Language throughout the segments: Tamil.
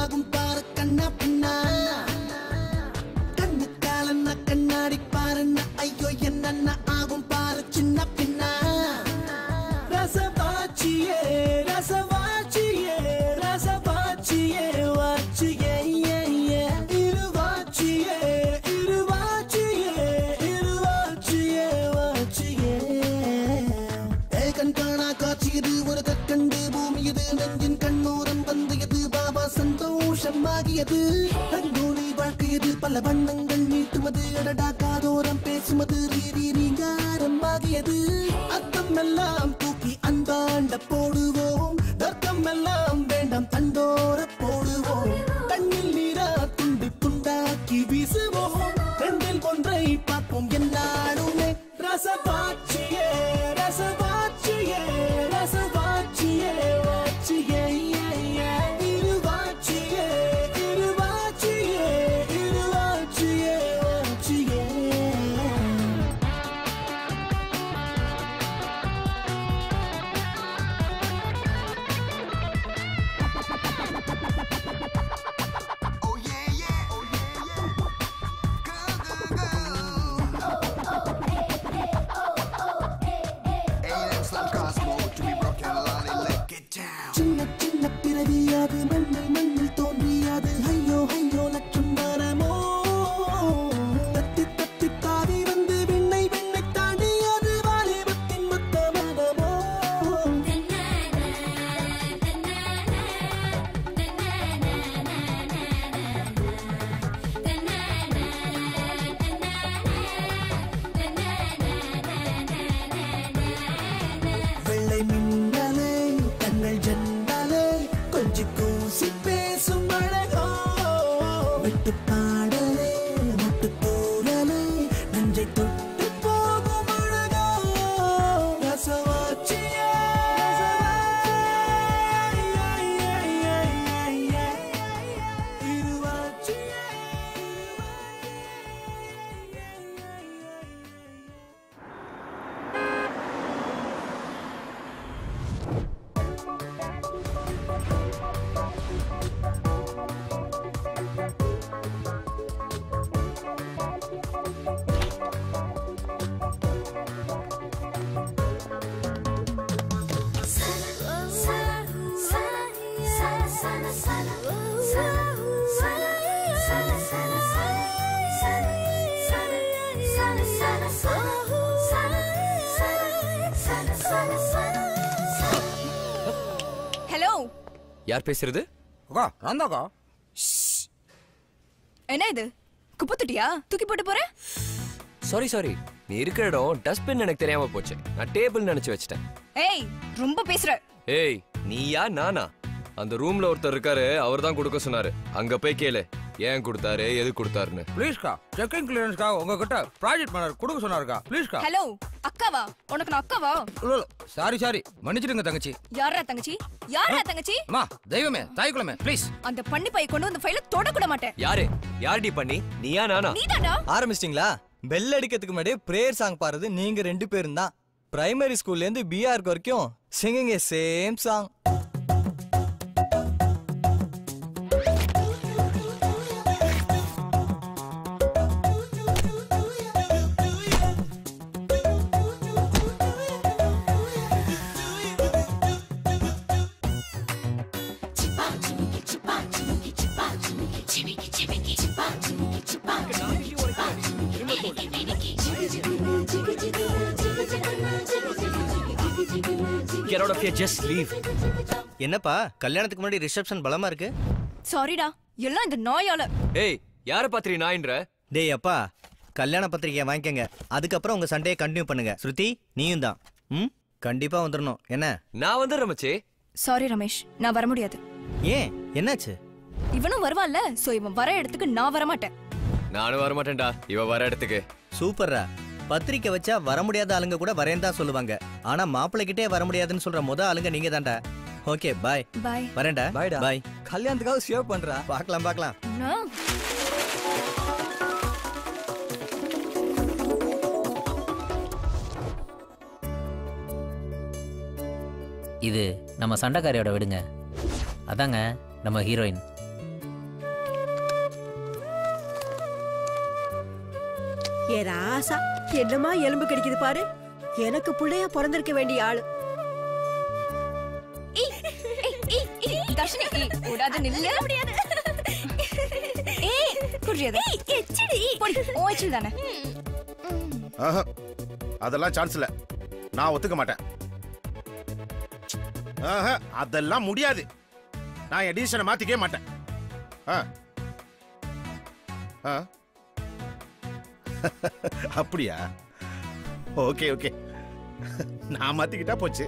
ஆகும் பாரு கண்ணா பின்னா கண்ணு காலன்னா கண்ணாடி பாருன்னா ஐயோ என்னென்ன ஆகும் பாரு சின்ன பின்னா ரசவாச்சியே ரசவாச்சியே ரசவாச்சியே வாச்சியே ஏ, ஏ. இருவாச்சியே இருவாச்சியே இருவாச்சியே வாச்சியே ஏ கண் காணா காட்சி இது ஒரு கற்கண்டு பூமி இது நெஞ்சின் கண்ணோரம் வந்தியது பாபா சந்தோஷமாகியது ரங்கோலி வாழ்க்கையது பல வண்ணங்கள் நீட்டுவது அடடா காதோரம் பேசுவது ரீதி ரீங்காரமாகியது அத்தம் எல்லாம் தூக்கி அன்பாண்ட போடுவோம் தர்க்கம் எல்லாம் வேண்டாம் தண்டோர போடுவோம் கண்ணில் நீரா துண்டு துண்டாக்கி வீசுவோம் ரெண்டில் ஒன்றை பார்ப்போம் என்னாடுமே ரசபாட்சியே ரசபாட்சியே ரசபாட்சியே வாட்சியே ஏ, ஏ. இருவாட்சியே இருவாட்சியே இருவாட்சியே வாட்சியே Oh yeah, yeah. Oh yeah, yeah. Go, go, go. A&M Slam Cosmo to be broken lolly, let get down. சின்ன சின்ன பிறவியாது மண்ணில் மண்ணில் தோன்றியாது ஐயோ ஐயோ லட்சம் மரமோ தத்தி தத்தி தாவி வந்து விண்ணை விண்ணை தாண்டியது வாலிபத்தின் மொத்த மனமோ வெள்ளை மின்னலே கண்கள் ஜன்னலே கொஞ்சி கூசி பேசும் அழகோ விட்டு பாடலே முட்டு தூரலே நெஞ்சை தொட்டு போகும் அழகோ ரசவாச்சியே இருவாச்சியே ஹலோ யார் பேசுறது அக்கா நான் தான்க்கா என்ன இது குப்பை தொட்டியா தூக்கி போட்டு போற சாரி சாரி நீ இருக்கிற இடம் டஸ்ட்பின் எனக்கு தெரியாம போச்சு நான் டேபிள் நினைச்சு வச்சிட்டேன் ஏய் ரொம்ப பேசுற ஏய் நீயா நானா அந்த ரூம்ல ஒருத்தர் இருக்காரு அவர் தான் கொடுக்க சொன்னாரு அங்க போய் கேளு ஏன் கொடுத்தாரு எது கொடுத்தாருன்னு ப்ளீஸ்க்கா செக்கிங் கிளியரன்ஸ்க்காக உங்ககிட்ட ப்ராஜெக்ட் மேனர் கொடுக்க சொன்னாருக்கா ப்ளீஸ்க்கா ஹலோ அக்காவா உனக்கு நான் அக்காவா சாரி சாரி மன்னிச்சிடுங்க தங்கச்சி யாரா தங்கச்சி யாரா தங்கச்சி அம்மா தெய்வமே தாய்க்குளமே ப்ளீஸ் அந்த பண்ணி பைய கொண்டு வந்து ஃபைல தொடக்கூட மாட்டேன் யாரு யார்டி பண்ணி நீயா நானா நீதானா ஆரம்பிச்சிட்டிங்களா பெல் அடிக்கிறதுக்கு முன்னாடியே ப்ரேயர் சாங் பாடுறது நீங்க ரெண்டு பேரும் தான் பிரைமரி ஸ்கூல்ல இருந்து பிஆர்க்கு வரைக்கும் singing a same song Get out of here, just leave. என்னப்பா கல்யாணத்துக்கு முன்னாடி ரிசப்ஷன் பலமா இருக்கு சாரிடா எல்லாம் இந்த நாயால ஏய் யார பாத்திரி நாயின்ற டேய் அப்பா கல்யாண பத்திரிக்கையை வாங்கிக்கங்க அதுக்கப்புறம் உங்க சண்டையை கண்டினியூ பண்ணுங்க ஸ்ருதி நீயும் தான் ம் கண்டிப்பா வந்துடணும் என்ன நான் வந்து ரமச்சே சாரி ரமேஷ் நான் வர முடியாது ஏன் என்னாச்சு இவனும் வருவான்ல சோ இவன் வர இடத்துக்கு நான் வர மாட்டேன் நானும் வர மாட்டேன்டா இவ வர இடத்துக்கு சூப்பர்ரா பத்திரிக்கை வச்சா வர முடியாத ஆளுங்க கூட வரேன் தான் சொல்லுவாங்க ஆனா மாப்பிள்ளைகிட்டே வர முடியாதுன்னு சொல்ற முத ஆளுங்க நீங்க தான்டா ஓகே பாய் பாய் வரேன்டா பாய்டா பாய் கல்யாணத்துக்காக சேவ் பண்றா பார்க்கலாம் பார்க்கலாம் இது நம்ம சண்டைக்காரியோட விடுங்க அதாங்க நம்ம ஹீரோயின் ஏ ராசா என்னமா எலும்பு கிடைக்குது பாரு எனக்கு புள்ளையா பிறந்திருக்க வேண்டிய ஆளு ஏய், ஏய், ஏய், ஏய், தர்ஷினி, ஏய், விடாத நில்லு. ஏய், குடுறி அதை. போடி, உன் எச்சில் தானே. ஆஹா. அதெல்லாம் சான்ஸ் இல்ல நான் ஒத்துக்க மாட்டேன் ஆஹா, அதெல்லாம் முடியாது நான் என் டிசிஷனை மாத்திக்கவே மாட்டேன் ஆ. ஆ. அப்படியா ஓகே ஓகே நான் மாத்திக்கிட்டா போச்சு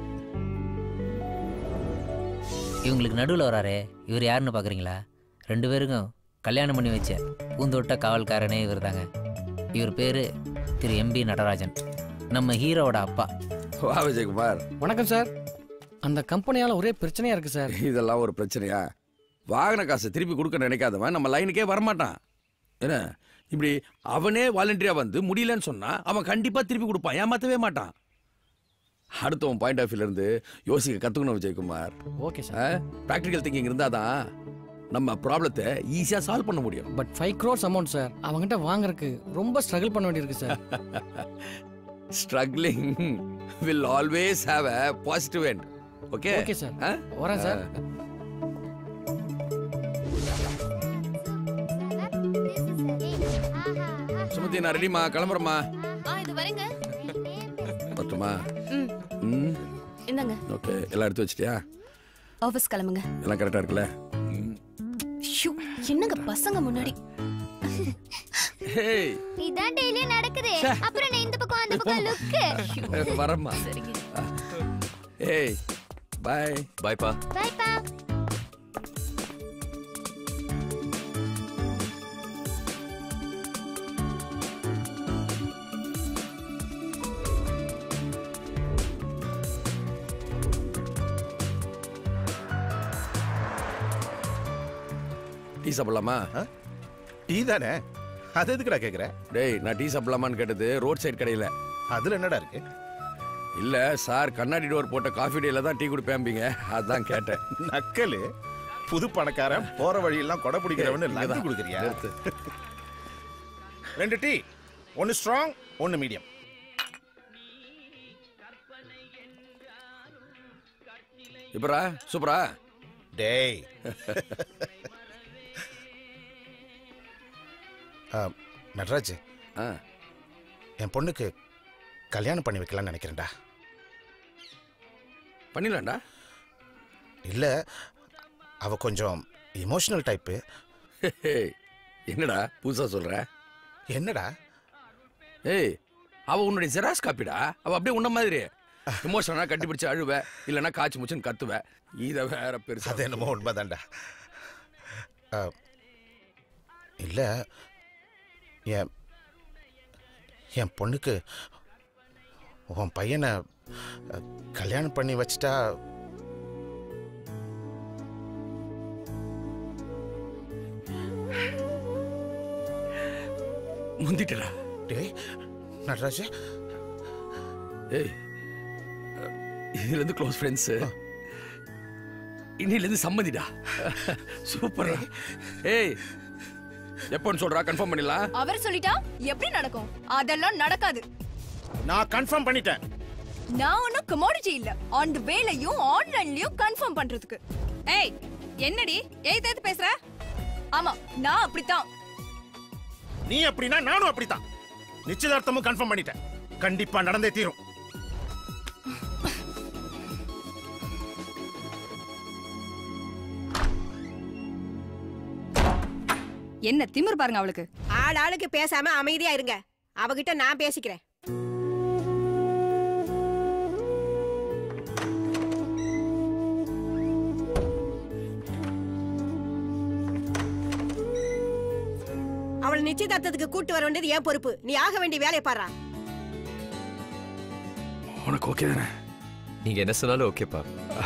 இவங்களுக்கு நடுவில் வராரே இவர் யாருன்னு பார்க்குறீங்களா ரெண்டு பேருக்கும் கல்யாணம் பண்ணி வச்ச பூந்தோட்ட காவல்காரனே இவர் தாங்க இவர் பேர் திரு எம்பி நடராஜன் நம்ம ஹீரோவோட அப்பா வா விஜயகுமார் வணக்கம் சார் அந்த கம்பெனியால ஒரே பிரச்சனையா இருக்கு சார் இதெல்லாம் ஒரு பிரச்சனையா வாகன காசை திருப்பி கொடுக்க நினைக்காதவன் நம்ம லைனுக்கே வரமாட்டான் என்ன இப்படி அவனே வாலண்டியரா வந்து முடியலன்னு சொன்னா அவன் கண்டிப்பா திருப்பி கொடுப்பான் ஏமாத்தவே மாட்டான் அடுத்தவன் பாயிண்ட் ஆஃப் வியூல இருந்து யோசிக்க கத்துக்கணும் Vijayakumar okay sir practical thinking இருந்தாதான் நம்ம ப்ராப்ளத்தை ஈஸியா சால்வ் பண்ண முடியும் but five crores amount sir அவங்ககிட்ட வாங்குறதுக்கு ரொம்ப ஸ்ட்ரகிள் பண்ண வேண்டியிருக்கு sir struggling will always have a positive end okay okay sir வரேன் சார் சுமதி நான் ரெடிமா கிளம்புறேம்மா ஆ, இது வரேங்க. பத்துமா ம், ம் இந்தாங்க ஓகே எல்லாம் எடுத்து வச்சிட்டியா ஆபீஸ் கிளம்புங்க எல்லாம் கரெக்டா இருக்குல்ல ஷூ, என்னங்க பசங்க முன்னாடி ஹேய் இதான் டெய்லியும் நடக்குது அப்புறம் நான் இந்த பக்கம் அந்த பக்கம் லுக்கு வரம்மா ஏய் பாய் பாய்ப்பா பைப்பா டீ சாப்பிடலாமா டீ தானே அது எதுக்குடா கேக்குற டேய் நான் டீ சாப்பிடலாமான்னு கேட்டது ரோட் சைடு கடையில் அதுல என்னடா இருக்கு இல்ல சார் கண்ணாடி டோர் போட்ட காஃபி டேல தான் டீ குடிப்பேம்பீங்க அதான் கேட்டேன் நக்கலு புது பணக்காரன் போற வழியெல்லாம் கொடை பிடிக்கிறவனு லஞ்சம் இங்கதான். கொடுக்குறியா நிறுத்து. ரெண்டு டீ ஒன்னு ஸ்ட்ராங் ஒன்னு மீடியம் இப்பரா சூப்பரா டேய் ஆ, நடராஜ் என் பொண்ணுக்கு கல்யாணம் பண்ணி வைக்கலாம்னு நினைக்கிறேன்டா பண்ணிடலாம்டா இல்ல அவ கொஞ்சம் இமோஷனல் டைப்பு என்னடா புதுசா சொல்ற என்னடா ஏய் அவ உன்னுடைய ஜெராக்ஸ் காப்பிடா அவ அப்படியே உன்ன மாதிரி இமோஷனா கட்டி பிடிச்சு அழுவ இல்லைன்னா காய்ச்சி முச்சுன்னு கத்துவ இத வேற பெருசா அது என்னமோ உண்மைதான்டா ஆ, இல்ல என் என் பொண்ணுக்கு உன் பையனை அ, கல்யாணம் பண்ணி வச்சிட்டா முந்திட்டடா டேய் நடராஜ் ஏய் இதுல இருந்து க்ளோஸ் ஃப்ரெண்ட்ஸ் இன்னில இருந்து சம்மதிடா சூப்பர் ஏய் எப்போன்னு சொல்றா கன்ஃபார்ம் பண்ணிடலாம் அவர் சொல்லிட்டா எப்படி நடக்கும் அதெல்லாம் நடக்காது நான் கன்ஃபார்ம் பண்ணிட்டேன் நான் ஒன்னும் கமோடிட்டி இல்ல ஆன் வேலையும் ஆன்லைன்லயும் கன்ஃபார்ம் பண்றதுக்கு ஏய் என்னடி ஏய் தேத்து பேசுற ஆமா நான் அப்படித்தான் நீ அப்படின்னா நானும் அப்படித்தான் நிச்சயதார்த்தமும் கன்ஃபார்ம் பண்ணிட்டேன் கண்டிப்பா நடந்தே தீரும் என்ன திமிர் பாருங்க அவளுக்கு ஆள் ஆளுக்கு பேசாம அமைதியா இருங்க அவகிட்ட நான் பேசிக்கிறேன் அவளை நிச்சயதார்த்தத்துக்கு கூட்டு வர வேண்டியது என் பொறுப்பு நீ ஆக வேண்டிய வேலையை பாடுறா உனக்கு ஓகே தானே நீங்க என்ன சொன்னாலும் ஓகேப்பா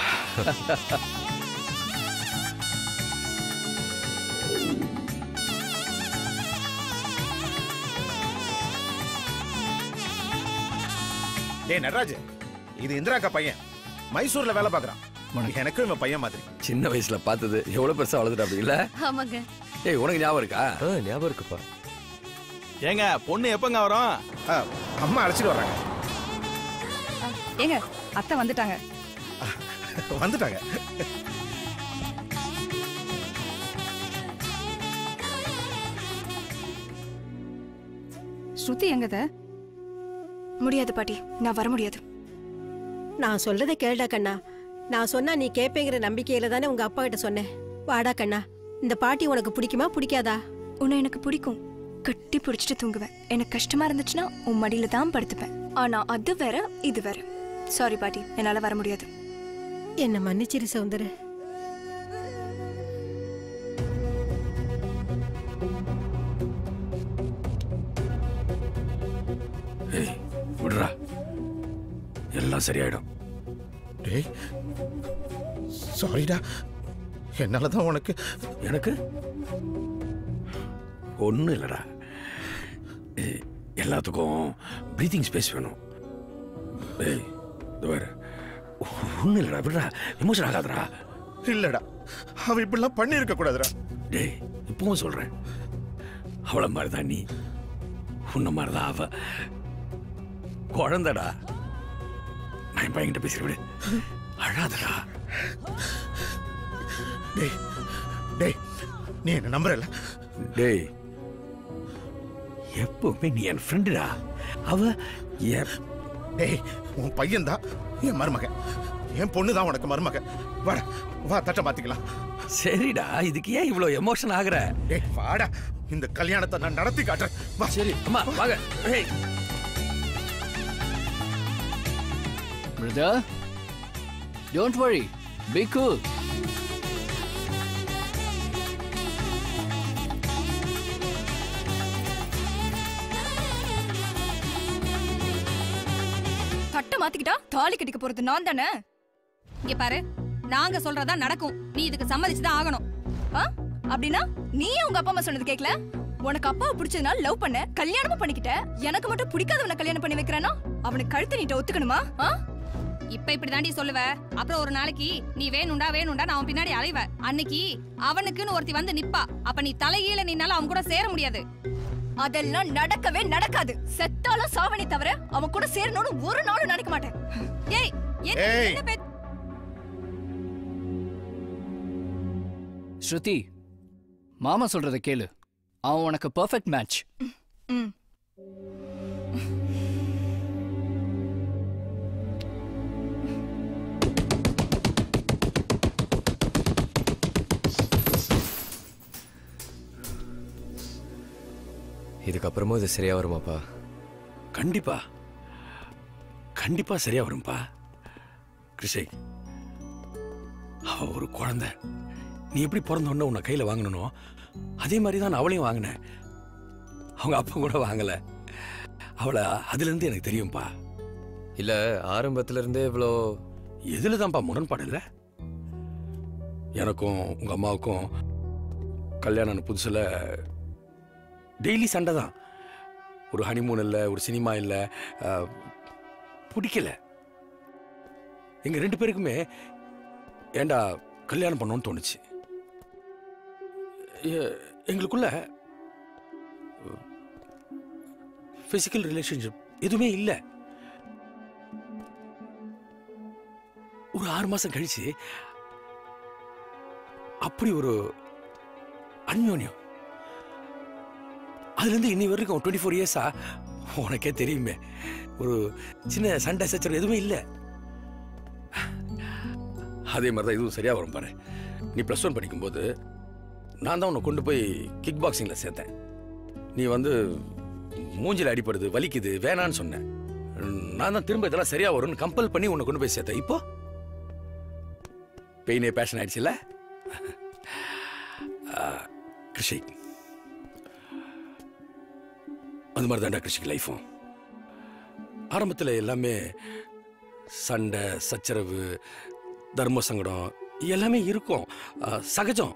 டேய் நடராஜ் இது இந்திராக்கா பையன் மைசூர்ல வேலை பார்க்கறான் எனக்கும் இவன் பையன் மாதிரி சின்ன வயசுல பார்த்தது எவ்வளவு பெருசா வளர்ந்துட்டா அப்படி இல்ல ஆமாங்க ஏய் உனக்கு ஞாபகம் இருக்கா ஞாபகம் இருக்குப்பா ஏங்க பொண்ணு எப்பங்க வரும் அம்மா அழைச்சிட்டு வர்றாங்க ஏங்க அத்தை வந்துட்டாங்க வந்துட்டாங்க ஸ்ருதி எங்கத முடியாது பாட்டி நான் வர முடியாது நான் சொல்றதை கேளுடா கண்ணா நான் சொன்னா நீ கேப்பேங்கிற நம்பிக்கையில தானே உங்க அப்பா கிட்ட சொன்னேன் வாடா கண்ணா இந்த பாட்டி உனக்கு பிடிக்குமா பிடிக்காதா உன்னை எனக்கு பிடிக்கும் கட்டி பிடிச்சிட்டு தூங்குவேன் எனக்கு கஷ்டமா இருந்துச்சுன்னா உன் மடியில தான் படுத்துப்பேன் ஆனா அது வேற இது வேற சாரி பாட்டி என்னால வர முடியாது என்ன மன்னிச்சிரு சௌந்தர ஏய் விடுறா எல்லாம் சரியாயிடும் டேய் சாரிடா என்னால தான் உனக்கு எனக்கு ஒன்றும் இல்லைடா ஏய், எல்லாத்துக்கும் ப்ரீத்திங் ஸ்பேஸ் வேணும் ஏய் இது வேறு ஒன்றும் இல்லைடா விடுறா எமோஷன் ஆகாதடா இல்லடா அவ இப்படிலாம் பண்ணி இருக்க கூடாதுடா டேய் இப்பவும் சொல்கிறேன் அவளை மாதிரி தான் நீ உன்ன மாதிரி தான் அவ குழந்தடா நான் என் பையன்கிட்ட பேசுகிறேன் விடு அழாதடா டேய் டேய் நீ என்ன நம்புறல டேய் எப்பவுமே நீ என் ஃப்ரெண்டுடா அவ என் டேய் உன் பையன் தான் என் மருமகன் என் பொண்ணு தான் உனக்கு மருமகன் வாடா வா தட்டை மாத்திக்கலாம் சரிடா இதுக்கு ஏன் இவ்வளோ எமோஷன் ஆகுற டேய் வாடா இந்த கல்யாணத்தை நான் நடத்தி காட்டுறேன் வா சரி அம்மா வாங்க ஏய் Brother, don't worry. Be cool. தட்டை மாத்திக்கிட்டா தாலி கட்டிக்க போறது நான் தானே இங்க பாரு நாங்க சொல்றதா நடக்கும் நீ இதுக்கு சம்மதிச்சுதான் ஆகணும் ஆ? அப்படின்னா நீ உங்க அப்பா அம்மா சொன்னது கேக்கல உனக்கு அப்பாவை பிடிச்சதுனால லவ் பண்ண கல்யாணமும் பண்ணிக்கிட்ட எனக்கு மட்டும் பிடிக்காதவனை கல்யாணம் பண்ணி வைக்கிறானா அவனுக்கு கழுத்து நீட்ட ஒத்துக்கணுமா ஆ? இப்ப இப்படி தாண்டி சொல்லுவ அப்புறம் ஒரு நாளைக்கு நீ வேணும்டா வேணும்டா நான் அவன் பின்னாடி அலைவ அன்னைக்கு அவனுக்குன்னு ஒருத்தி வந்து நிப்பா அப்ப நீ தலைகீழ நின்னால அவன் கூட சேர முடியாது அதெல்லாம் நடக்கவே நடக்காது செத்தாலும் சாவணி தவிர அவன் கூட சேரணும்னு ஒரு நாளும் நினைக்க மாட்டேன் ஏய் என்ன ஏய். என்ன பே- ஸ்ருதி மாமா சொல்றத கேளு அவன் உனக்கு பர்ஃபெக்ட் மேட்ச் ம் இதுக்கப்புறமும் இது சரியா வருமாப்பா கண்டிப்பா கண்டிப்பா சரியா வரும்பா கிருஷை அவ ஒரு குழந்தை நீ எப்படி பிறந்த உடனே உன்னை கையில வாங்கணுனோ அதே மாதிரி தான் நான் அவளையும் வாங்கினேன் அவங்க அப்பா கூட வாங்கல அவளை அதுல இருந்து எனக்கு தெரியும்பா இல்ல ஆரம்பத்துல இருந்தே இவ்வளோ எதுல தான்ப்பா முரண்பாடு இல்ல எனக்கும் உங்க அம்மாவுக்கும் கல்யாணம் ஆன புதுசுல டெய்லி சண்டை தான் ஒரு ஹனிமூன் இல்லை ஒரு சினிமா இல்லை அஹ், பிடிக்கல எங்க ரெண்டு பேருக்குமே ஏண்டா கல்யாணம் பண்ணோன்னு தோணுச்சு எ- எங்களுக்குள்ள பிசிக்கல் ரிலேஷன்ஷிப் எதுவுமே இல்லை ஒரு ஆறு மாசம் கழிச்சு அப்படி ஒரு அந்யோன்யம் அதுல இருந்து இன்னி வரைக்கும் டுவெண்ட்டி ஃபோர் இயர்ஸா உனக்கே தெரியுமே ஒரு சின்ன சண்டை சச்சரவு எதுவுமே இல்லை அதே மாதிரி தான் இதுவும் சரியா வரும் பாரு நீ ப்ளஸ் ஒன் படிக்கும்போது நான் தான் உன்னை கொண்டு போய் கிக் பாக்ஸிங்கில் சேர்த்தேன் நீ வந்து மூஞ்சில அடிப்படுது வலிக்குது வேணான்னு சொன்னேன் நான் தான் திரும்ப இதெல்லாம் சரியா வரும்னு கம்பல் பண்ணி உன்னை கொண்டு போய் சேர்த்தேன் இப்போ பெயினே பேஷன் ஆயிடுச்சுல்ல ஆ, கிருஷி அது மாதிரி தான்டா கிருஷிக்கு லைஃபும் ஆரம்பத்தில் எல்லாமே சண்டை சச்சரவு தர்ம சங்கடம் எல்லாமே இருக்கும் ஆ, சகஜம்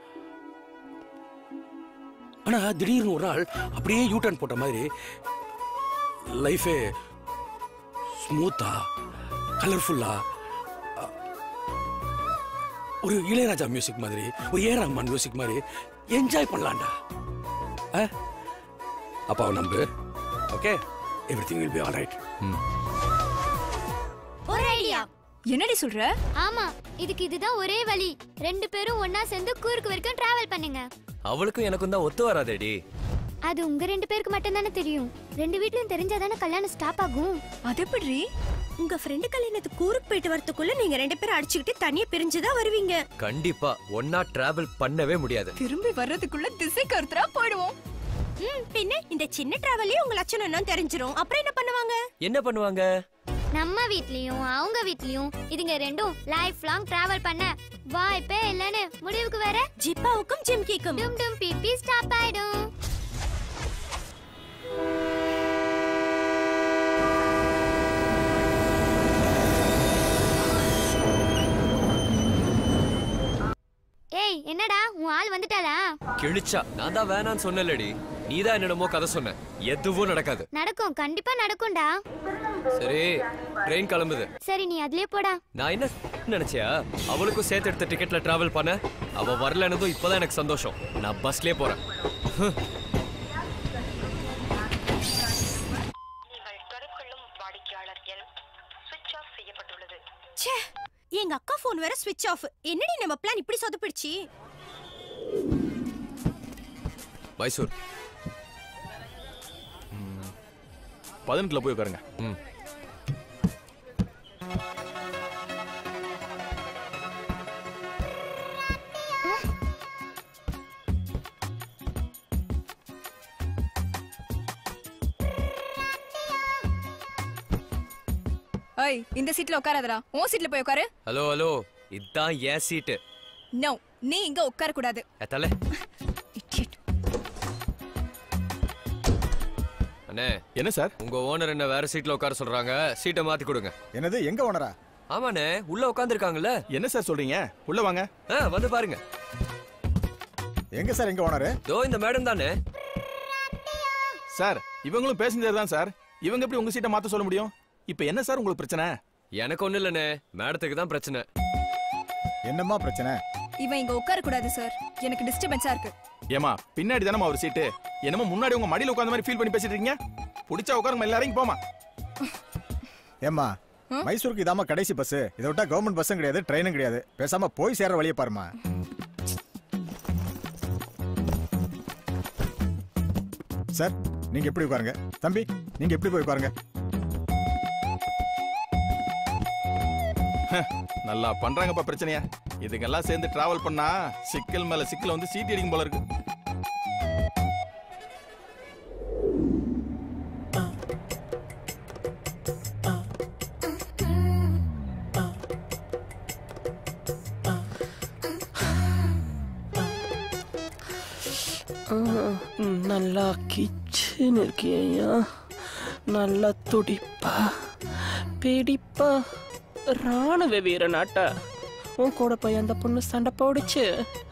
ஆனா திடீர்னு ஒரு நாள் அப்படியே யூ டர்ன் போட்ட மாதிரி லைஃபே ஸ்மூத்தா கலர்ஃபுல்லா ஒரு இளையராஜா மியூசிக் மாதிரி ஒரு ஏ ரஹ்மான் மியூசிக் மாதிரி என்ஜாய் பண்ணலாம்டா ஆ? அப்பாவை நம்பு okay everything will be all right ஒரு ஐடியா என்னடி சொல்ற ஆமா இதுக்கு இதுதான் ஒரே வழி ரெண்டு பேரும் ஒன்னா சேர்ந்து கூருக்கு வரைக்கும் டிராவல் பண்ணுங்க அவளுக்கும் எனக்கும் தான் ஒத்து வராதேடி அது உங்க ரெண்டு பேருக்கு மட்டும் தானே தெரியும் ரெண்டு வீட்லயும் தெரிஞ்சாதானே கல்யாணம் ஸ்டாப் ஆகும் அது எப்படி உங்க ஃப்ரெண்டு கல்யாணத்துக்கு கூருக்கு போயிட்டு வரதுக்குள்ள நீங்க ரெண்டு பேரும் அடிச்சுக்கிட்டு தனியா பிரிஞ்சுதான் வருவீங்க கண்டிப்பா ஒன்னா டிராவல் பண்ணவே முடியாது திரும்பி வர்றதுக்குள்ள திசை கருத்துரா போயிடுவோம் ம், பின்ன இந்த சின்ன டிராவலே உங்க லட்சணம் என்னன்னு தெரிஞ்சிரும் அப்புறம் என்ன பண்ணுவாங்க என்ன பண்ணுவாங்க நம்ம வீட்லயும் அவங்க வீட்லயும் இதுங்க ரெண்டும் லைஃப் லாங் டிராவல் பண்ண வாய்ப்பே இல்லைன்னு முடிவுக்கு வர ஜிப்பாவுக்கும் ஜிம்கிக்கும் டும் டும் பிபி ஸ்டாப் ஆயிடும் ஏய் என்னடா உன் ஆள் வந்துட்டாளா கிழிச்சா நான் தான் வேணான்னு சொன்னேன்லடி நீ தான் என்னடமோ கதை சொன்ன எதுவும் நடக்காது நடக்கும் கண்டிப்பா நடக்கும்டா சரி ட்ரெயின் கிளம்புது சரி நீ அதுலயே போடா நான் என்ன நினைச்சியா அவளுக்கும் சேர்த்து எடுத்த டிக்கெட்ல டிராவல் பண்ண அவ வரலனதும் இப்பதான் எனக்கு சந்தோஷம் நான் பஸ்லயே போறேன் ஹம். ச்சே எங்க அக்கா போன் வேற ஸ்விட்ச் ஆஃப் என்னடி நம்ம பிளான் இப்படி சொதப்பிடுச்சு மைசூர் பதினெட்டுல போய் உட்காருங்க ம் ஏய் இந்த சீட்ல உட்காராதடா உன் சீட்ல போய் உட்காரு ஹலோ ஹலோ இதான் என் சீட்டு நோ நீ இங்க உட்கார கூடாது எத்தாலே அண்ணே என்ன சார் உங்க ஓனர் என்ன வேற சீட்ல உட்கார சொல்றாங்க சீட்டை மாத்தி கொடுங்க என்னது எங்க ஓனரா ஆமாண்ணே உள்ள உட்காந்துருக்காங்கல்ல என்ன சார் சொல்றீங்க உள்ள வாங்க ஆ வந்து பாருங்க எங்க சார் எங்க ஓனரு தோ இந்த மேடம் தானே சார் இவங்களும் பேசஞ்சர் தான் சார் இவங்க எப்படி உங்க சீட்டை மாத்த சொல்ல முடியும் இப்போ என்ன சார் உங்களுக்கு பிரச்சனை எனக்கு ஒண்ணு இல்லண்ணே மேடத்துக்கு தான் பிரச்சனை என்னம்மா பிரச்சனை இவன் இங்க உட்கார கூடாது சார் எனக்கு டிஸ்டர்பன்ஸா இருக்கு ஏமா பின்னாடி தானே ஒரு சீட்டு என்னமோ முன்னாடி உங்க மடியில உட்கார்ந்த மாதிரி ஃபீல் பண்ணி பேசிட்டு இருக்கீங்க பிடிச்சா உட்காருங்க எல்லாரையும் போமா ஏம்மா மைசூருக்கு இதாம்மா கடைசி பஸ் இதை விட்டா கவர்மெண்ட் பஸ்ஸும் கிடையாது ட்ரெயினும் கிடையாது பேசாம போய் சேர்ற வழியை பாருமா சார் நீங்க எப்படி உட்காருங்க தம்பி நீங்க எப்படி போய் உட்காருங்க நல்லா பண்றாங்கப்பா பிரச்சனையா இதுக்கெல்லாம் சேர்ந்து டிராவல் பண்ணா சிக்கல் மேல சிக்கல் வந்து சீட் அடிக்கும் போல இருக்கு நல்லா கிச்சன் இருக்கியா நல்லா துடிப்பா பிடிப்பா ராணுவ வீரனாட்டா உன் கூட போய் அந்த பொண்ணு சண்டை போடுச்சு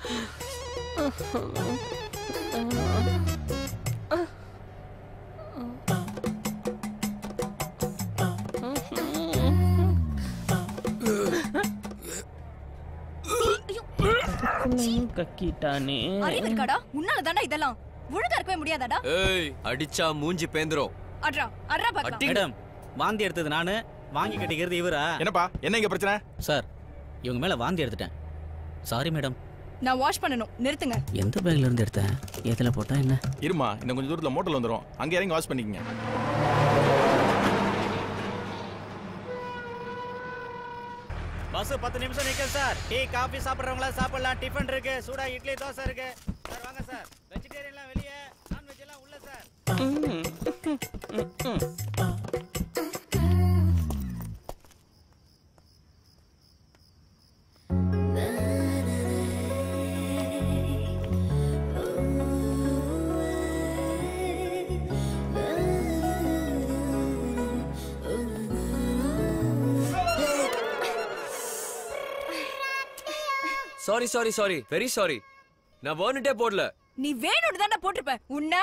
கக்கிட்டானே அறிவு இருக்காடா உன்னால தாண்டா இதெல்லாம் ஒழுங்கா இருக்கவே முடியாதாடா ஏய் அடிச்சா மூஞ்சி பேந்துரும் அட்ரா அட்ரா பாக்கலாம் மேடம் வாந்தி எடுத்தது நானு வாங்கி கட்டிக்கிறது இவரா என்னப்பா என்ன இங்க பிரச்சனை சார் இவங்க மேல வாந்தி எடுத்துட்டேன் சாரி மேடம் நான் வாஷ் பண்ணனும் நிறுத்துங்க எந்த பேக்ல இருந்து எடுத்தேன் எதுல போட்டா என்ன இருமா இன்னும் கொஞ்சம் தூரத்துல மோட்டல் வந்துரும் அங்க இறங்கி வாஷ் பண்ணிக்கங்க பஸ் பத்து நிமிஷம் நிற்கும் சார் டீ காஃபி சாப்பிட்றவங்களா சாப்பிடலாம் டிஃபன் இருக்கு சூடா இட்லி தோசை இருக்கு சார் வாங்க சார் வெஜிடேரியன்லாம் வெளியே நான்வெஜ் எல்லாம் உள்ள sir sorry sorry sorry very sorry நான் வேர்னுட்டே போடல நீ வேணும்னு தாண்டா போட்டிருப்ப உன்ன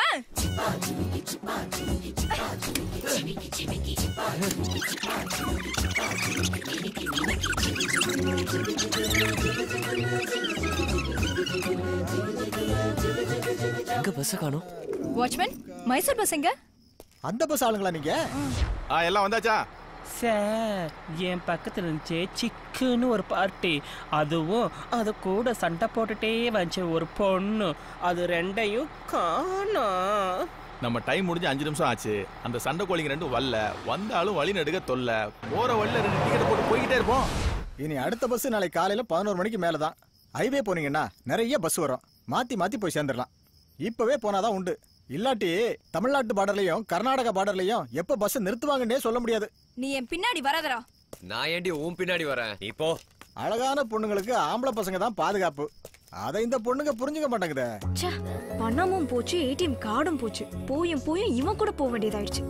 எங்க பஸ் காணோம் வாட்ச்மேன் மைசூர் பஸ் எங்க அந்த பஸ் ஆளுங்களா நீங்க ஆ எல்லாம் வந்தாச்சா சார் என் பக்கத்துல இருந்துச்சு சிக்குன்னு ஒரு பார்ட்டி அதுவும் அது கூட சண்டை போட்டுட்டே வந்துச்சு ஒரு பொண்ணு அது ரெண்டையும் காணோம் நம்ம டைம் முடிஞ்சு அஞ்சு நிமிஷம் ஆச்சு அந்த சண்டை கோழிங்க ரெண்டும் வரல வந்தாலும் வழி நடுக தொல்ல போற வழியில ரெண்டு டிக்கெட் போட்டு போய்கிட்டே இருப்போம் இனி அடுத்த பஸ் நாளைக்கு காலையில பதினோரு மணிக்கு மேல தான் ஹைவே போனீங்கன்னா நிறைய பஸ் வரும் மாத்தி மாத்தி போய் சேர்ந்துடலாம் இப்பவே போனாதான் உண்டு இல்லாட்டி தமிழ்நாட்டு பார்டர்லயும் கர்நாடகா பார்டர்லயும் எப்ப பஸ் நிறுத்துவாங்கன்னே சொல்ல முடியாது நீ என் பின்னாடி வராதடா நான் ஏண்டி உன் பின்னாடி வரேன் நீ போ அழகான பொண்ணுங்களுக்கு ஆம்பளை பசங்க தான் பாதுகாப்பு அதை இந்த பொண்ணுங்க புரிஞ்சுக்க மாட்டேங்குதே ச்சே பணமும் போச்சு ஏடிஎம் கார்டும் போச்சு போயும் போயும் இவன் கூட போக வேண்டியதாயிடுச்சு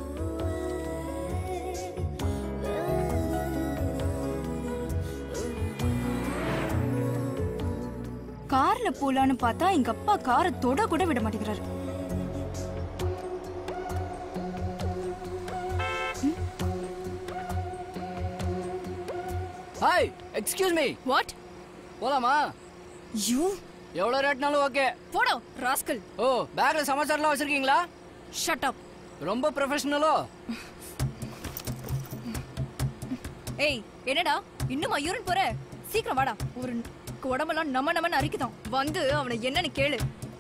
கார்ல போலான்னு பார்த்தா எங்க அப்பா காரை தொட கூட விட மாட்டேங்கிறாரு ஹாய் எக்ஸ்கியூஸ் மீ வாட் போலாமா யூ எவ்வளோ ரேட்னாலும் ஓகே போடா ராஸ்கல் ஓ பேக்ல சமாச்சாரம்லாம் வச்சிருக்கீங்களா ஷட் அப் ரொம்ப ப்ரொஃபஷனலோ ஏய் என்னடா இன்னுமா யூரின் போற சீக்கிரம் வாடா ஒரு உடம்பெல்லாம் நம்ம நம்ம அரிக்குதான் வந்து அவனை என்னன்னு கேளு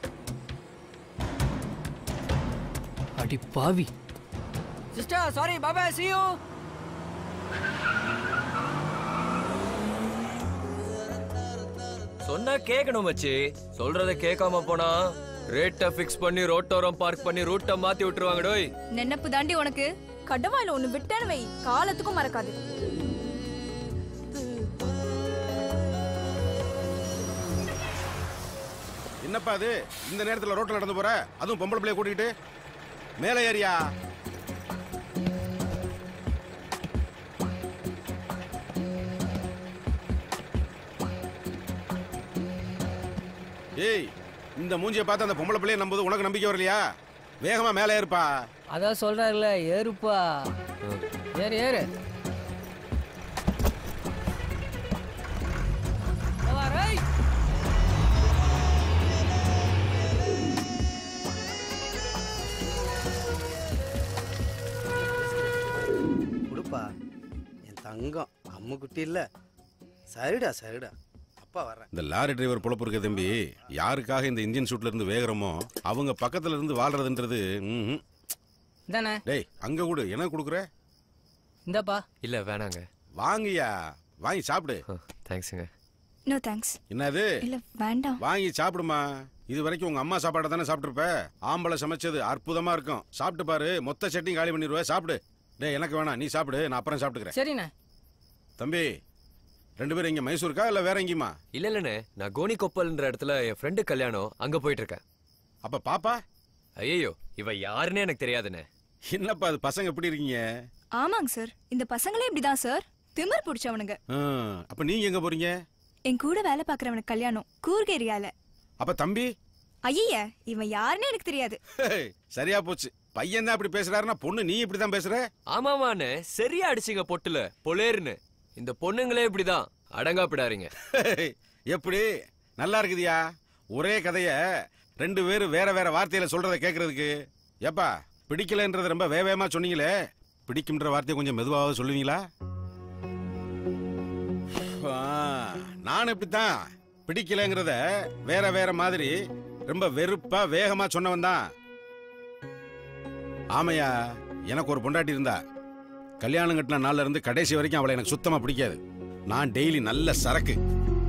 அடி பாவி சிஸ்டர் சாரி பாபா see you சொன்னா கேட்கணும் மச்சி சொல்றத கேட்காம போனா ரேட்டை ஃபிக்ஸ் பண்ணி ரோட்டோரம் பார்க் பண்ணி ரூட்டை மாத்தி விட்டுருவாங்க டோய் நினைப்பு தாண்டி உனக்கு கடவாயில ஒண்ணு விட்டேன்னு வை காலத்துக்கும் மறக்காது என்னப்பா அது இந்த நேரத்துல ரோட்ல நடந்து போற அதுவும் பொம்பளை பிள்ளைய கூட்டிக்கிட்டு மேலே ஏறியா ஏய் இந்த மூஞ்சியை பார்த்து அந்த பொம்பளை பிள்ளைய நம்புது உனக்கு நம்பிக்கை வரலையா வேகமா மேலே ஏறுப்பா அதான் சொல்றாருல ஏறுப்பா ஏறு ஏறு கொடுப்பா என் தங்கம் அம்மு குட்டி இல்ல சரிடா சரிடா அப்பா வர்றேன் இந்த லாரி டிரைவர் பொழப்பு இருக்க தம்பி யாருக்காக இந்த இன்ஜின் சூட்ல இருந்து வேகிறோமோ அவங்க பக்கத்துல இருந்து வாழ்றதுன்றது ம்ஹும். தானே டேய் அங்க கொடு எனக்கு கொடுக்குற இந்தாப்பா இல்ல வேணாங்க வாங்கியா வாங்கி சாப்பிடு தேங்க்ஸுங்க நோ தேங்க்ஸ் என்னது இல்ல வேண்டாம் வாங்கி சாப்பிடுமா இது வரைக்கும் உங்க அம்மா சாப்பாடை தானே சாப்பிட்டுருப்ப ஆம்பளை சமைச்சது அற்புதமா இருக்கும் சாப்பிட்டு பாரு மொத்த சட்னியும் காலி பண்ணிடுவ சாப்பிடு டேய் எனக்கு வேணாம் நீ சாப்பிடு நான் அப்புறம் சாப்பிட்டுக்கிறேன் சரிண்ணே தம்பி ரெண்டு பேரும் இங்க மைசூருக்கா இல்ல வேற எங்கேயுமா இல்ல இல்லண்ணே நான் கோனி கொப்பல்ன்ற இடத்துல என் ஃப்ரெண்டு கல்யாணம் அங்க போயிட்டு இருக்கேன் அப்ப பாப்பா ஐயோ இவ யாருன்னே எனக்கு தெரியாதுண்ணே என்னப்பா அது பசங்க எப்படி இருக்கீங்க ஆமாங்க சார் இந்த பசங்களே இப்படிதான் சார் திமிர் பிடிச்சவனுங்க ஆ, அப்ப நீங்க எங்க போறீங்க என் கூட வேலை பாக்குறவனுக்கு கல்யாணம் கூர்க் ஏரியால அப்ப தம்பி ஐய இவன் யாருன்னு எனக்கு தெரியாது ஹேய், சரியா போச்சு பையன் தான் அப்படி பேசுறாருன்னா பொண்ணு நீ இப்படி தான் பேசுற ஆமாமாண்ணே சரியா அடிச்சிங்க பொட்டுல பொலேர்னு இந்த பொண்ணுங்களே இப்படிதான் அடங்காப்பிடாதீங்க ஹேய், எப்படி நல்லா இருக்குதியா ஒரே கதைய ரெண்டு பேரும் வேற வேற வார்த்தையில சொல்றத கேக்குறதுக்கு ஏப்பா பிடிக்கலன்றது ரொம்ப வேகமா சொன்னீங்களே பிடிக்கும்ன்ற வார்த்தையை கொஞ்சம் மெதுவாக சொல்லுவீங்களா ஆ, நான் இப்படித்தான் பிடிக்கலங்கிறத வேற வேற மாதிரி ரொம்ப வெறுப்பா வேகமா சொன்னவன் தான் ஆமையா எனக்கு ஒரு பொண்டாட்டி இருந்தா கல்யாணம் கட்டின நாள்ல இருந்து கடைசி வரைக்கும் அவளை எனக்கு சுத்தமா பிடிக்காது நான் டெய்லி நல்ல சரக்கு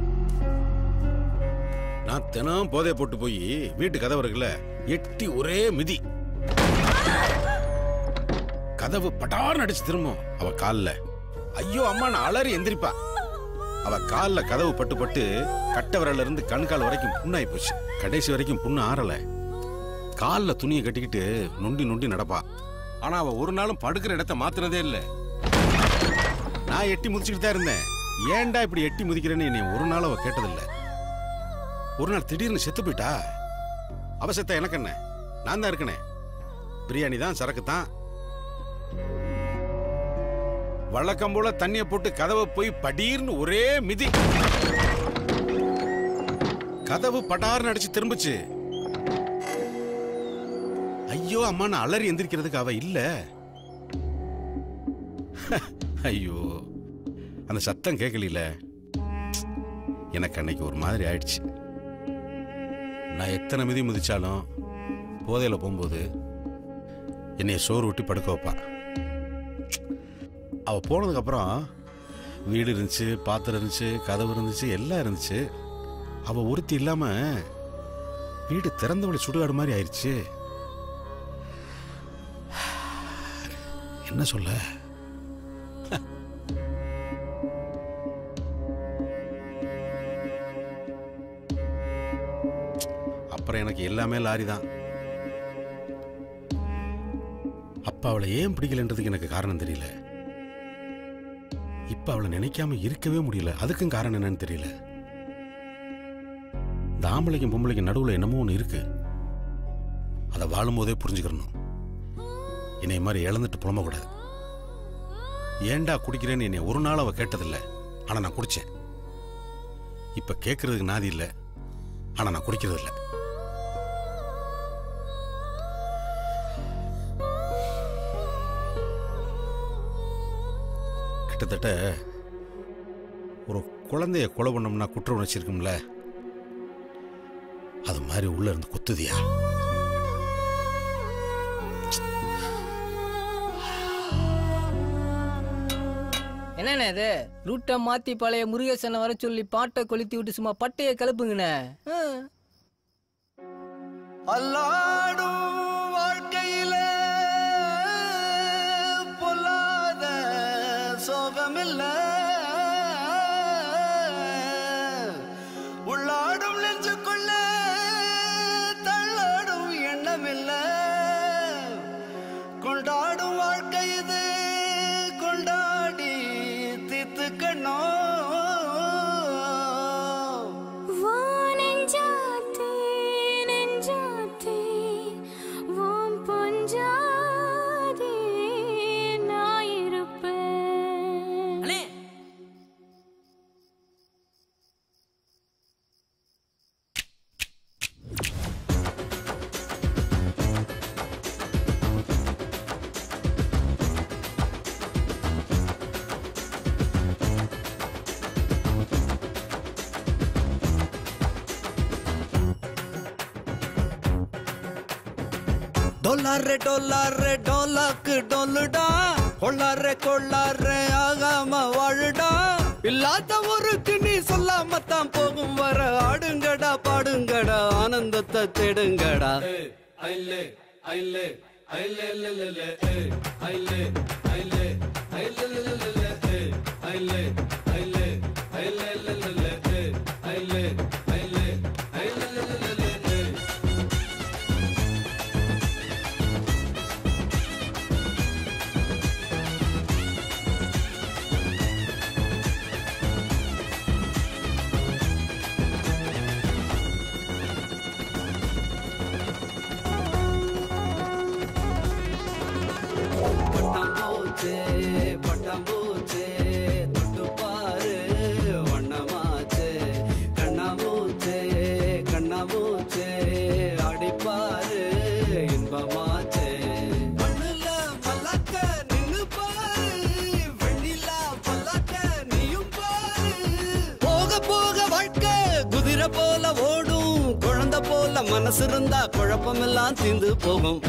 நான் தினம் போதை போட்டு போய் வீட்டு கதவு இருக்குல்ல எட்டி ஒரே மிதி கதவு பட்டார்னு அடிச்சு திரும்பும் அவ கால்ல ஐயோ அம்மா நான் அலறி எந்திரிப்பா அவ கால்ல கதவு பட்டு பட்டு கட்ட விரல்ல இருந்து கண்கால் வரைக்கும் புண்ணாயி போச்சு கடைசி வரைக்கும் புண்ணு ஆறல கால்ல துணியை கட்டிக்கிட்டு நொண்டி நொண்டி நடப்பா ஆனா அவ ஒரு நாளும் படுக்கிற இடத்த மாத்துனதே இல்ல நான் எட்டி முதிச்சுக்கிட்டு தான் இருந்தேன் ஏன்டா இப்படி எட்டி முதிக்கிறேன்னு என்னை ஒரு நாள் அவ கேட்டதில்ல ஒரு நாள் திடீர்னு செத்து போயிட்டா அவ செத்த எனக்கு என்ன நான் தான் இருக்கனே பிரியாணி தான் சரக்கு தான் வழக்கம் போல தண்ணிய போட்டு கதவை போய் படீர்னு ஒரே மிதி கதவு படார்னு அடிச்சு திரும்பிச்சு ஐயோ அம்மா நான் அலறி எந்திரிக்கிறதுக்கு அவ இல்ல ஐயோ அந்த சத்தம் கேட்கல எனக்கு அன்னைக்கு ஒரு மாதிரி ஆயிடுச்சு நான் எத்தனை மிதி மிதிச்சாலும் போதையில போகும்போது என்னைய சோறு ஊட்டி படுக்க வைப்பா அவ போனதுக்கு அப்புறம் வீடு இருந்துச்சு பாத்திரம் இருந்துச்சு கதவு இருந்துச்சு எல்லாம் இருந்துச்சு அவ ஒருத்தி இல்லாம வீடு திறந்தவளை சுடுகாடு மாதிரி ஆயிடுச்சு என்ன சொல்ல அப்புறம் எனக்கு எல்லாமே லாரி தான் அப்பா அவளை ஏன் பிடிக்கலன்றதுக்கு எனக்கு காரணம் தெரியல இப்ப அவளை நினைக்காம இருக்கவே முடியல அதுக்கும் காரணம் என்னன்னு தெரியல இந்த ஆம்பளைக்கும் பொம்பளைக்கும் நடுவுல என்னமோ ஒன்று இருக்கு அதை வாழும்போதே புரிஞ்சுக்கிறணும் என்னை மாதிரி இழந்துட்டு புலம்பக்கூடாது ஏன்டா குடிக்கிறேன்னு என்னை ஒரு நாள் அவ கேட்டதில்லை ஆனா நான் குடிச்சேன் இப்ப கேட்கறதுக்கு நாதி இல்லை ஆனா நான் குடிக்கிறது இல்லை கிட்டத்தட்ட ஒரு குழந்தைய கொலை பண்ணோம்னா குற்ற உணர்ச்சி இருக்கும்ல அது மாதிரி உள்ள இருந்து குத்துதியா என்னண்ணே இது ரூட்டை மாத்தி பழைய முருகேசனை வர சொல்லி பாட்டை கொளுத்தி விட்டு சும்மா பட்டைய கிளப்புங்கண்ணே ஆ. அல்லாடும் வாழ்க்கையில பொல்லாத சோகமில்ல உள்ளாடும் நெஞ்சுக்குள்ள தள்ளாடும் எண்ணமில்ல கொண்டாடும் வாழ்க்கை இது கொண்டாடி தீர்த்துக்கணும் வா நெஞ்சாத்தே, நெஞ்சாத்தே, உன் பொஞ்சாதே நான் இருப்பேன். டொல்லாரே டொல்லாரே டோலாக்கு டொல்லுடா கொள்ளாரே கொள்ளாரே ஆகாம வாழுடா இல்லாத ஊருக்கு நீ சொல்லாம தான் போகும் வர ஆடுங்கடா பாடுங்கடா ஆனந்தத்தை தேடுங்கடா ஐலே ஐலே ஐலே ஐலே ஐலே ஐலே ஐலே ஐலே ஐலே பட்டாம்பூச்சே பட்டாம்பூச்சே தொட்டு பாரு வண்ணமாச்சே கண்ணாமூச்சே கண்ணாமூச்சே அடிப்பாரு இன்பமாச்சே மண்ணுல மல்லாக்க நின்னு பாரு வெண்ணிலா பல்லாக்க நீயும் பாரு போக போக வாழ்க்கை குதிரை போல ஓடும் குழந்தை போல மனசு இருந்தா குழப்பமெல்லாம் தீந்து போகும்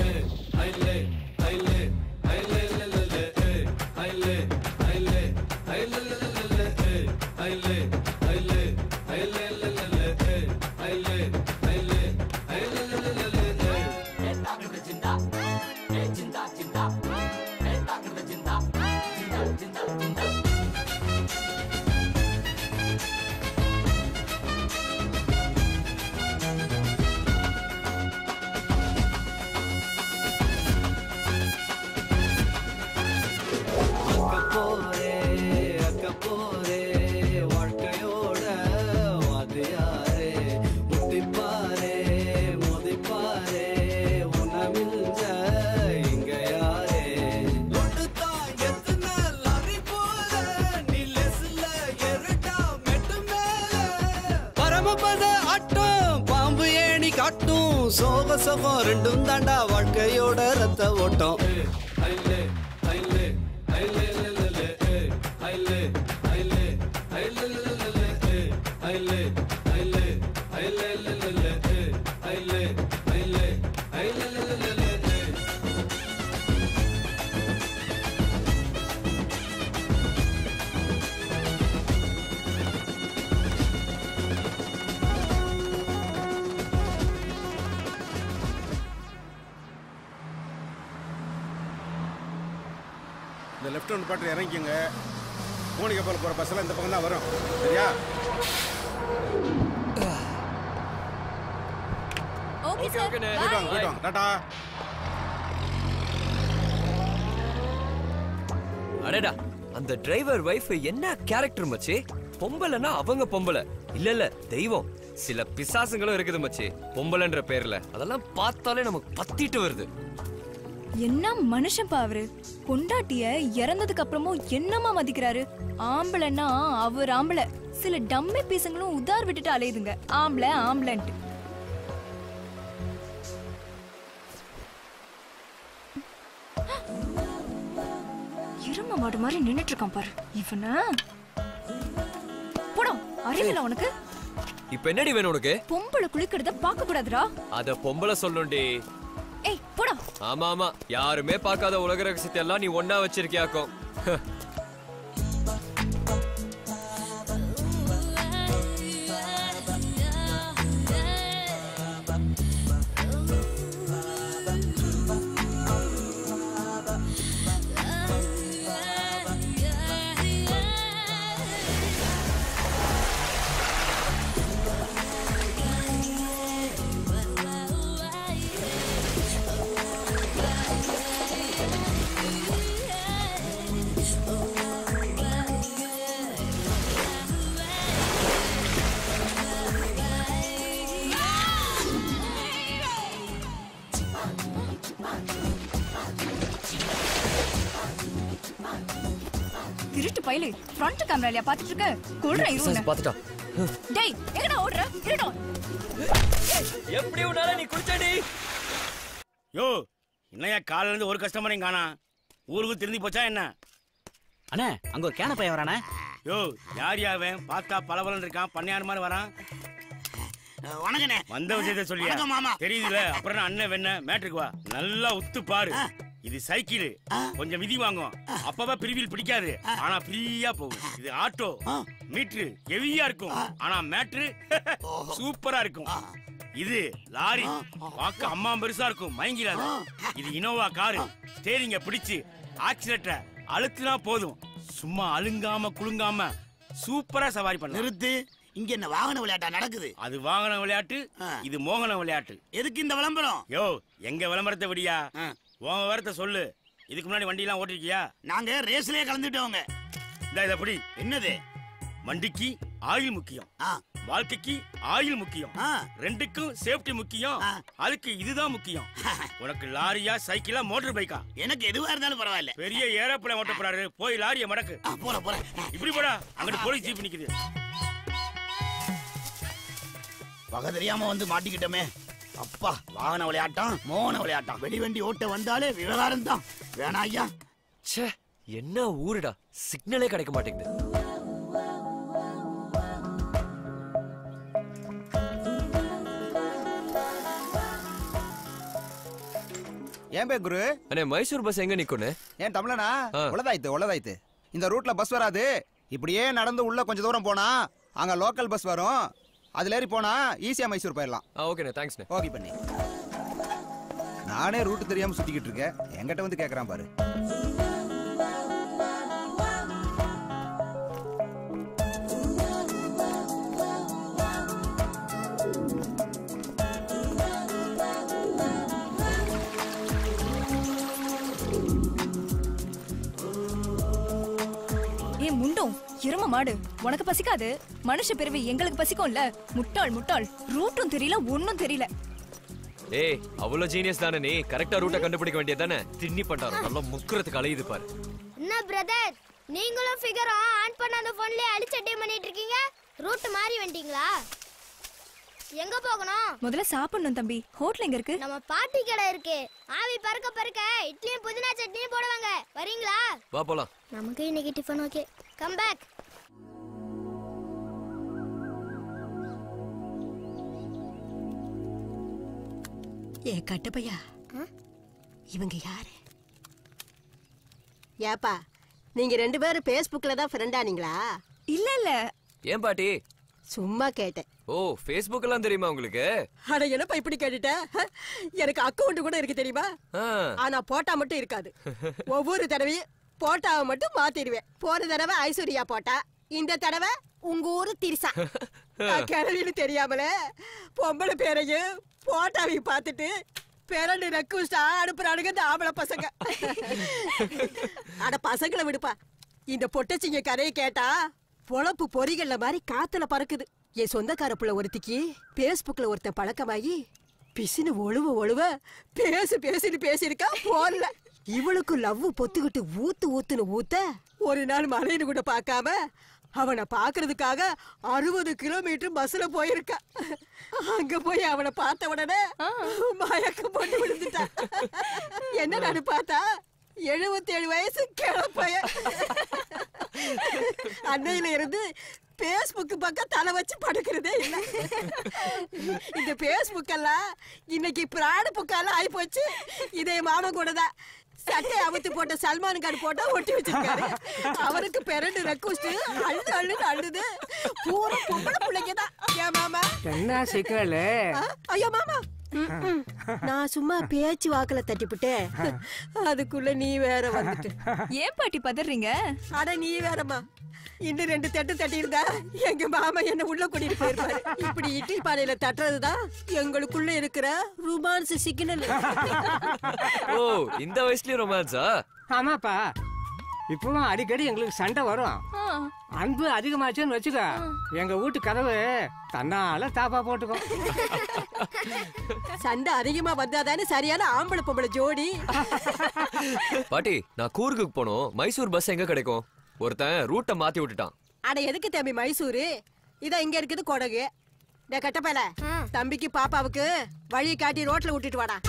பாட்டும் சோக சோகம் ரெண்டும் தாண்டா வாழ்க்கையோட ரத்த ஓட்டம் இந்த லெஃப்ட் ஹேண்ட் பாட்டு இறங்கிக்கங்க மோனிகப்பால் போகிற பஸ்ஸெல்லாம் இந்த பக்கம் தான் வரும் சரியா ஓகே சார் போயிட்டு வாங்க போயிட்டு வாங்க டாட்டா அடடா அந்த டிரைவர் வைஃப் என்ன கேரக்டர் மச்சி பொம்பளைன்னா அவங்க பொம்பளை இல்ல இல்ல தெய்வம் சில பிசாசுங்களும் இருக்குது மச்சி பொம்பளைன்ற பேர்ல அதெல்லாம் பார்த்தாலே நமக்கு பத்திட்டு வருது என்ன மனுஷன்ப்பா அவரு பொண்டாட்டிய இறந்ததுக்கு அப்புறமும் என்னமா மதிக்கிறாரு ஆம்பளைன்னா அவர் ஆம்பளை சில டம்மி பீசங்களும் உதார் விட்டுட்டு அலையுதுங்க ஆம்பளை ஆம்பளைன்ட்டு இரும மாடு மாதிரி நின்னுட்டு இருக்கான் பாரு இவன போடா அறிவில உனக்கு இப்ப என்னடி வேணும் உனக்கு பொம்பளை குளிக்கிறத பார்க்க கூடாதுடா அத பொம்பளை சொல்லுண்டி ஏய் போடா ஆமா ஆமா யாருமே பார்க்காத உலக ரகசியத்தை எல்லாம் நீ ஒன்னா வச்சிருக்கியாக்கும் திருட்டு பையலு ஃப்ரண்ட் கேமராலயா பாத்துட்டு இருக்க கொள்றேன் இருங்க பாத்துட்டா டேய் எங்கடா ஓடுற இருடா எப்படி உன்னால நீ குடிச்சடி யோ என்னையா காலையில இருந்து ஒரு கஸ்டமரையும் காணா ஊருக்கு திரும்பி போச்சா என்ன அண்ணே அங்க ஒரு கேன பையன் வரானே யோ யார் யாவன் பார்த்தா பளபளன்னு இருக்கான் பண்ணையார் மாதிரி வரான் வணக்கண்ணே வந்த விஷயத்த சொல்லியா வணக்கம் மாமா. தெரியுதுல அப்புறம் என்ன அண்ணன் வெண்ண மேட்ருக்கு வா நல்லா உத்து பாரு இது சைக்கிள் கொஞ்சம் மிதி வாங்கும் அப்பவா பிரிவில் பிடிக்காது ஆனா ஃப்ரீயா போகும் இது ஆட்டோ மீட்ரு ஹெவியா இருக்கும் ஆனா மேட்ரு சூப்பரா இருக்கும் இது லாரி பார்க்க அம்மா பெருசா இருக்கும் மயங்கிடாத இது இனோவா காரு ஸ்டேரிங்க பிடிச்சு ஆக்சிலேட்டரை அழுத்தினா போதும் சும்மா அழுங்காம குலுங்காம சூப்பரா சவாரி பண்ண நிறுத்து இங்க என்ன வாகன விளையாட்டா நடக்குது அது வாகன விளையாட்டு இது மோகன விளையாட்டு எதுக்கு இந்த விளம்பரம் யோ எங்க விளம்பரத்தை விடியா உன் விவரத்தை சொல்லு இதுக்கு முன்னாடி வண்டி எல்லாம் ஓட்டிருக்கியா நாங்க ரேஸ்லயே கலந்துட்டோங்க இந்த இத புடி என்னது வண்டிக்கு ஆயில் முக்கியம் வாழ்க்கைக்கு ஆயில் முக்கியம் ரெண்டுக்கும் சேஃப்டி முக்கியம் அதுக்கு இதுதான் முக்கியம் உனக்கு லாரியா சைக்கிளா மோட்டார் பைக்கா எனக்கு எதுவா இருந்தாலும் பரவாயில்ல பெரிய ஏரோப்ளேன் ஓட்ட போறாரு போய் லாரிய மடக்கு போற போறேன் இப்படி போடா அங்கிட்டு போலீஸ் ஜீப் நிக்குது வகை தெரியாம வந்து மாட்டிக்கிட்டோமே அப்பா வாகன விளையாட்டம் மோகன விளையாட்டம் வெடிவண்டி ஓட்ட வந்தாலே விவகாரம் தான் வேணா ஐயா ச்சே என்ன ஊருடா சிக்னலே கிடைக்க மாட்டேங்குது ஏன் பே குரு அண்ணே மைசூர் பஸ் எங்க நிக்குன்னு ஏன் தமிழனா ஆ. உளதாயித்து உளதாயித்து இந்த ரூட்ல பஸ் வராது இப்படியே நடந்து உள்ள கொஞ்ச தூரம் போனா அங்க லோக்கல் பஸ் வரும் அதுல ஏறி போனா ஈஸியா மைசூர் போயிடலாம் ஆ ஓகேண்ணே தேங்க்ஸ்ண்ணே ஓகே பண்ணி நானே ரூட் தெரியாம சுத்திக்கிட்டு இருக்கேன் என்கிட்ட வந்து கேக்குறான் பாரு ஏ முண்டும் எரும மாடு உனக்கு பசிக்காது மனுஷ பிறவி எங்களுக்கு பசிக்கும்ல முட்டாள் முட்டாள் ரூட்டும் தெரியல ஒன்னும் தெரியல ஏய் அவ்வளவு ஜீனியஸ் தானே நீ கரெக்டா ரூட்டை கண்டுபிடிக்க வேண்டியது தானே திண்ணி பண்றாரு நல்லா முக்குறதுக்கு அலையுது பாரு என்ன பிரதர் நீங்களும் ஃபிகரும் ஆன் பண்ண அந்த போன்லயே அடிச்சு அட்டே பண்ணிட்டு இருக்கீங்க ரூட் மாறி வந்துட்டீங்களா எங்க போகணும் முதல்ல சாப்பிடணும் தம்பி ஹோட்டல் எங்க இருக்கு நம்ம பாட்டி கடை இருக்கு ஆவி பறக்க பறக்க இட்லியும் புதினா சட்னியும் போடுவாங்க வரீங்களா வா போலாம் நமக்கு இன்னைக்கு டிஃபன் ஓகே கம் பேக் ஏ கட்டப்பையா இவங்க யாரு ஏப்பா நீங்க ரெண்டு பேரும் ஃபேஸ்புக்ல தான் ஃப்ரெண்டானீங்களா இல்ல இல்ல ஏன் பாட்டி சும்மா கேட்டேன் ஓ Facebook எல்லாம் தெரியுமா உங்களுக்கு அட என்னப்பா இப்படி கேட்டுட்ட ஹ? எனக்கு அக்கவுண்ட் கூட இருக்கு தெரியுமா ஆ. ஆனா போட்டா மட்டும் இருக்காது ஒவ்வொரு தடவையும் போட்டாவை மட்டும் மாத்திடுவேன் போன தடவை ஐஸ்வர்யா போட்டா இந்த தடவை உங்க ஊரு திரிசா நான் கிளவின்னு தெரியாமலே பொம்பளை பேரையும் போட்டாவையும் பார்த்துட்டு பிறண்டு ரெக்வஸ்டா அனுப்புறானுங்க இந்த ஆம்பளை பசங்க அட பசங்களை விடுப்பா இந்த பொட்டச்சிங்க கதையை கேட்டா பொழப்பு பொறிகள்ல மாதிரி காத்துல பறக்குது என் சொந்தக்கார புள்ள ஒருத்திக்கு பேஸ்புக்ல ஒருத்தன் பழக்கமாகி பிசினு ஒழுவ ஒழுவ பேசு பேசுன்னு பேசியிருக்கா போன்ல இவளுக்கு லவ் பொத்துக்கிட்டு ஊத்து ஊத்துன்னு ஊத்த ஒரு நாள் மலைன்னு கூட பார்க்காம அவனை பாக்குறதுக்காக அறுபது கிலோமீட்டர் பஸ்ல போயிருக்கா அங்க போய் அவனை பார்த்த உடனே மயக்கம் போட்டு விழுந்துட்டா என்ன நான் பார்த்தா எழுபத்தேழு வயசு கிளப்பைய அன்னையில இருந்து பேஸ்புக் பக்கம் தலை வச்சு படுக்கிறதே இல்ல இந்த பேஸ்புக் எல்லாம் இன்னைக்கு பிராடு புக்கெல்லாம் ஆகி போச்சு இதே மாமன் கூட தான் சட்டை அவுத்து போட்ட சல்மான் கார்டு போட்டா ஒட்டி வச்சிருக்காரு அவருக்கு பிறண்டு ரெக்வஸ்ட் அள்ளு அள்ளுன்னு அள்ளுது பூரா பொம்பளை பிள்ளைங்க தான் ஏன் மாமா என்ன சிக்கல் ஆ, ஐயோ மாமா ம், ம். நான் சும்மா பேச்சு வாக்குல தட்டிப்புட்டேன் அதுக்குள்ள நீ வேற வந்துட்டு ஏன் பாட்டி பதறீங்க அட நீ வேறம்மா இன்னும் ரெண்டு தட்டு தட்டி இருந்தா எங்க மாமா என்ன உள்ள கூட்டிட்டு போயிருப்பாரு இப்படி இட்லி பானையில தட்டுறதுதான் எங்களுக்குள்ள இருக்கிற ரொமான்ஸ் சிக்னல் ஓ இந்த வயசுலயும் ரொமான்ஸா ஆமாப்பா இப்பவும் அடிக்கடி எங்களுக்கு சண்டை வரும் அன்பு அதிகமாச்சுன்னு வச்சுக்க எங்க வீட்டு கதவு தன்னால தாப்பா போட்டுக்கும் சண்டை அதிகமா வந்தாதானே சரியான ஆம்பளை பொம்பளை ஜோடி பாட்டி நான் கூர்க்கு போனோம் மைசூர் பஸ் எங்க கிடைக்கும் ஒருத்தன் ரூட்டை மாத்தி விட்டுட்டான் அட எதுக்கு தம்பி மைசூரு இதான் இங்க இருக்குது கொடகு டே கட்டப்பேல தம்பிக்கு பாப்பாவுக்கு வழி காட்டி ரோட்ல விட்டுட்டு வாடா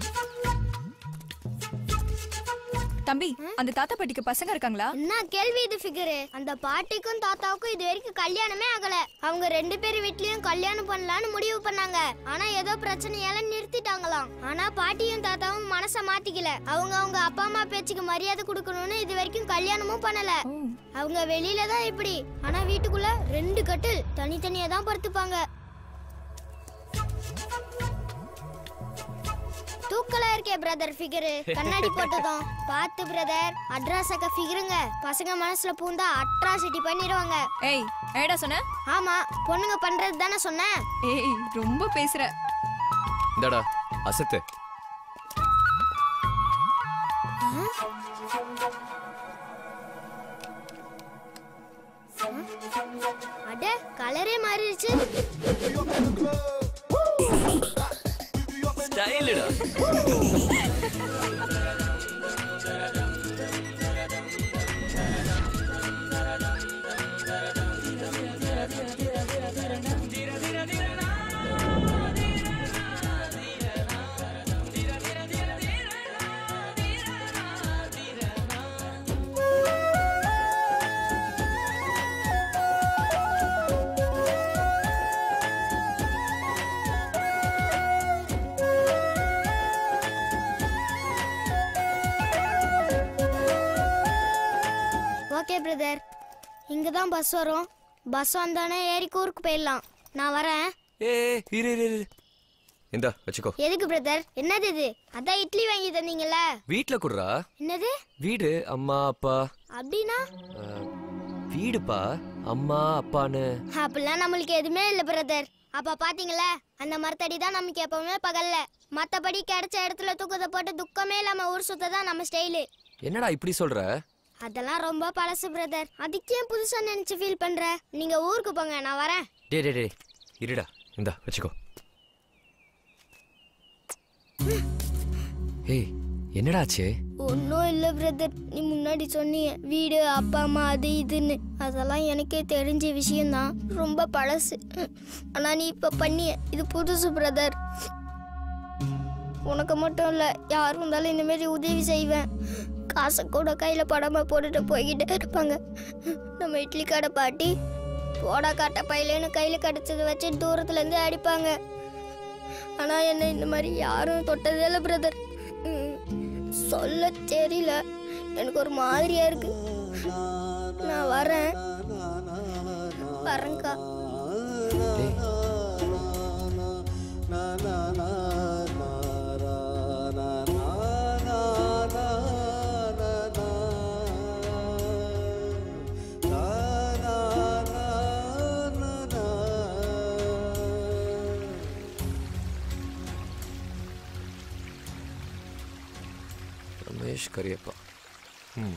தம்பி அந்த தாத்தா பாட்டிக்கு பசங்க இருக்காங்களா என்ன கேள்வி இது ஃபிகரு அந்த பாட்டிக்கும் தாத்தாவுக்கும் இது வரைக்கும் கல்யாணமே ஆகல அவங்க ரெண்டு பேர் வீட்லயும் கல்யாணம் பண்ணலாம்னு முடிவு பண்ணாங்க ஆனா ஏதோ பிரச்சனையால நிறுத்திட்டாங்களாம் ஆனா பாட்டியும் தாத்தாவும் மனச மாத்திக்கல அவங்க அவங்க அப்பா அம்மா பேச்சுக்கு மரியாதை கொடுக்கணும்னு இது வரைக்கும் கல்யாணமும் பண்ணல அவங்க வெளியில தான் இப்படி ஆனா வீட்டுக்குள்ள ரெண்டு கட்டில் தனித்தனியா தான் படுத்துப்பாங்க தூக்கலா இருக்கே பிரதர் ஃபிகரு கண்ணாடி போட்டதும் பார்த்து பிரதர் அட்ராசக்க ஃபிகருங்க பசங்க மனசுல பூந்தா அட்ராசிட்டி பண்ணிடுவாங்க ஏய் ஏடா சொன்ன ஆமா பொண்ணுங்க பண்றது தானே சொன்னேன் ஏய் ரொம்ப பேசுற இந்தாடா அசத்து அட கலரே மாறிடுச்சு ஸ்டைலுடா ஓகே பிரதர் இங்க தான் பஸ் வரும் பஸ் வந்தானே ஏறி ஊருக்கு போயிடலாம் நான் வரேன் ஏ இரு இரு இரு இந்தா வச்சுக்கோ எதுக்கு பிரதர் என்னது இது அதான் இட்லி வாங்கி தந்தீங்கல்ல வீட்ல குடுறா என்னது வீடு அம்மா அப்பா அப்படின்னா அஹ், வீடுப்பா அம்மா அப்பான்னு அப்படிலாம் நம்மளுக்கு எதுவுமே இல்ல பிரதர் அப்ப பாத்தீங்களா அந்த மரத்தடி தான் நமக்கு எப்பவுமே பகல்ல மத்தபடி கிடைச்ச இடத்துல தூக்கத்தை போட்டு துக்கமே இல்லாம ஊர் சுத்த தான் நம்ம ஸ்டைலு என்னடா இப்படி சொல்ற அதெல்லாம் ரொம்ப பழசு பிரதர் அதுக்கே புதுசா நினைச்சு ஃபீல் பண்ற நீங்க ஊருக்கு போங்க நான் வரேன் டே டே டே இருடா இந்தா வச்சுக்கோ ஏய் என்னடாச்சு ஒன்றும் இல்லை பிரதர் நீ முன்னாடி சொன்னீங்க வீடு அப்பா அம்மா அது இதுன்னு அதெல்லாம் எனக்கே தெரிஞ்ச விஷயம்தான் ரொம்ப பழசு ஆனால் நீ இப்போ பண்ணிய இது புதுசு பிரதர் உனக்கு மட்டும் இல்லை யாரும் இருந்தாலும் இந்த மாதிரி உதவி செய்வேன் காசை கூட கையில் படமாக போட்டுட்டு போய்கிட்டே இருப்பாங்க நம்ம இட்லி கடை பாட்டி போடா காட்ட பையிலன்னு கையில் கிடச்சதை வச்சு தூரத்துலேருந்து அடிப்பாங்க ஆனால் என்ன இந்த மாதிரி யாரும் தொட்டதே இல்லை பிரதர் சொல்ல தெரியல எனக்கு ஒரு மாதிரியா இருக்கு நான் வரேன் வரேன்க்கா ரமேஷ் கரியப்பா ம்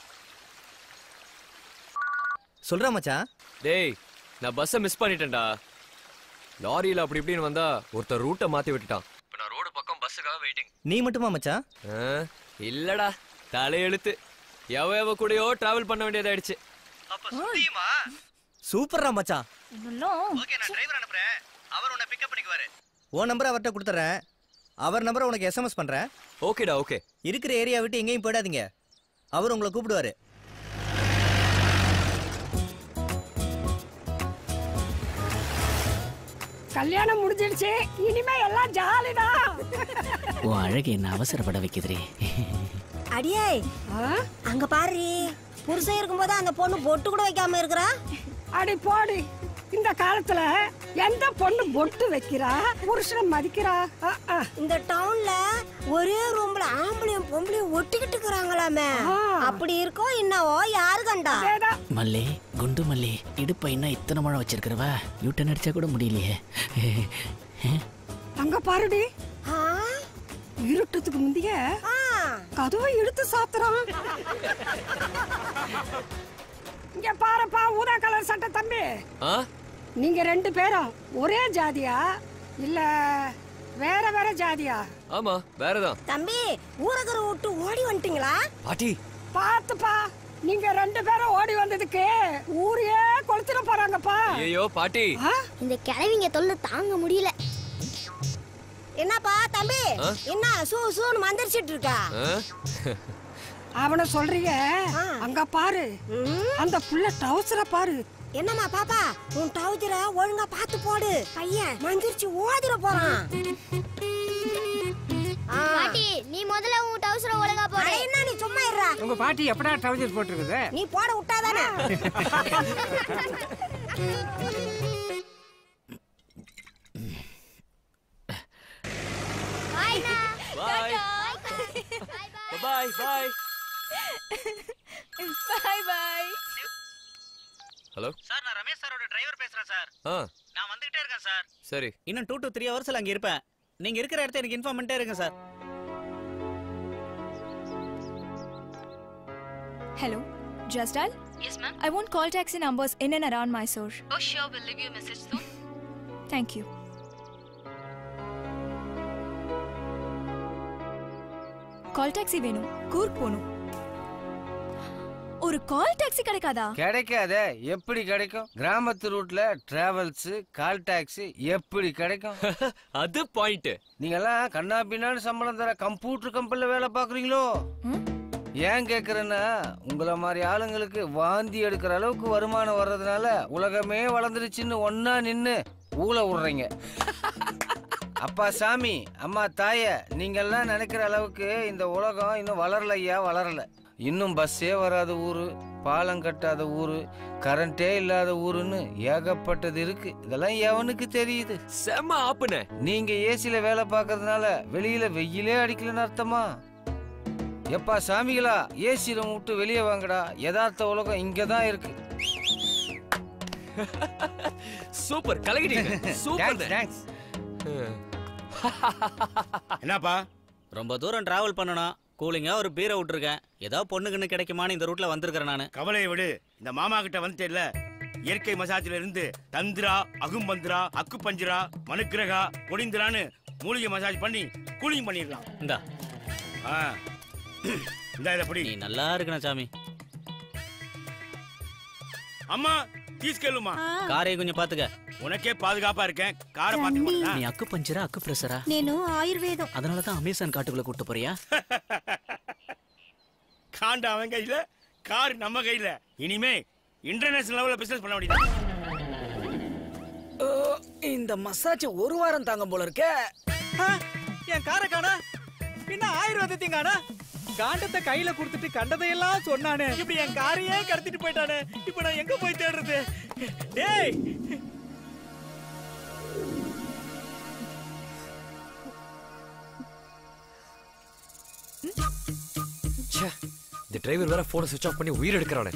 சொல்றா மச்சான் டேய் நான் பஸ்ஸை மிஸ் பண்ணிட்டேன்டா லாரியில அப்படி இப்படின்னு வந்தா ஒருத்தர் ரூட்டை மாத்தி விட்டுட்டான் இப்போ நான் ரோடு பக்கம் பஸ்ஸுக்காக வெயிட்டிங் நீ மட்டுமா மச்சான் இல்லடா தலையெழுத்து எவ எவ கூடயோ டிராவல் பண்ண வேண்டியதாயிடுச்சு சூப்பர்ரா மச்சான் ஓகே நான் டிரைவர் அனுப்புறேன் அவர் உன்னை பிக்கப் பண்ணிக்குவாரு உன் நம்பர் அவர்ட்ட கொடுத்துறேன் அவர் நம்பரை உனக்கு எஸ்எம்எஸ் பண்றேன் ஓகேடா ஓகே இருக்கிற ஏரியா விட்டு எங்கேயும் போயிடாதீங்க அவர் உங்களை கூப்பிடுவாரு கல்யாணம் முடிஞ்சிடுச்சு இனிமே எல்லாம் ஜாலிதான் உன் அழகு என்ன அவசரப்பட வைக்குதுரே அடியே அங்க பாரு புருஷன் இருக்கும்போது அந்த பொண்ணு பொட்டு கூட வைக்காம இருக்கிறா அடி போடி இந்த காலத்துல எந்த பொண்ணு பொட்டு வைக்கிறா புருஷனை மதிக்கிறா அஹ், அஹ். இந்த டவுன்ல ஒரே ரூம்ல ஆம்பளையும் பொம்பளையும் ஒட்டிக்கிட்டு இருக்கிறாங்களாமே அப்படி இருக்கோம் என்னவோ யாரு கண்டா மல்லி குண்டு மல்லி இடுப்பை என்ன இத்தனை முழம் வச்சிருக்கிறவ யூட்டன் அடிச்சா கூட முடியலையே அங்க பாருடி இருட்டத்துக்கு முந்தைய கதவை இழுத்து சாத்துறான் இங்க பாருப்பா ஊதா கலர் சட்டை தம்பி ஆ நீங்க ரெண்டு பேரும் ஒரே ஜாதியா இல்ல வேற வேற ஜாதியா ஆமா வேறதான் தம்பி ஊரகர விட்டு ஓடி வந்துட்டீங்களா பாட்டி பாத்துப்பா நீங்க ரெண்டு பேரும் ஓடி வந்ததுக்கு ஊரையே கொளுத்திட போறாங்கப்பா ஐயோ பாட்டி இந்த கிழவிங்க தொல்லை தாங்க முடியல என்னப்பா தம்பி ஆ? என்ன சூ சூன்னு மந்திரிச்சிட்டு இருக்கா ஆ? அவன சொல்றீங்க அங்க பாரு அந்த புள்ள டவுசர பாரு என்னம்மா பாப்பா உன் டவுஜர ஒழுங்கா பார்த்து போடு பையன் மந்திரிச்சு ஓதிர போறான் பாட்டி நீ முதல்ல உன் டவுசரை ஒழுங்கா போடு என்ன நீ சும்மா இருடா உங்க பாட்டி எப்படா ட்ரௌசர் போட்டிருக்குது நீ போட விட்டாதானே பாய் பாய் பாய் பாய் பாய் ஹலோ சார் நான் ரமேஷ் சாரோட டிரைவர் பேசுறேன் சார் ஆ நான் வந்துகிட்டே இருக்கேன் சார் சரி இன்னும் டூ டு த்ரீ ஹவர்ஸ்ல அங்க இருப்பேன் நீங்க இருக்கிற இடத்த எனக்கு இன்ஃபார்ம் பண்ணிட்டே இருங்க sir Hello, Justal? Yes, ma'am. I want call taxi numbers in and around Mysore. Oh, sure. We'll leave you a message soon. Thank you. Call taxi வேணும் கூர்க் போகணும் ஒரு கால் டாக்ஸி கிடைக்காதா கிடைக்காதே எப்படி கிடைக்கும் கிராமத்து ரூட்ல டிராவல்ஸ் கால் டாக்ஸி எப்படி கிடைக்கும் அது பாயிண்ட் நீங்க எல்லாம் கண்ணா பின்னான்னு சம்பளம் தர கம்ப்யூட்டர் கம்பெனில வேலை பாக்குறீங்களோ ஏன் கேக்குறேன்னா உங்கள மாதிரி ஆளுங்களுக்கு வாந்தி எடுக்கிற அளவுக்கு வருமானம் வர்றதுனால உலகமே வளர்ந்துருச்சுன்னு ஒன்னா நின்னு ஊழ விடுறீங்க அப்பா சாமி அம்மா தாய நீங்கெல்லாம் நினைக்கிற அளவுக்கு இந்த உலகம் இன்னும் வளரல ஐயா வளரல இன்னும் பஸ்ஸே வராத ஊரு பாலம் கட்டாத ஊரு கரண்டே இல்லாத ஊருன்னு ஏகப்பட்டது இருக்கு இதெல்லாம் எவனுக்கு தெரியுது செம்ம ஆப்புன நீங்க ஏசில வேலை பார்க்கறதுனால வெளியில வெயிலே அடிக்கலன்னு அர்த்தமா எப்பா சாமிகளா ஏசி ரூம் விட்டு வெளியே வாங்கடா யதார்த்த உலகம் இங்க தான் இருக்கு சூப்பர் கலகிட்டீங்க சூப்பர் தேங்க்ஸ் என்னப்பா ரொம்ப தூரம் டிராவல் பண்ணணும் கூலிங்கா ஒரு பீரை விட்டுருக்கேன் ஏதோ பொண்ணுக்குன்னு கிடைக்குமான்னு இந்த ரூட்ல வந்திருக்கிறேன் நான் கவலையை விடு இந்த மாமா கிட்ட வந்துட்டேல்ல இயற்கை மசாஜ்ல இருந்து தந்திரா அகும்பந்திரா அக்கு பஞ்சிரா மனுக்கிரகா கொடிந்திரான்னு மூலிகை மசாஜ் பண்ணி கூலிங் பண்ணிடலாம் இந்தா ஆ இந்த இதை பிடி நீ நல்லா இருக்கணும் சாமி அம்மா தீஸ்கெல்லுமா காரை கொஞ்சம் பாத்துக்க உனக்கே பாதுகாப்பா இருக்கேன் காரை பாத்துக்க நீ அக்கு பஞ்சரா அக்கு பிரஷரா నేను ఆయుర్వేదం அதனால தான் அமேசான் காட்டுக்குள்ள கூட்டு போறியா காண்டு அவன் கையில கார் நம்ம கையில இனிமே இன்டர்நேஷனல் லெவல்ல பிசினஸ் பண்ண முடியாது இந்த மசாஜ் ஒரு வாரம் தாங்க போல இருக்க என் காரை காணா பின்ன ஆயுர்வேதத்தையும் காணா காண்டத்தை கையில கொடுத்துட்டு கண்டதையெல்லாம் சொன்னானே இப்படி என் காரையே கடத்திட்டு போயிட்டானே இப்ப நான் எங்க போய் தேடுறது டேய் ச்சே இந்த டிரைவர் வேற போனை சுவிட்ச் ஆஃப் பண்ணி உயிர் எடுக்கிறானே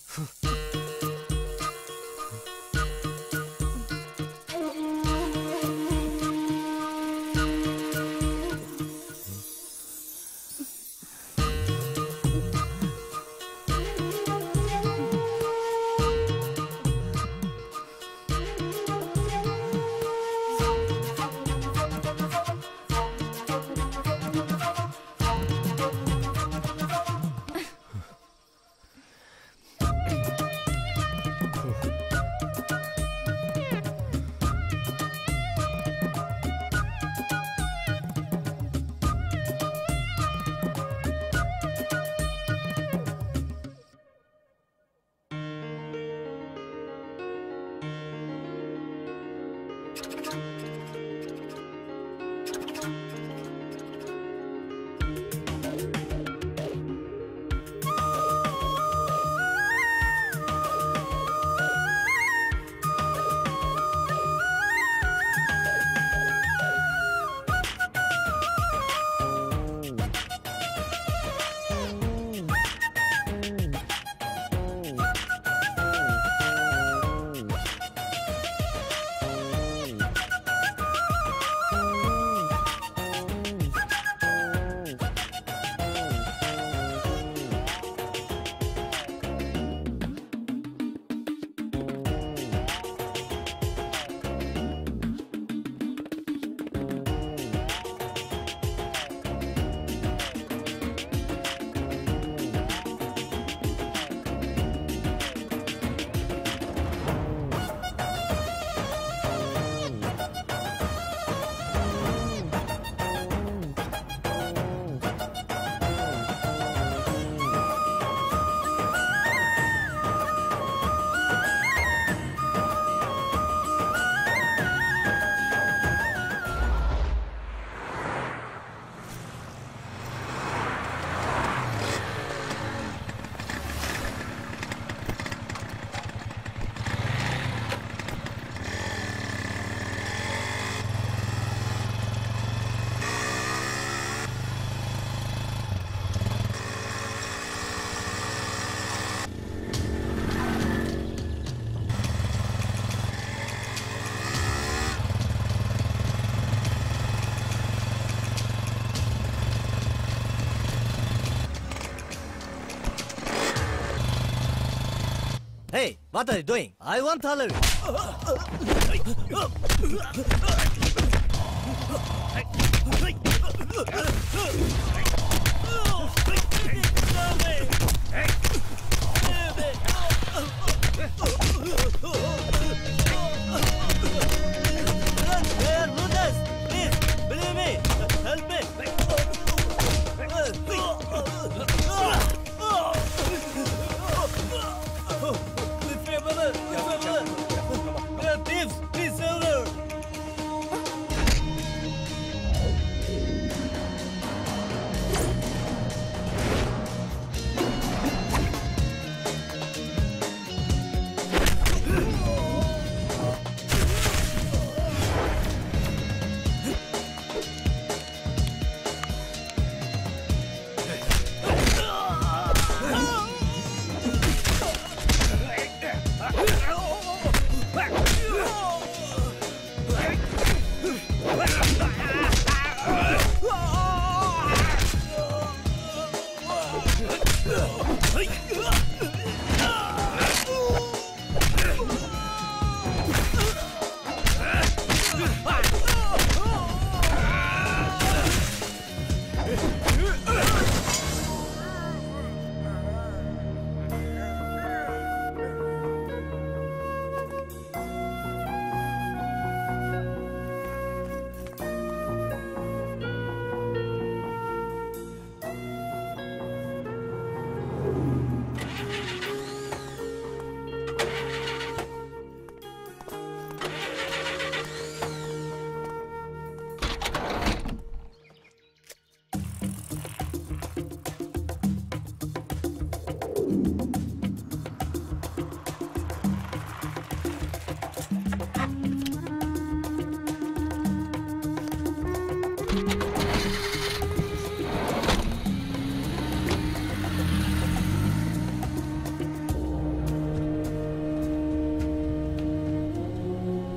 Hey, what are you doing? I want salary. Ah!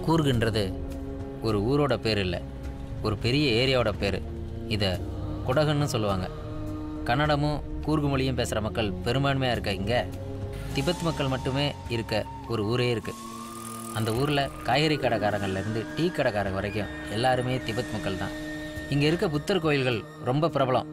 கூர்குன்றது ஒரு ஊரோட பேர் இல்லை ஒரு பெரிய ஏரியாவோட பேர் இதை குடகுன்னு சொல்லுவாங்க கன்னடமும் கூர்கு மொழியும் பேசுகிற மக்கள் பெரும்பான்மையாக இருக்க இங்கே திபெத் மக்கள் மட்டுமே இருக்க ஒரு ஊரே இருக்குது அந்த ஊரில் காய்கறி கடைக்காரங்கள்லேருந்து டீ கடைக்காரங்க வரைக்கும் எல்லாருமே திபெத் மக்கள் தான் இங்கே இருக்க புத்தர் கோயில்கள் ரொம்ப பிரபலம்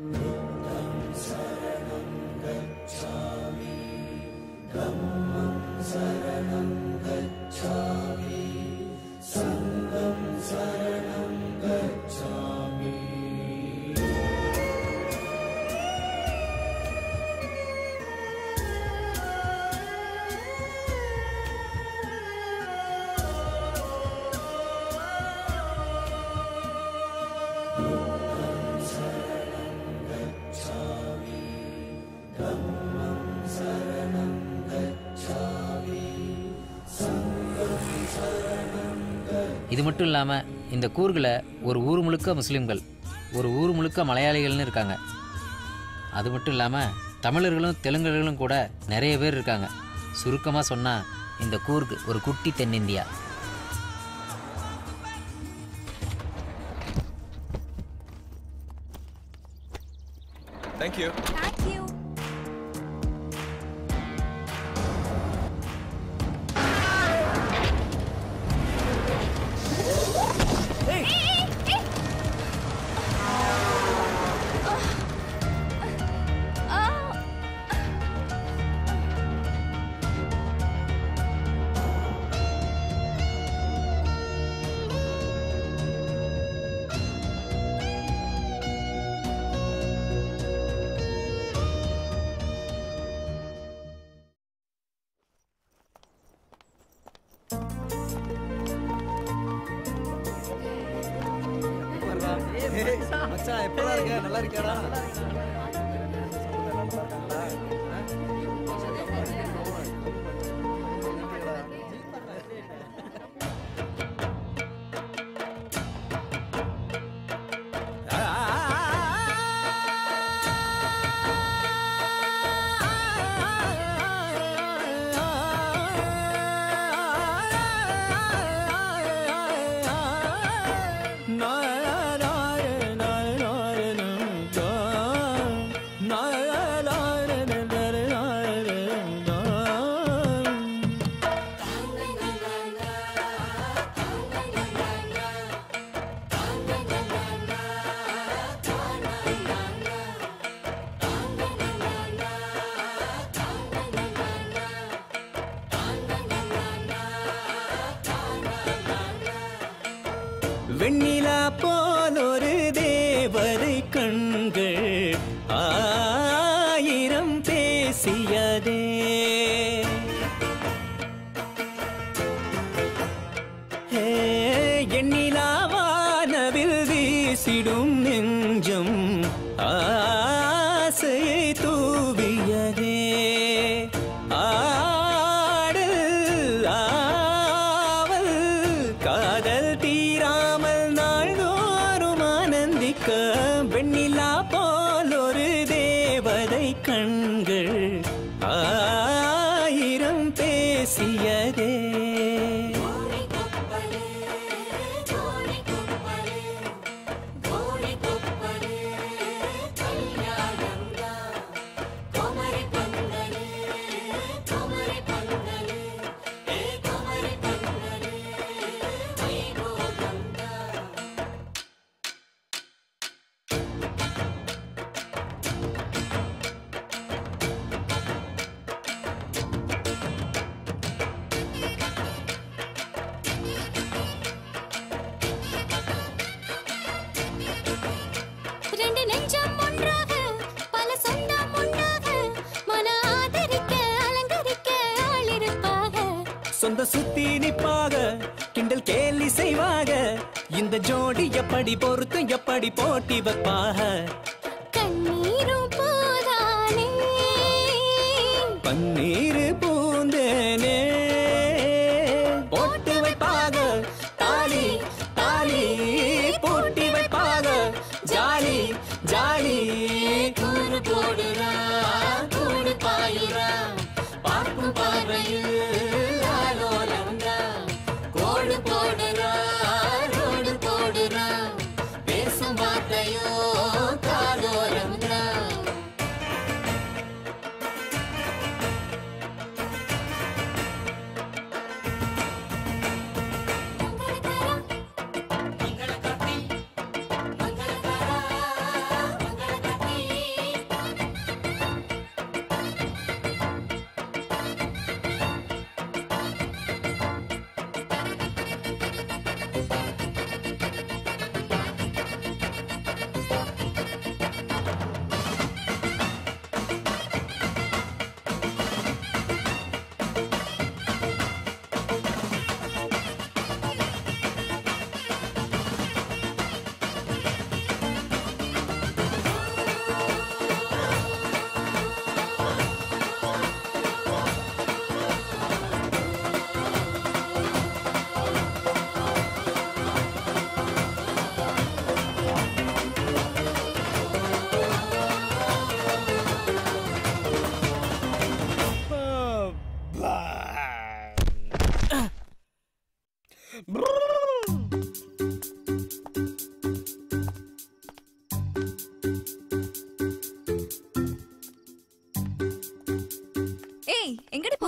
இது மட்டும் இல்லாமல் இந்த கூர்கில் ஒரு ஊர் முழுக்க முஸ்லீம்கள் ஒரு ஊர் முழுக்க மலையாளிகள்னு இருக்காங்க அது மட்டும் இல்லாமல் தமிழர்களும் தெலுங்கர்களும் கூட நிறைய பேர் இருக்காங்க சுருக்கமாக சொன்னால் இந்த கூர்க் ஒரு குட்டி தென்னிந்தியா தேங்க்யூ தேங்க்யூ மச்சான் எப்படா இருக்க நல்லா இருக்கியாடா வெண்ணிலா போல் ஒரு தேவதை கண்கள் ஆயிரம் பேசியதே ஹே, எண்ணிலாவானவில் வீசிடும் நெஞ்சம் ஆசையை தூவியதே ஆடல் ஆவல் காதல் தீராமல் நாள்தோறும் ஆனந்திக்க வெண்ணிலா போல் ஒரு தேவதை கண்கள் ஆயிரம் பேசியதே ரெண்டு நெஞ்சம் ஒன்றாக பல சொந்தம் உண்டாக மன ஆதரிக்க அலங்கரிக்க ஆள் இருப்பாக சொந்த சுத்தி நிப்பாக கிண்டல் கேலி செய்வாக இந்த ஜோடி எப்படி பொறுத்தும் எப்படி போட்டி வைப்பாக கண்ணீரும் போதானே பன்னீர் பூந்தேனே போட்டு வைப்பாக தாலி தாலி பூட்டி வைப்பாக ஜாலி ஜாலி கூறு போடுறா கூடு பாயுறா பார்க்கும் பார்வையில் ஆலோலம்தா கோடு போடுற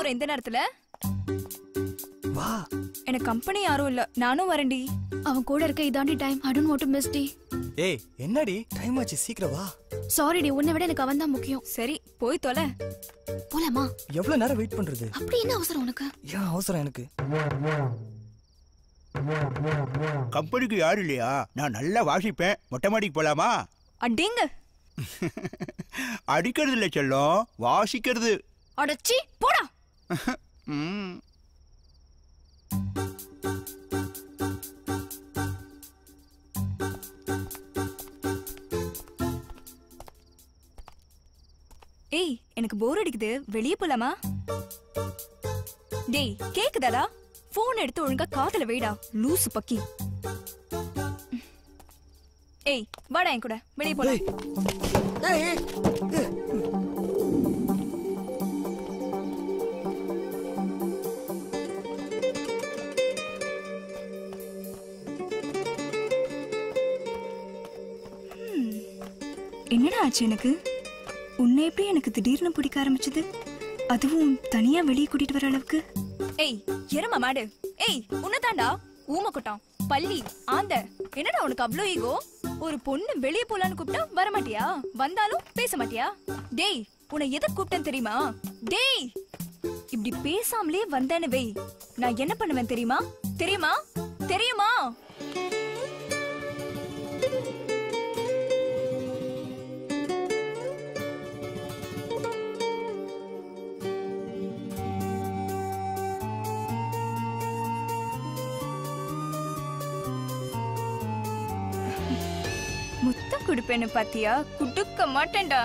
போற இந்த நேரத்துல வா எனக்கு கம்பெனி யாரும் இல்ல நானும் வரேன்டி அவன் கூட இருக்க இதாண்டி time I don't want to miss டி ஏய் என்னடி டைம் ஆச்சு சீக்கிரம் வா சாரி டி உன்னை விட எனக்கு அவன் தான் முக்கியம் சரி போய் தொலை போலாமா எவ்வளவு நேரம் வெயிட் பண்றது அப்படி என்ன அவசரம் உனக்கு ஏன் அவசரம் எனக்கு கம்பெனிக்கு யாரும் இல்லையா நான் நல்லா வாசிப்பேன் மொட்டை மாடிக்கு போலாமா அடிங்க அடிக்கிறது இல்லை செல்லம் வாசிக்கிறது அடச்சி போடா ம் ஏய் எனக்கு போர் அடிக்குது வெளியே போலாமா டேய் கேக்குதாடா போன் எடுத்து ஒழுங்கா காதுல வைடா லூசு பக்கி ஏய் வாடா என் கூட வெளியே போலாம் ஹம். என்னடா ஆச்சு எனக்கு உன்னை எப்படி எனக்கு திடீர்னு பிடிக்க ஆரம்பிச்சது அதுவும் தனியா வெளியே கூட்டிட்டு வர அளவுக்கு ஏய் எரும மாடு ஏய் உன்னதாண்டா ஊம கொட்டான் பள்ளி ஆந்த என்னடா உனக்கு அவ்ளோ ஈகோ ஒரு பொண்ணு வெளியே போலான்னு கூப்பிட்டா வர மாட்டியா வந்தாலும் பேச மாட்டியா டேய் உன்னை எதை கூப்பிட்டேன் தெரியுமா டேய் இப்படி பேசாமலே வந்தேன்னு வை நான் என்ன பண்ணுவேன் தெரியுமா தெரியுமா தெரியுமா முத்தம் கொடுப்பேன்னு பாத்தியா குடுக்க மாட்டேன்டா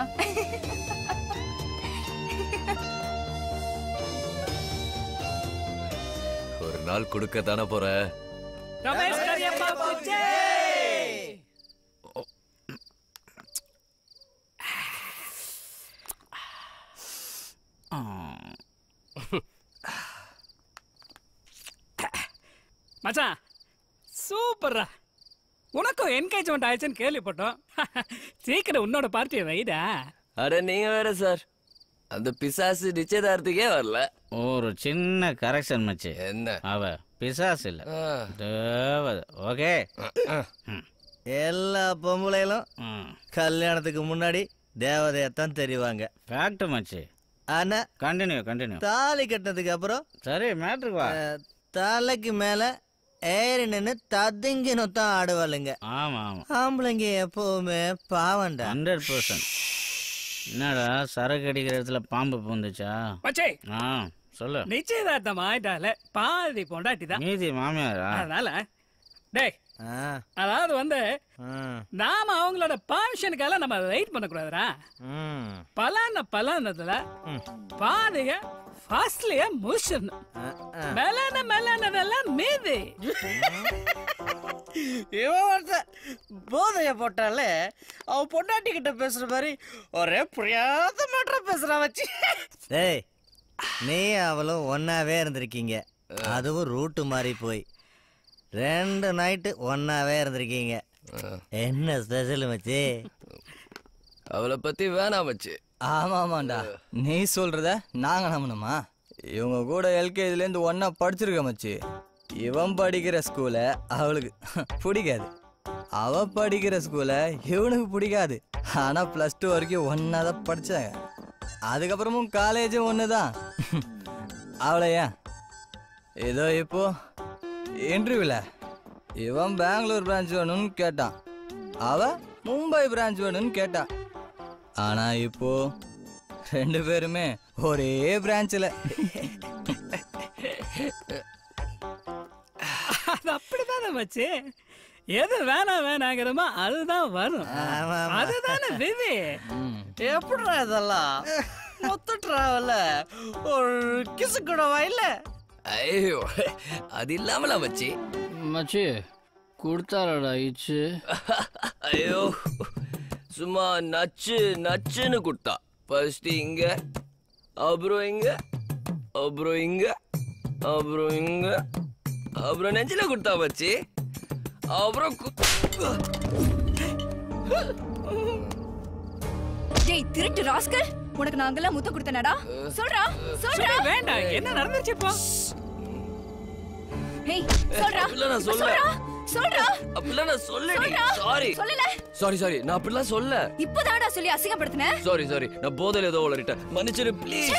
ஒரு நாள் கொடுக்க தானே போற ரமேஷ் கரியப்பா பூச்சே மச்சான் சூப்பர்ரா உனக்கும் என்கேஜ்மெண்ட் ஆயிடுச்சுன்னு கேள்விப்பட்டோம் சீக்கிரம் உன்னோட பார்ட்டியை வைடா அட நீங்க வேற சார் அந்த பிசாசு நிச்சயதார்த்தத்துக்கே வரல ஒரு சின்ன கரெக்ஷன் மச்சி என்ன அவ பிசாசு இல்ல தேவதை ஓகே எல்லா பொம்பளைகளும் கல்யாணத்துக்கு முன்னாடி தேவதையத்தான் தெரிவாங்க ஃபேக்ட் மச்சி ஆனா கண்டினியூ கண்டினியூ தாலி கட்டினதுக்கு அப்புறம் சரி மேட்ருக்கு வா அஹ், தலைக்கு மேல ஏறி நின்னு ததுங்கினும் தான் ஆடுவாளுங்க ஆமா ஆமா ஆம்பளைங்க எப்பவுமே பாவண்டா ஹண்ட்ரட் பர்சன்ட் என்னடா சரக்கு அடிக்கிற இடத்துல பாம்பு பூந்துச்சா மச்சே ஆ சொல்லு நிச்சயதார்த்தம் ஆயிட்டால பாதி பொண்டாட்டி தான் மீதி மாமியாரா அதனால டேய் அதாவது வந்து நாம அவங்களோட பர்மிஷனுக்கெல்லாம் நம்ம வெயிட் பண்ணக்கூடாதுடா பலான பலானதுல பாதிக ஃபர்ஸ்ட்லயே முடிச்சிடணும் மெலான மெலானதெல்லாம் மீதி இவன் ஒருத்தன் போதைய போட்டாலே அவ பொண்டாட்டி கிட்ட பேசுற மாதிரி ஒரே புரியாத மாற்றம் பேசுறா வச்சு டேய் நீ அவளும் ஒன்னாவே இருந்திருக்கீங்க அதுவும் ரூட்டு மாறி போய் ரெண்டு நைட்டு ஒன்னாவே இருந்திருக்கீங்க என்ன ஸ்பெஷல் மச்சி அவளை பத்தி வேணாம் வச்சு ஆமா ஆமாண்டா நீ சொல்றத நாங்க நம்பணுமா இவங்க கூட எல்கேஜில இருந்து ஒன்னா படிச்சிருக்க மச்சி இவன் படிக்கிற ஸ்கூல அவளுக்கு பிடிக்காது அவ படிக்கிற ஸ்கூல இவனுக்கு பிடிக்காது ஆனா பிளஸ் டூ வரைக்கும் ஒன்னா தான் படிச்சாங்க அதுக்கப்புறமும் காலேஜும் ஒன்று தான் அவளை ஏன் ஏதோ இப்போ இன்டர்வியூல இவன் பெங்களூர் பிரான்ச் வேணும்னு கேட்டான் அவ மும்பை பிரான்ச் வேணும்னு கேட்டா ஆனா இப்போ ரெண்டு பேருமே ஒரே பிரான்ச்சில் அது அப்படிதானே மச்சி எது வேணாம் வேணாங்கிறமோ அதுதான் வரும் அதுதானே விதி எப்படிடா இதெல்லாம் மொத்த டிராவல ஒரு கிசு கூட வாயில ஐயோ அது இல்லாமலா மச்சி மச்சி கொடுத்தாரடா இச்சு ஐயோ சும்மா நச்சு நச்சுன்னு கொடுத்தா ஃபர்ஸ்ட் இங்க அப்புறம் இங்க அப்புறம் இங்க அப்புறம் இங்க அப்புறம் நெஞ்சில கொடுத்தா மச்சி அப்புறம் கு- டேய் திருட்டு ராஸ்கல் உனக்கு நான் அங்கெல்லாம் முத்தம் கொடுத்தனடா சொல்றா சொல்றா சுபி, வேண்டாம் என்ன நடந்துச்சு இப்போ ஹேய் சொல்றா அப்படிலாம் நான் சொல்லல. சொல்றா சொல்றா அப்படிலாம் நான் சொல்லடி சொல்றா. சாரி சொல்லல சாரி சாரி நான் அப்படிலாம் சொல்ல இப்பதான்டா சொல்லி அசிங்கப்படுத்தின சாரி சாரி நான் போதையில ஏதோ உளறிட்டேன் மன்னிச்சிரு ப்ளீஸ்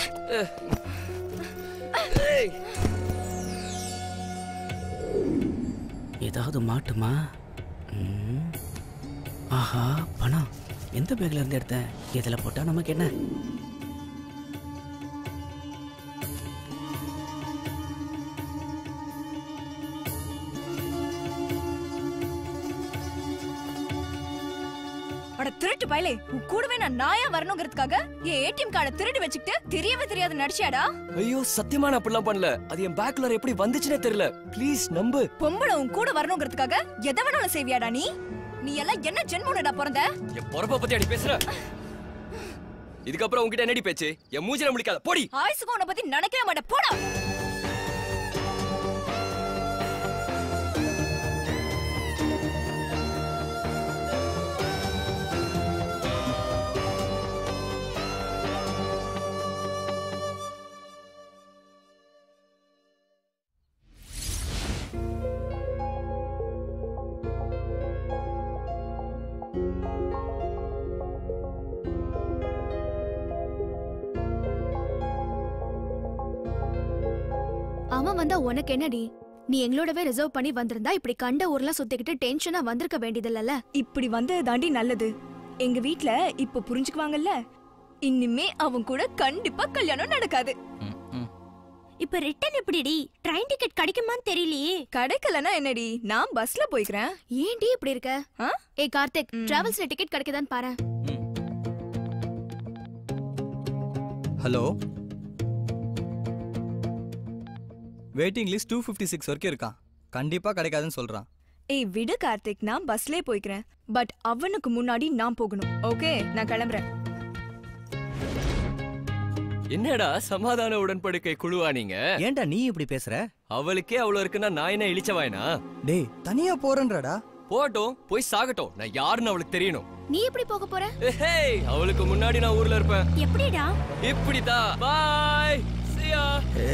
ஏதாவது மாட்டுமா ம். ஆஹா பணம் எந்த பேக்ல இருந்து எடுத்த இதில் போட்டா நமக்கு என்ன அட திருட்டு பயலே உன் கூடவே நான் நாயா வரணுங்கிறதுக்காக என் ஏடிஎம் கார்டை திருடி வச்சுக்கிட்டு தெரியவே தெரியாத நடிச்சியாடா ஐயோ சத்தியமா நான் அப்படிலாம் பண்ணல அது என் பேக்ல எப்படி வந்துச்சுனே தெரியல ப்ளீஸ் நம்பு பொம்பளை உன் கூட வரணுங்கிறதுக்காக எதை வேணாலும் செய்வியாடா நீ நீ எல்லாம் என்ன ஜென்மோனடா பிறந்த என் பொறப்ப பத்தி அடி பேசுற இதுக்கப்புறம் உன்கிட்ட என்னடி பேச்சு என் மூஞ்சில முடிக்காத போடி ஆயுசுக்கு உன்னை பத்தி நினைக்கவே மாட்டேன் போடா அவன் வந்தா உனக்கு என்னடி நீ எங்களோடவே ரிசர்வ் பண்ணி வந்திருந்தா இப்படி கண்ட ஊர்ல சுத்திக்கிட்டு டென்ஷனா வந்திருக்க வேண்டியதில்லல இப்படி வந்தது தாண்டி நல்லது எங்க வீட்ல இப்ப புரிஞ்சுக்குவாங்கல்ல இனிமே அவன் கூட கண்டிப்பா கல்யாணம் நடக்காது இப்ப ரிட்டர்ன் எப்படிடி ட்ரெயின் டிக்கெட் கிடைக்குமான்னு தெரியலையே கிடைக்கலனா என்னடி நான் பஸ்ல போய்க்கிறேன் ஏன்டி இப்படி இருக்க ஏ கார்த்திக் டிராவல்ஸ்ல டிக்கெட் கிடைக்குதான்னு பாரு hello waiting list two fifty six வரைக்கும் இருக்கான் கண்டிப்பாக கிடைக்காதுன்னு சொல்கிறான் ஏய் விடு கார்த்திக் நான் பஸ்லயே போய்க்கிறேன் பட் அவனுக்கு முன்னாடி நான் போகணும் ஓகே நான் கிளம்புறேன் என்னடா சமாதான உடன்படிக்கை குழுவா நீங்க ஏன்டா நீ இப்படி பேசுற அவளுக்கே அவ்வளவு இருக்குன்னா நான் என்ன இழிச்சவாயனா டேய் தனியா போறேன்றடா போட்டும் போய் சாகட்டும் நான் யாருன்னு அவளுக்கு தெரியணும் நீ எப்படி போக போற ஹேய் அவளுக்கு முன்னாடி நான் ஊர்ல இருப்பேன் எப்படிடா இப்படிதான் பாய் சியா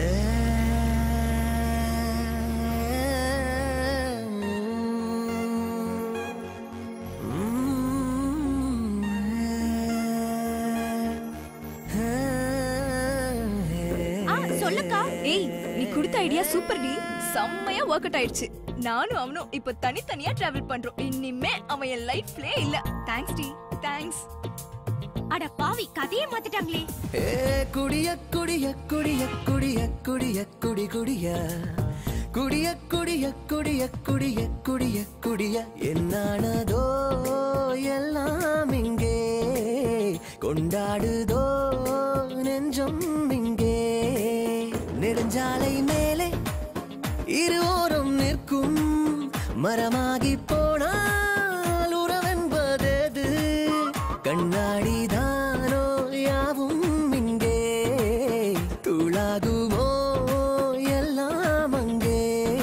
ஆ சொல்லுக்கா ஏய் நீ கொடுத்த ஐடியா சூப்பர் டி செம்மையா ஒர்க் அவுட் ஆயிடுச்சு நானும் அவனும் இப்ப தனித்தனியா டிராவல் பண்றோம் இனிமே அவன் என் லைஃப்லயே இல்ல தேங்க்ஸ் டி தேங்க்ஸ் அட பாவி கதையே மாத்திட்டாங்களே ஏ குடிய குடிய குடிய குடிய குடிய குடி குடிய குடிய குடிய குடிய குடிய குடிய குடிய என்னானதோ எல்லாம் இங்கே கொண்டாடுதோ நெஞ்சம் இங்கே நெடுஞ்சாலை மேலே இருவோரம் நிற்கும் மரமாகி போனால் உறவென்பதது கண்ணாடி தானோ யாவும் இங்கே துளாகுமோ எல்லாம் அங்கே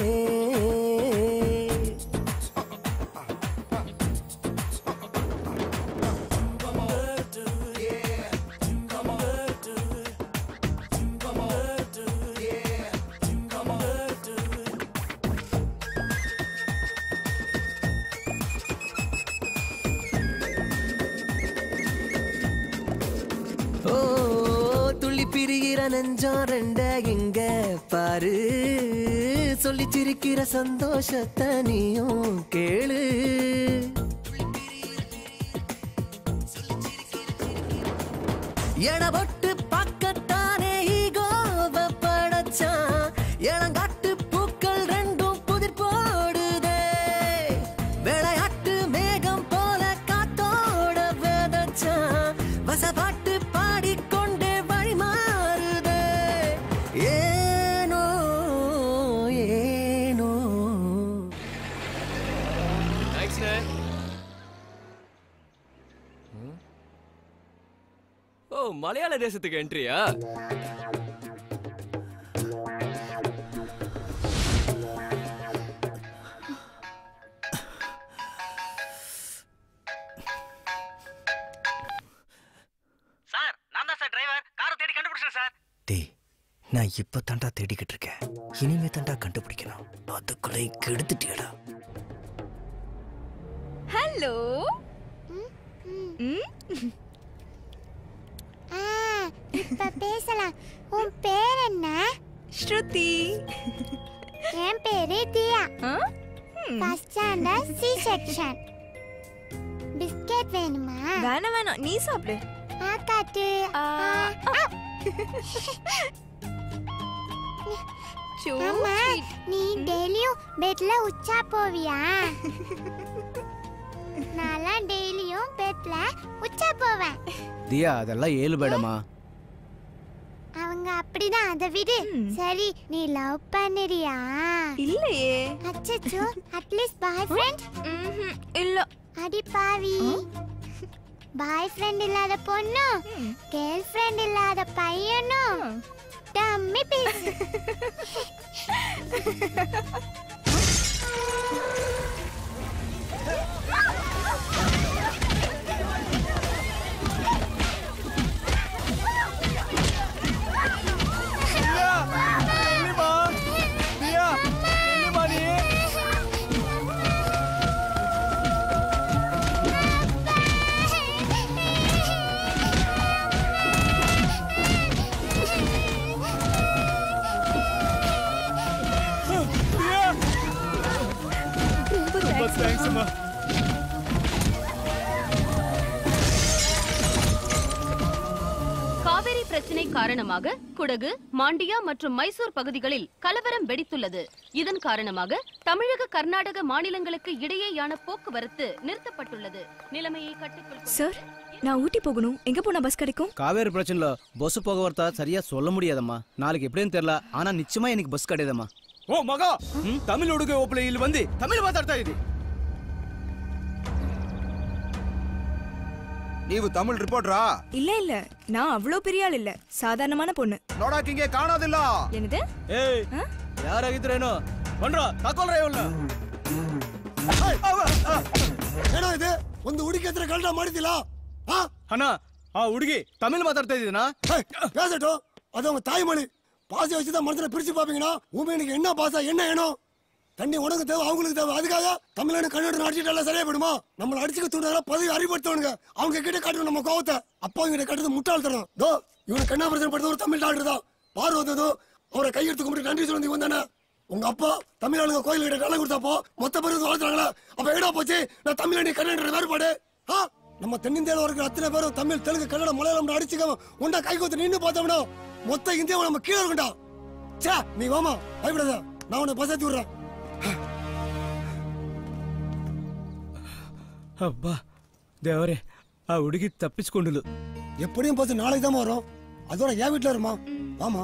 ஓ துள்ளி பிரிகிற நெஞ்சம் ரெண்ட எங்க பாரு சொல்லி சிரிக்கிற சந்தோஷத்தை நீயும் கேளு எடபொட்டு பக்கத்தானே ஈகோவ படைச்சான் இளங்காட்டு பூக்கள் ரெண்டும் புதிர் போடுதே விளையாட்டு மேகம் போல காத்தோட விதைச்சான் வசப்பாட்டு பாடிக்கொண்டே வழி மாறுதே ஏனோ ஏனோ தேங்க்ஸ்ண்ணே ஓ மலையாள தேசத்துக்கு என்ட்ரியா சார் நான் தான் சார் கண்டுபிடிச்சேன் சார் டேய் நான் இப்ப தாண்டா தேடிக்கிட்டு இருக்கேன் இனிமே தாண்டா கண்டுபிடிக்கணும் அதுக்குள்ளே கெடுத்துட்டியடா ஹலோ ஆ, இப்ப பேசலாம் உன் பேர் என்ன ஸ்ருதி என் பேரு Diya first standard C section biscuit வேணுமா வேணாம் வேணாம் நீ சாப்பிடு ஆ காட்டு ஆ, ஆ. சோ அம்மா நீ டெய்லியும் பெட்ல உச்சா போவியா நான்லாம் டெய்லியும் பெட்ல உச்சா போவேன் தியா அதெல்லாம் ஏழு பேடமா அவங்க அப்படிதான் அதை விடு சரி நீ லவ் பண்ணுறியா இல்லையே அச்சச்சோ அட்லீஸ்ட் பாய் ஃப்ரெண்ட் இல்ல அடி பாவி பாய் ஃப்ரெண்ட் இல்லாத பொண்ணும் கேர்ள் ஃப்ரெண்ட் இல்லாத பையனும் டம்மி பீஸ் என்னமா தியா என்னமா நீ தியா ரொம்ப தேங்க்ஸ்மா காவிரி பிரச்சினை காரணமாக குடகு மாண்டியா மற்றும் மைசூர் பகுதிகளில் கலவரம் வெடித்துள்ளது இதன் காரணமாக தமிழக கர்நாடக மாநிலங்களுக்கு இடையேயான போக்குவரத்து நிறுத்தப்பட்டுள்ளது நிலைமையை கட்டுக்குள் சார் நான் ஊட்டி போகணும் எங்க போனா பஸ் கிடைக்கும் காவேரி பிரச்சனைல பஸ் போக்குவரத்தா சரியா சொல்ல முடியாதம்மா நாளைக்கு எப்படின்னு தெரியல ஆனா நிச்சயமா எனக்கு பஸ் கிடையாதம்மா ಓ ಮಗ ತಮಿಳ್ ಹುಡುಗ ಒಬ್ಳು ಇಲ್ಲಿ ಬಂದು ತಮಿಳ್ ಮಾತಾಡ್ತಾ ಇದ್ದಿ ನೀವು ತಮಿಳ್ ರಿಪೋರ್ಟ್ರಾ இல்ல இல்ல நான் அவ்வளோ பெரிய ஆள் இல்ல சாதாரணமான பொண்ணு ನೋಡಕ್ ಕಾಣೋದಿಲ್ಲ என்னது ಏಯ್ ಯಾರಾಗಿದ್ರೇನೋ ಬಂದ್ರ ತಕೊಳ್ರ ಇವನ್ನ ಏನೋ ಇದೆ ಒಂದು ಹುಡುಗಿ ಹತ್ರ ಗಲ್ಡ ಮಾಡಿದಿಲ್ಲ ಅಣ್ಣ ಆ ಹುಡುಗಿ ತಮಿಳ್ ಮಾತಾಡ್ತಾ ಇದ್ದೀನಾ பேசட்டும் அது அவங்க தாய்மொழி பாசை வச்சு தான் மனசுல பிரிச்சு பாப்பீங்கன்னா உண்மைக்கு என்ன பாசா என்ன வேணும் தண்ணி உனக்கு தேவை அவங்களுக்கு தேவை அதுக்காக தமிழ்நாடு கன்னடம் அடிச்சுட்டு எல்லாம் சரியா போயிடுமா நம்மள அடிச்சுக்க தூண்டால பதவி அறிவுறுத்தவனுங்க அவங்க கிட்ட காட்டணும் நம்ம கோவத்தை அப்பா கிட்ட காட்டுறது முட்டாள்தனம் தோ இவனுக்கு என்ன பிரச்சனை படுறது ஒரு தமிழ் டாக்டர் தான் பார்வை வந்ததோ அவரை கையெடுத்து கும்பிட்டு நன்றி சொல்லி வந்தானே உங்க அப்பா தமிழாளுங்க கோயில் கிட்ட வேலை கொடுத்தப்போ மொத்த பேர் வாழ்த்துறாங்களா அப்ப எடா போச்சு நான் தமிழ் கன்னட வேறுபாடு ஆ? நம்ம தென்னிந்தியாவில் இருக்கிற அத்தனை பேரும் தமிழ் தெலுங்கு கன்னடம் மலையாளம் அடிச்சுக்காம உண்டா கை கோத்து நின்று பார்த்தோம்னா மொத்த இந்தியாவை நம்ம கீழே இருக்கண்டா சே நீ வாமா பயப்படாத நான் உன்னை பசத்தி விடுறேன் ಅಬ್ಬಾ ದೇವರೇ ಆ ಹುಡುಗಿ ತಪ್ಪಿಸ್ಕೊಂಡಿಲ್ಲ எப்படியும் பார்த்து நாளைக்கு தான் வரும் அதோட என் வீட்டுல இருமா வாமா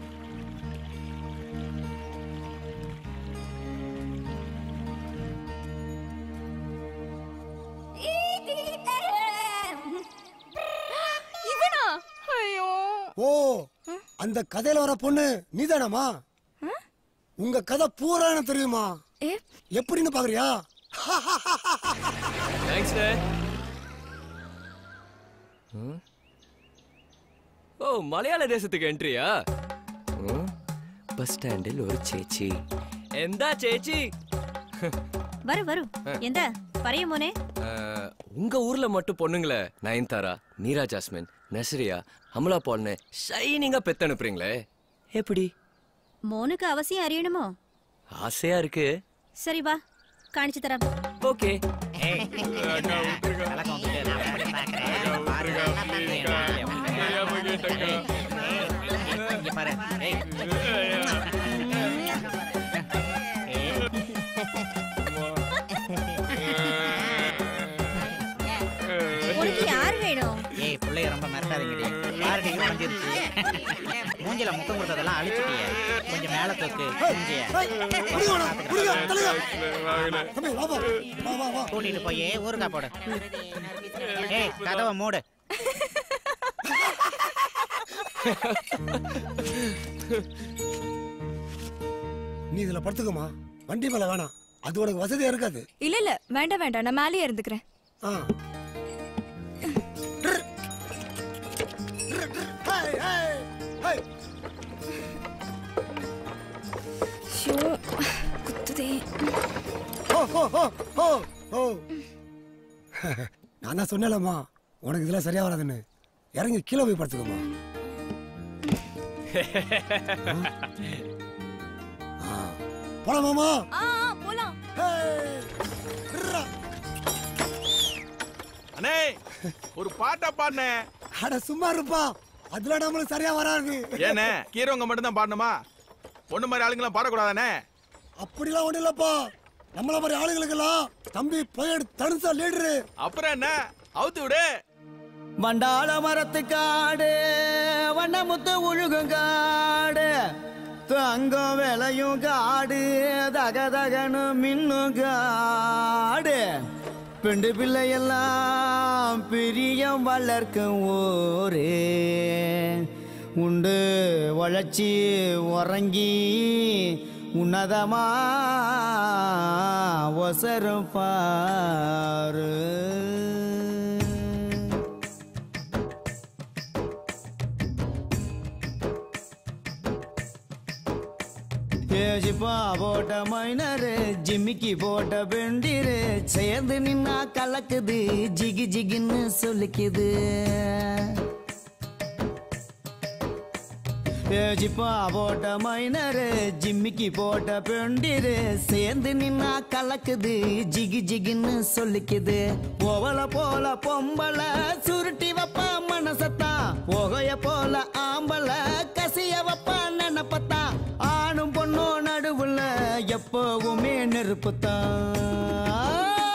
இவனா ஐயோ ஓ அந்த கதையில வர பொண்ணு நீதானாமா உங்க கதை பூரா எனக்கு தெரியுமா எப்படின்னு பாக்குறியா தேங்க்ஸ் ஓ மலையாள தேசத்துக்கு என்ட்ரியா ബസ് സ്റ്റാൻഡിൽ ഒരു ചേച്ചി എന്താ ചേച്ചി வரும் வரும் எந்த பறைய மோனே அஹ், உங்க ஊர்ல மட்டும் பொண்ணுங்களே நயன்தாரா மீரா ஜாஸ்மின் நஸ்ரியா அமலா பால்னு ஷைனிங்கா பெத்து அனுப்புறீங்களே எப்படி மோனுக்கு அவசியம் அறியணுமோ ஆசையா இருக்கு சரி வா காணிச்சு தரேன் ஓகே உனக்கு யார் வேணும் ஏய் பிள்ளைய ரொம்ப மிரட்டாதீங்கடி பாரடி குறைஞ்சிருச்சு மூஞ்சில முத்தம் கொடுத்ததெல்லாம் அழிச்சிட்டியே கொஞ்சம் மேல தூக்கு மூஞ்சிய கூட்டிட்டு போய் ஊருக்கா போடு ஏய் கதவை மூடு நீ இதுல படுத்துக்கமா வண்டி மேல வேணாம் அது உனக்கு வசதியா இருக்காது இல்ல இல்ல வேண்டாம் வேண்டாம் நான் மேலேயே இருந்துக்கிறேன் ஆ. Hey, hey. ஷோ குத்துதே ஓ ஓ ஓ ஓ ஓ நான் தான் சொன்னேன்லம்மா உனக்கு இதெல்லாம் சரியா வராதுன்னு இறங்கி கீழே போய் படுத்துக்கோமா போலாமாமா ஆ போலாம் அண்ணே ஒரு பாட்டா பாடினே அட சும்மா இருப்பா அதெல்லாம் நம்மளுக்கு சரியா வராது ஏண்ணே கீரவங்க மட்டும் தான் பாடணுமா பொண்ணு மாதிரி ஆளுங்களாம் பாடக்கூடாதானே அப்படிலாம் ஒண்ணும் இல்லப்பா நம்மள மாதிரி ஆளுங்களுக்கெல்லாம் தம்பி போய் தடுசா லீடரு அப்புறம் என்ன அவுத்து விடு வண்டாள மரத்து காடு வண்ணமுத்து உழுகும் காடு தங்கம் விளையும் காடு தக தகனு மின்னும் காடு பெண்டு பிள்ளையெல்லாம் பிரியம் வளர்க்கும் ஊரே உண்டு உழைச்சி உறங்கி உன்னதமா ஒசரும் பாரு ஏஜிப்பா போட்ட மைனரு ஜிம்மிக்கி போட்ட பெண்டிரு சேர்ந்து நின்னா கலக்குது ஜிகி ஜிகின்னு சொல்லிக்குது ஏஜிப்பா போட்ட மைனரு ஜிம்மிக்கி போட்ட பெண்டிரு சேர்ந்து நின்னா கலக்குது ஜிகி ஜிகின்னு சொல்லிக்குது ஓவல போல பொம்பள சுருட்டி வைப்பா மனசத்தான் புகைய போல ஆம்பள கசிய வைப்பா நினப்பத்தான் ஆணும் பொண்ணும் நடுவுல எப்பவுமே நெருப்புத்தான்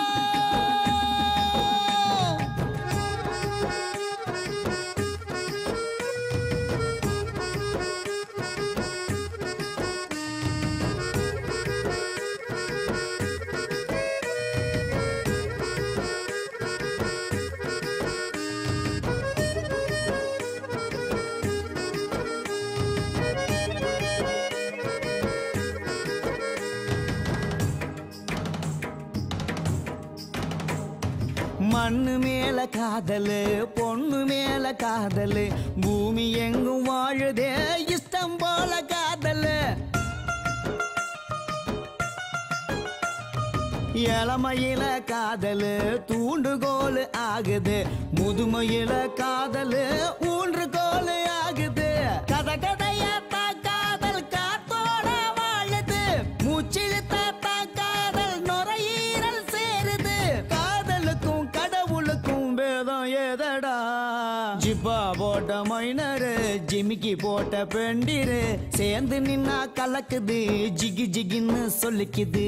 மண்ணு மேல காதலு பொண்ணு மேல காதலு பூமி எங்கும் வாழுதே இஷ்டம் போல காதலு இளமையில காதலு தூண்டுகோல் ஆகுது முதுமையில காதலு ஊன்றுகோல் ஆகுது கத கதையா தான் காதல் காத்தோட வாழுது மூச்சிழுத்தா தான் காதல் நுரையீரல் சேருது காதலுக்கும் கடவுளுக்கும் வேதம் ஏதடா ஜிப்பா போட்ட மைனரு ஜிமிக்கி போட்ட பெண்டிரு சேர்ந்து நின்னா கலக்குது ஜிகி ஜிகின்னு சொல்லிக்குது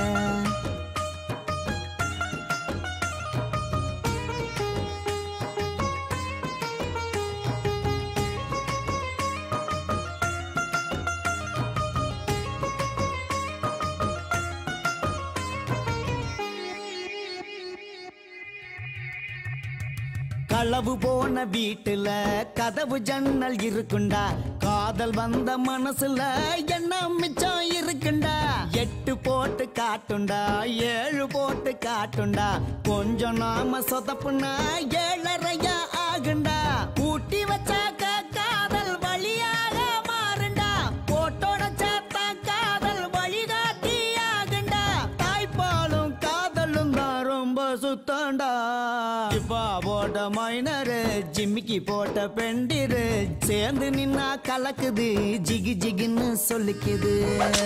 களவு போன வீட்டுல கதவு ஜன்னல் இருக்குண்டா காதல் வந்த மனசுல என்ன மிச்சம் இருக்குண்டா எட்டு போட்டு காட்டுண்டா ஏழு போட்டு காட்டுண்டா கொஞ்சம் நாம சொதப்புனா ஏழரையா ஆகுண்டா ஊட்டி வச்சாக்க காதல் வழியாக மாறுண்டா போட்டோட சேர்த்தா காதல் வழிகாட்டி ஆகுண்டா தாய்ப்பாலும் காதலும் தான் ரொம்ப சுத்தண்டா இப்பா போட்ட மைனரு ஜிம்மிக்கி போட்ட பெண்டிரு சேர்ந்து நின்னா கலக்குது ஜிகி ஜிகின்னு சொல்லிக்குது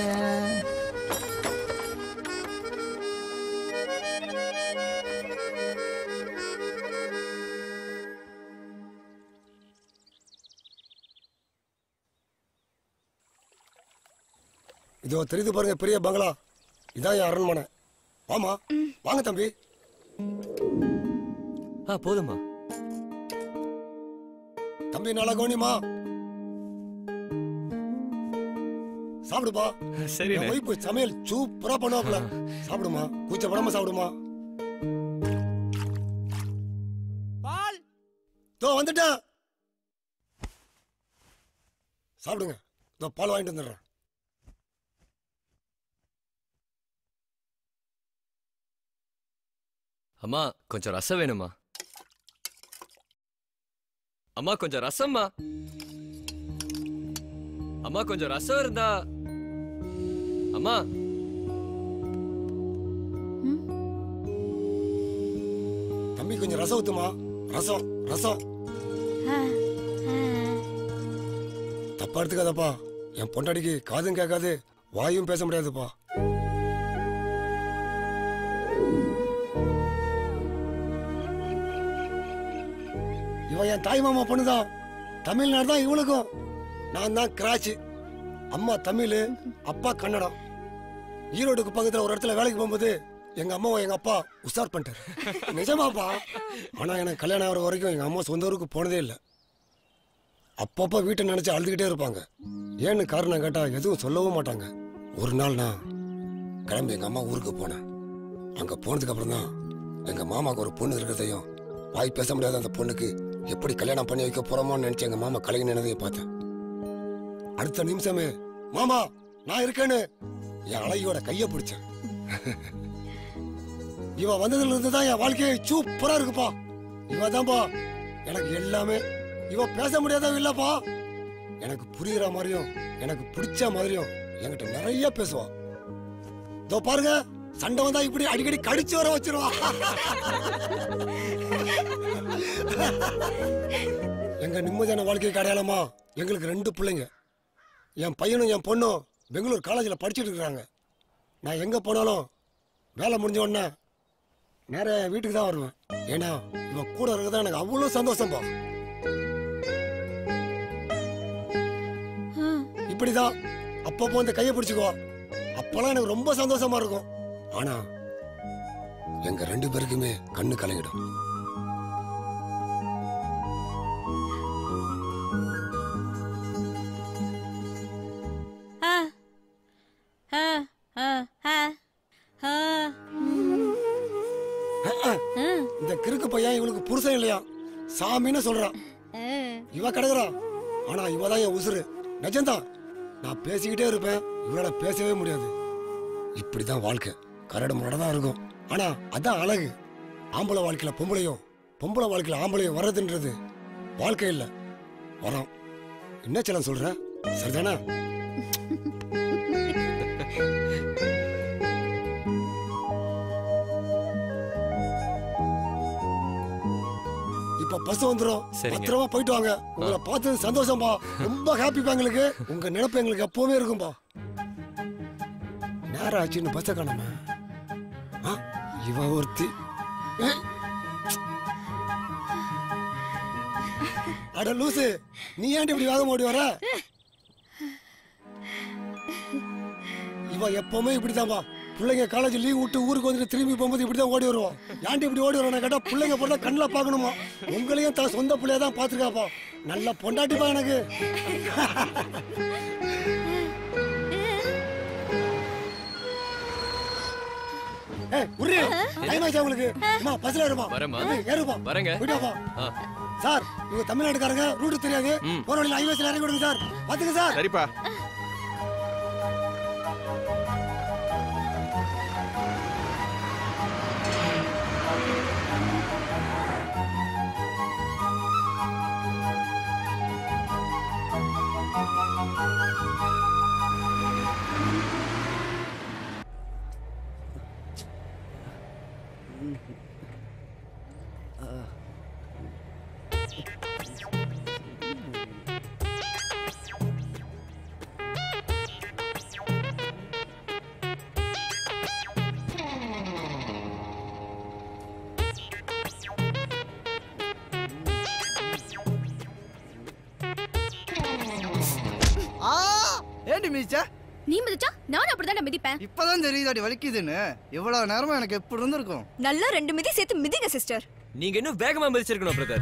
இதோ தெரியுது பாருங்க பெரிய பங்களா இதான் என் அரண்மனை வாமா வாங்க தம்பி ஆ போதுமா தம்பி நல்லா கவனிமா சாப்பிடுப்பா சரிண்ணே. என் ஒய்ஃபு சமையல் சூப்பரா பண்ணுவாப்ல சாப்பிடுமா கூச்சப்படாம சாப்பிடுமா பால் தோ வந்துட்டேன் சாப்பிடுங்க இதோ பால் வாங்கிட்டு வந்துடுறேன் அம்மா கொஞ்சம் ரசம் வேணுமா அம்மா கொஞ்சம் ரசம்மா அம்மா கொஞ்சம் ரசம் இருந்தா அம்மா தம்பி கொஞ்சம் ரசம் ஊத்துமா ரசம் ரசம் தப்பா எடுத்துக்காதப்பா என் பொண்டாடிக்கு காதும் கேட்காது வாயும் பேச முடியாதுப்பா இவன் என் தாய் மாமா பொண்ணுதான் தமிழ்நாடு தான் இவளுக்கும் நான் தான் கிராச்சு அம்மா தமிழ் அப்பா கன்னடம் ஈரோடுக்கு பக்கத்துல ஒரு இடத்துல வேலைக்கு போகும்போது எங்க அம்மாவை எங்க அப்பா உஷார் பண்ணிட்டாரு நிஜமாப்பா ஆனா எனக்கு கல்யாணம் ஆகிற வரைக்கும் எங்க அம்மா சொந்த ஊருக்கு போனதே இல்லை அப்பப்போ வீட்டை நினைச்சு அழுதுகிட்டே இருப்பாங்க ஏன்னு காரணம் கேட்டா எதுவும் சொல்லவும் மாட்டாங்க ஒரு நாள் நான் கிளம்பி எங்க அம்மா ஊருக்கு போனேன் அங்க போனதுக்கு அப்புறம் தான் எங்க மாமாவுக்கு ஒரு பொண்ணு இருக்கிறதையும் வாய் பேச முடியாத அந்த பொண்ணுக்கு எப்படி கல்யாணம் பண்ணி வைக்க போறோமோன்னு நினைச்சு எங்க மாமா கலங்கி நினைதையும் பார்த்தேன் அடுத்த நிமிஷமே மாமா நான் இருக்கேன்னு என் அழகியோட கைய பிடிச்சேன் இவ வந்ததுல இருந்து தான் என் வாழ்க்கையே சூப்பரா இருக்குப்பா இவ தான்ப்பா எனக்கு எல்லாமே இவ பேச முடியாதவ இல்லப்பா எனக்கு புரியுற மாதிரியும் எனக்கு பிடிச்ச மாதிரியும் என்கிட்ட நிறைய பேசுவா இதோ பாருங்க சண்டை வந்தா இப்படி அடிக்கடி கடிச்சு வர வச்சிருவா எங்க நிம்மதியான வாழ்க்கைக்கு அடையாளமா எங்களுக்கு ரெண்டு பிள்ளைங்க என் பையனும் என் பொண்ணும் பெங்களூர் காலேஜில் படிச்சுட்டு இருக்கிறாங்க நான் எங்கே போனாலும் வேலை முடிஞ்ச உடனே நேரா என் வீட்டுக்கு தான் வருவேன் ஏன்னா இவன் கூட இருக்கிறதா எனக்கு அவ்வளோ சந்தோஷம்பா இப்படிதான் அப்பப்போ இந்த கையை பிடிச்சுக்குவா அப்பெல்லாம் எனக்கு ரொம்ப சந்தோஷமா இருக்கும் ஆனா எங்க ரெண்டு பேருக்குமே கண்ணு கலங்கிடும் ஆ ஆ ஆ ஆ ஆ இந்த கிறுக்கு பையன் இவளுக்கு புருஷன் இல்லையா சாமின்னு சொல்றான் இவ கிடக்குறா ஆனா இவ தான் என் உசுரு நிஜம்தான் நான் பேசிக்கிட்டே இருப்பேன் இவளால பேசவே முடியாது இப்படிதான் வாழ்க்கை கரடு முரடா தான் இருக்கும் ஆனா அதான் அழகு ஆம்பளை வாழ்க்கையில பொம்பளையும் பொம்பளை வாழ்க்கையில ஆம்பளையும் வர்றதுன்றது வாழ்க்கை இல்ல வரோம் என்ன செல்லம் சொல்ற சரிதானே இப்ப பஸ் வந்துரும் சரிங்க. பத்திரமா போயிட்டு வாங்க உங்களை பார்த்தது சந்தோஷம்பா ரொம்ப ஹாப்பிப்பா எங்களுக்கு உங்க நினைப்பு எங்களுக்கு எப்பவுமே இருக்கும்பா நேரம் ஆச்சுன்னு பஸ்ஸை காணாம ஆ, இவ ஒருத்தி ஏய். அட லூசு நீ ஏன்டி இப்படி வேகமா ஓடி வர இவ எப்பவுமே இப்படிதான்பா பிள்ளைங்க காலேஜ் லீவ் விட்டு ஊருக்கு வந்துட்டு திரும்பி போகும்போது இப்படிதான் ஓடி வருவோம் ஏன்டி இப்படி ஓடி வரோம் கேட்டா பிள்ளைங்க பொண்ணை கண்ணில் பார்க்கணுமா உங்களையும் தான் சொந்த பிள்ளைய தான் பார்த்துருக்காப்பா நல்ல பொண்டாட்டிப்பா எனக்கு ஏய் உர்ரி டைம் ஆச்சு உங்களுக்கு அம்மா பஸ்ல ஏறுமா வரேம்மா. தம்பி, ஏறுப்பா வரேங்க. போயிட்டு வாப்பா ஆ. சார் இவங்க தமிழ்நாட்டுக்காரங்க ரூட் தெரியாது ம். போற வழியில ஹைவேஸ்ல இறங்கி விடுங்க சார் பாத்துங்க சார் சரிப்பா ஆ ஏண்டி மிதிச்சா நீ மிதிச்சா நானும் அப்படிதான் மிதிப்பேன் இப்பதான் தெரியுதாடி வலிக்குதுன்னு இவ்வளவு நேரமா எனக்கு எப்படி இருந்திருக்கும் நல்லா ரெண்டு மிதி சேர்த்து மிதிங்க சிஸ்டர் நீங்க இன்னும் வேகமா மிதிச்சிருக்கணும் பிரதர்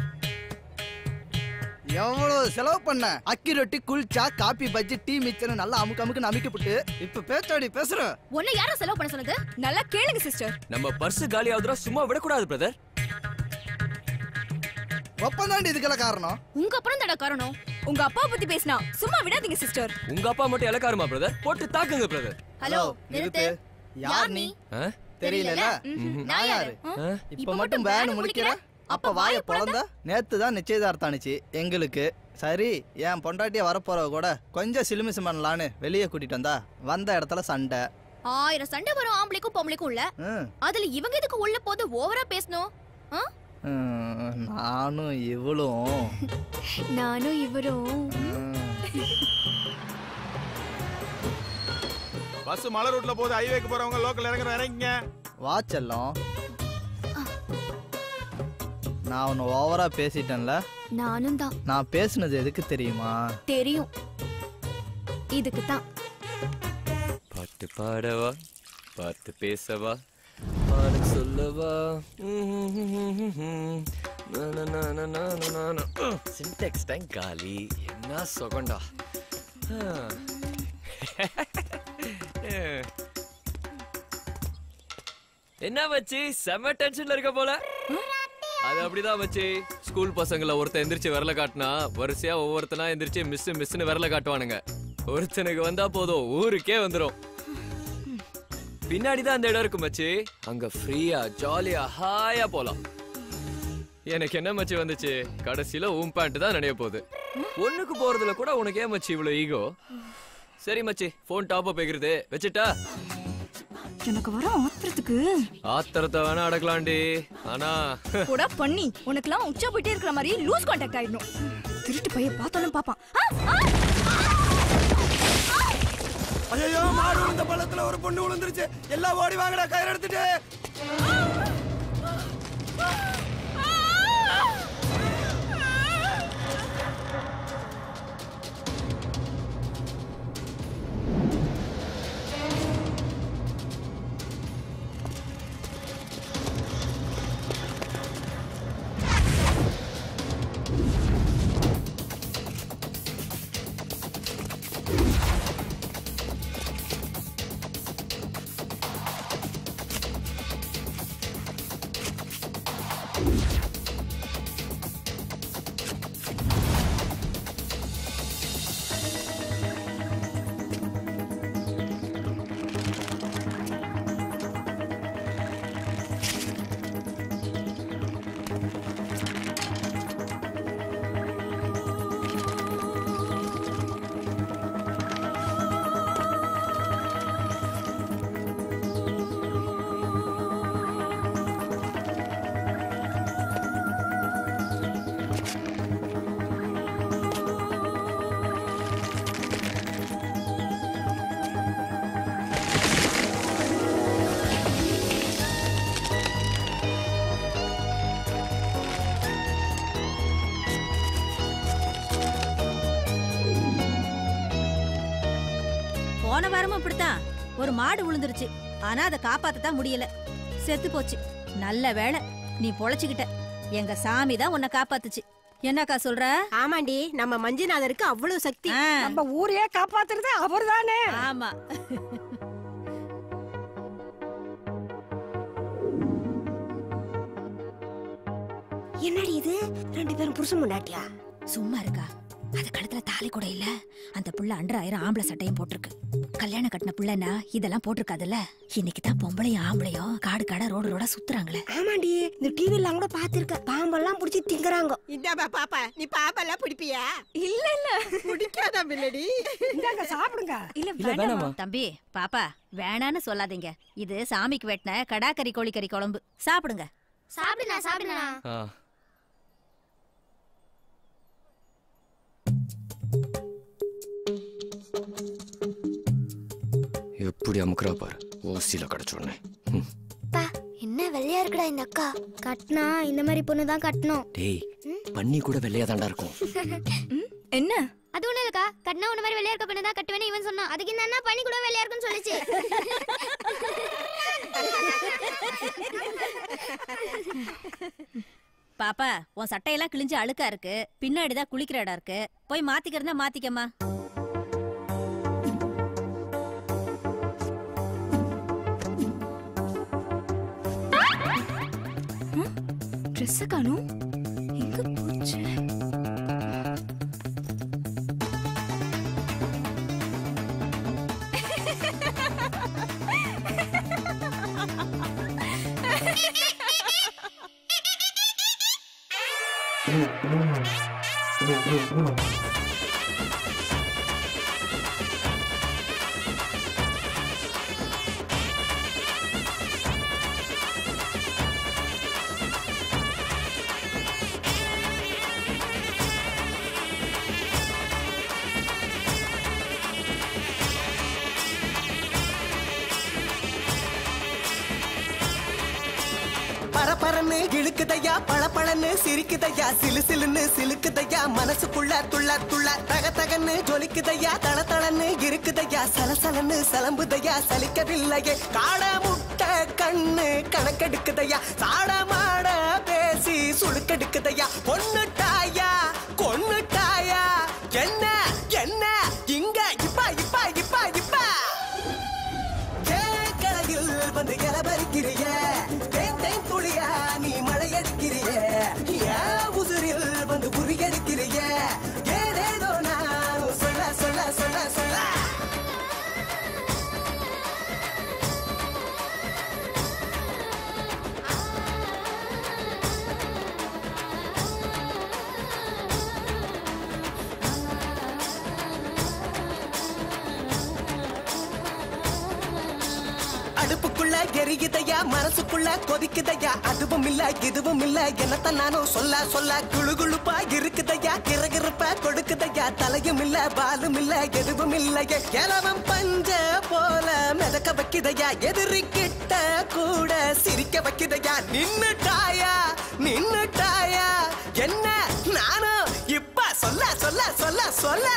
எவ்வளவு செலவு பண்ண அக்கி ரொட்டி குளிச்சா காப்பி பஜ்ஜி டீ மிச்சர் நல்லா அமுக்கு அமுக்குன்னு அமுக்கிப்புட்டு இப்ப பேச்சாடி பேசுற உன்னை யாரும் செலவு பண்ண சொன்னது நல்லா கேளுங்க சிஸ்டர் நம்ம பர்ஸ் காலி ஆகுதுரா சும்மா விடக்கூடாது பிரதர் ஒப்பந்தாண்டி இதுக்கெல்லாம் காரணம் உங்க அப்புறம் தட காரணம் உங்க அப்பா பத்தி பேசினா சும்மா விடாதீங்க சிஸ்டர் உங்க அப்பா மட்டும் இலக்காருமா பிரதர் போட்டு தாக்குங்க பிரதர் ஹலோ நிறுத்து யார் நீ தெரியல நான் யாரு இப்ப மட்டும் பேன் முடிக்கிற அப்ப வாய பொழந்த நேத்து தான் நிச்சயதார்த்தம் ஆனுச்சு எங்களுக்கு சரி என் பொண்டாட்டிய வரப்போறவ கூட கொஞ்சம் சிலுமிசு பண்ணலான்னு வெளியே கூட்டிட்டு வந்தா வந்த இடத்துல சண்டை ஆயிரம் சண்டை வரும் ஆம்பளைக்கும் பொம்பளைக்கும் உள்ள ம், அதுல இவங்க எதுக்கு உள்ள போது ஓவரா பேசணும் ஆ? ம், நானும் இவளும் நானும் இவரும் பஸ் மலை ரூட்ல போகுது ஹைவேக்கு போறவங்க லோக்கல் இறங்குற இறங்கிங்க வா செல்லம் நான் உன்னை ஓவரா பேசிட்டேன்ல நானும் தான் நான் பேசுனது எதுக்கு தெரியுமா தெரியும் இதுக்கு தான் பாட்டு பாடவா பார்த்து பேசவா பாட சொல்லவா சின்டெக்ஸ் டைம் காலி என்ன சுகண்டா என்ன வச்சு செம டென்ஷன்ல இருக்க போல அது அப்படிதான் வச்சு ஸ்கூல் பசங்கள ஒருத்தன் எந்திரிச்சு விரல காட்டினா வரிசையா ஒவ்வொருத்தனா எந்திரிச்சு மிஸ் மிஸ்னு விரல காட்டுவானுங்க ஒருத்தனுக்கு வந்தா போதும் ஊருக்கே வந்துரும் பின்னாடி தான் அந்த இடம் இருக்கு மச்சி அங்க ஃப்ரீயா ஜாலியா ஹாயா போலாம் எனக்கு என்ன மச்சி வந்துச்சு கடைசியில உன் பேண்ட் தான் நினைய போகுது ஒண்ணுக்கு போறதுல கூட உனக்கு ஏன் மச்சி இவ்வளவு ஈகோ சரி மச்சி போன் டாப் அப் வைக்கிறது வச்சுட்டா எனக்கு வர ஆத்திரத்துக்கு ஆத்திரத்தை வேணா அடக்கலாண்டி ஆனா கூட பண்ணி உனக்கெல்லாம் உச்சா போயிட்டே இருக்கிற மாதிரி லூஸ் கான்டாக்ட் ஆயிடணும் திருட்டு பைய பார்த்தாலும் பாப்பான் ஐயோ மாடு விழுந்த பள்ளத்துல ஒரு பொண்ணு விழுந்துருச்சு எல்லாம் ஓடி வாங்கடா கயிறு எடுத்துட்டு போன வாரமும் இப்படித்தான் ஒரு மாடு விழுந்துருச்சு ஆனா அதை காப்பாத்தத்தான் முடியல செத்து போச்சு நல்ல வேளை நீ பொழைச்சுக்கிட்ட எங்க சாமி தான் உன்னை காப்பாத்துச்சு என்னக்கா சொல்ற ஆமாண்டி நம்ம மஞ்சுநாதருக்கு அவ்வளவு சக்தி நம்ம ஊரையே காப்பாத்துறது அவர்தானே ஆமா என்னடி இது ரெண்டு பேரும் புருஷன் முண்டாட்டியா சும்மா இருக்கா அது கழுத்துல தாலி கூட இல்ல அந்த புள்ள அண்டர் ஆயிரம் ஆம்பளை சட்டையும் போட்டிருக்கு கல்யாணம் கட்டின புள்ளனா இதெல்லாம் போட்டிருக்காதுல்ல இன்னைக்கு தான் பொம்பளையும் ஆம்பளையும் காடு காடா ரோடு ரோடா சுத்துறாங்களே ஆமாண்டி இந்த டிவி எல்லாம் கூட பாத்திருக்க பாம்பெல்லாம் புடிச்சு திங்கறாங்க இந்தாப்பா பாப்பா நீ பாம்பெல்லாம் பிடிப்பியா இல்ல இல்ல பிடிக்காதா பில்லடி இந்தாங்க சாப்பிடுங்க இல்ல இல்ல, வேணாமா. தம்பி பாப்பா வேணான்னு சொல்லாதீங்க இது சாமிக்கு வெட்டின கடாக்கறி கோழிக்கறி குழம்பு சாப்பிடுங்க சாப்பிடுண்ணா சாப்பிடுண்ணா ஆ. எப்படி அமுக்குறா பாரு ஓசியில கிடைச்ச உடனே ம். என்ன வெள்ளையா இருக்குடா இந்த அக்கா கட்டினா இந்த மாதிரி பொண்ணு தான் கட்டணும் டேய் பண்ணி கூட வெள்ளையா தாண்டா இருக்கும் என்ன அது ஒண்ணு இல்லக்கா கட்டினா உன்ன மாதிரி வெள்ளையா இருக்க பொண்ணு தான் கட்டுவேன்னு இவன் சொன்னான் அதுக்கு இந்த அண்ணா பண்ணி கூட வெள்ளையா இருக்குன்னு சொல்லுச்சு பாப்பா உன் சட்டையெல்லாம் கிழிஞ்சு அழுக்கா இருக்கு பின்னாடிதான் குளிக்கிற இடம் இருக்கு போய் மாத்திக்கிறதா மாத்திக்கம்மா ட்ரெஸ் காணும் எங்க போச்சு பரபரன்னு இழுக்குதையா பளபளன்னு சிரிக்குதையா சிலு சிலுன்னு சிலுக்குதையா மனசுக்குள்ள துள்ள துள்ள தக தகன்னு ஜொலிக்குதையா தள தளன்னு இருக்குதையா சலசலன்னு சலம்புதையா சலிக்கவில்லையே காட முட்டை கண்ணு கணக்கெடுக்குதையா சாட மாட பேசி சுழுக்கெடுக்குதையா பொண்ணுட்டாயா கொன்னுட்டாயா என்ன என்ன இங்க இப்ப இப்ப இப்ப இப்ப கரையில் வந்து இளபறிக்கிறிய தேன் தேன் துளியா நீ மழையடிக்கிறிய ஏன் உசுரில் வந்து புரியடிக்கிறிய ஏதேதோ நான் சொல்ல சொல்ல சொல்ல சொல்ல அடுப்புக்குள்ள எரியுதையா மனசுக்குள்ள கொதிக்குதையா அதுவும் இல்ல இதுவும் இல்ல என்னத்தான் நானும் சொல்ல சொல்ல குழு குழுப்பா இருக்குதையா கிரகிருப்பா கொடுக்குதையா தலையும் இல்ல பாலும் இல்ல எதுவும் இல்லையே இளவம் பஞ்ச போல மிதக்க வைக்குதையா எதிரி கிட்ட கூட சிரிக்க வைக்குதையா நின்னுட்டாயா நின்னுட்டாயா என்ன நானும் இப்ப சொல்ல சொல்ல சொல்ல சொல்ல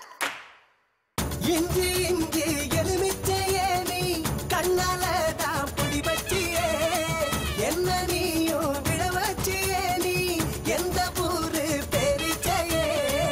இஞ்சி இஞ்சி எலுமிச்சையே நீ கண்ணால தான் பிடி வச்சியே என்ன நீயும் விட வச்சியே நீ எந்த ஊரு பெரிச்சையே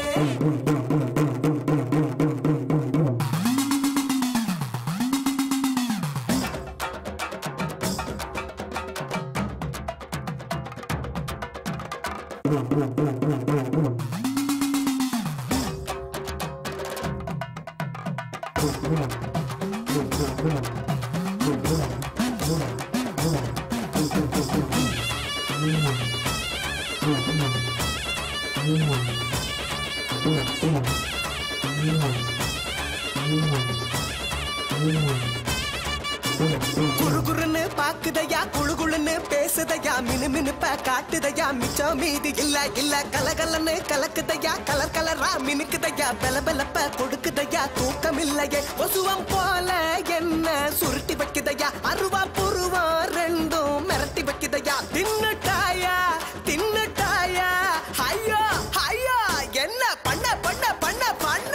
குறுகுறுன்னு பாக்குதையா குழுகுழுன்னு பேசுதையா மினு மினுப்ப காட்டுதையா மிச்சம் மீதி இல்ல இல்ல கலகலன்னு கலக்குதையா கலர் கலரா மினுக்குதையா பெல பெலப்ப கொடுக்குதையா தூக்கம் இல்லையே கொசுவம் போல என்ன சுருட்டி வைக்குதையா அருவா புருவம் ரெண்டும் மிரட்டி வைக்குதையா தின்னுட்டாயா தின்னுட்டாயா ஐயோ ஐயோ என்ன பண்ண பண்ண பண்ண பண்ண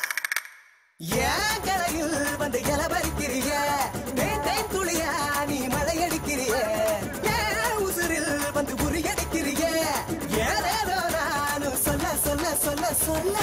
ஏன் கரையில் வந்து இளவரிக்கிறிய தேன் தேன் துளியா நீ மழையடிக்கிறிய ஏன் உசுரில் வந்து உரியடிக்கிறிய ஏதேதோ நானும் சொல்ல சொல்ல சொல்ல சொல்ல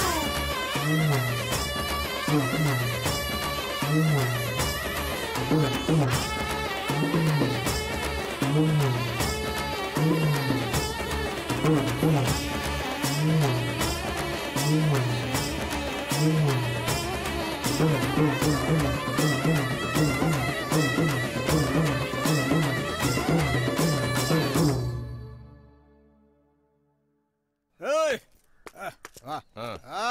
ஏய் வா ஆ. ஆ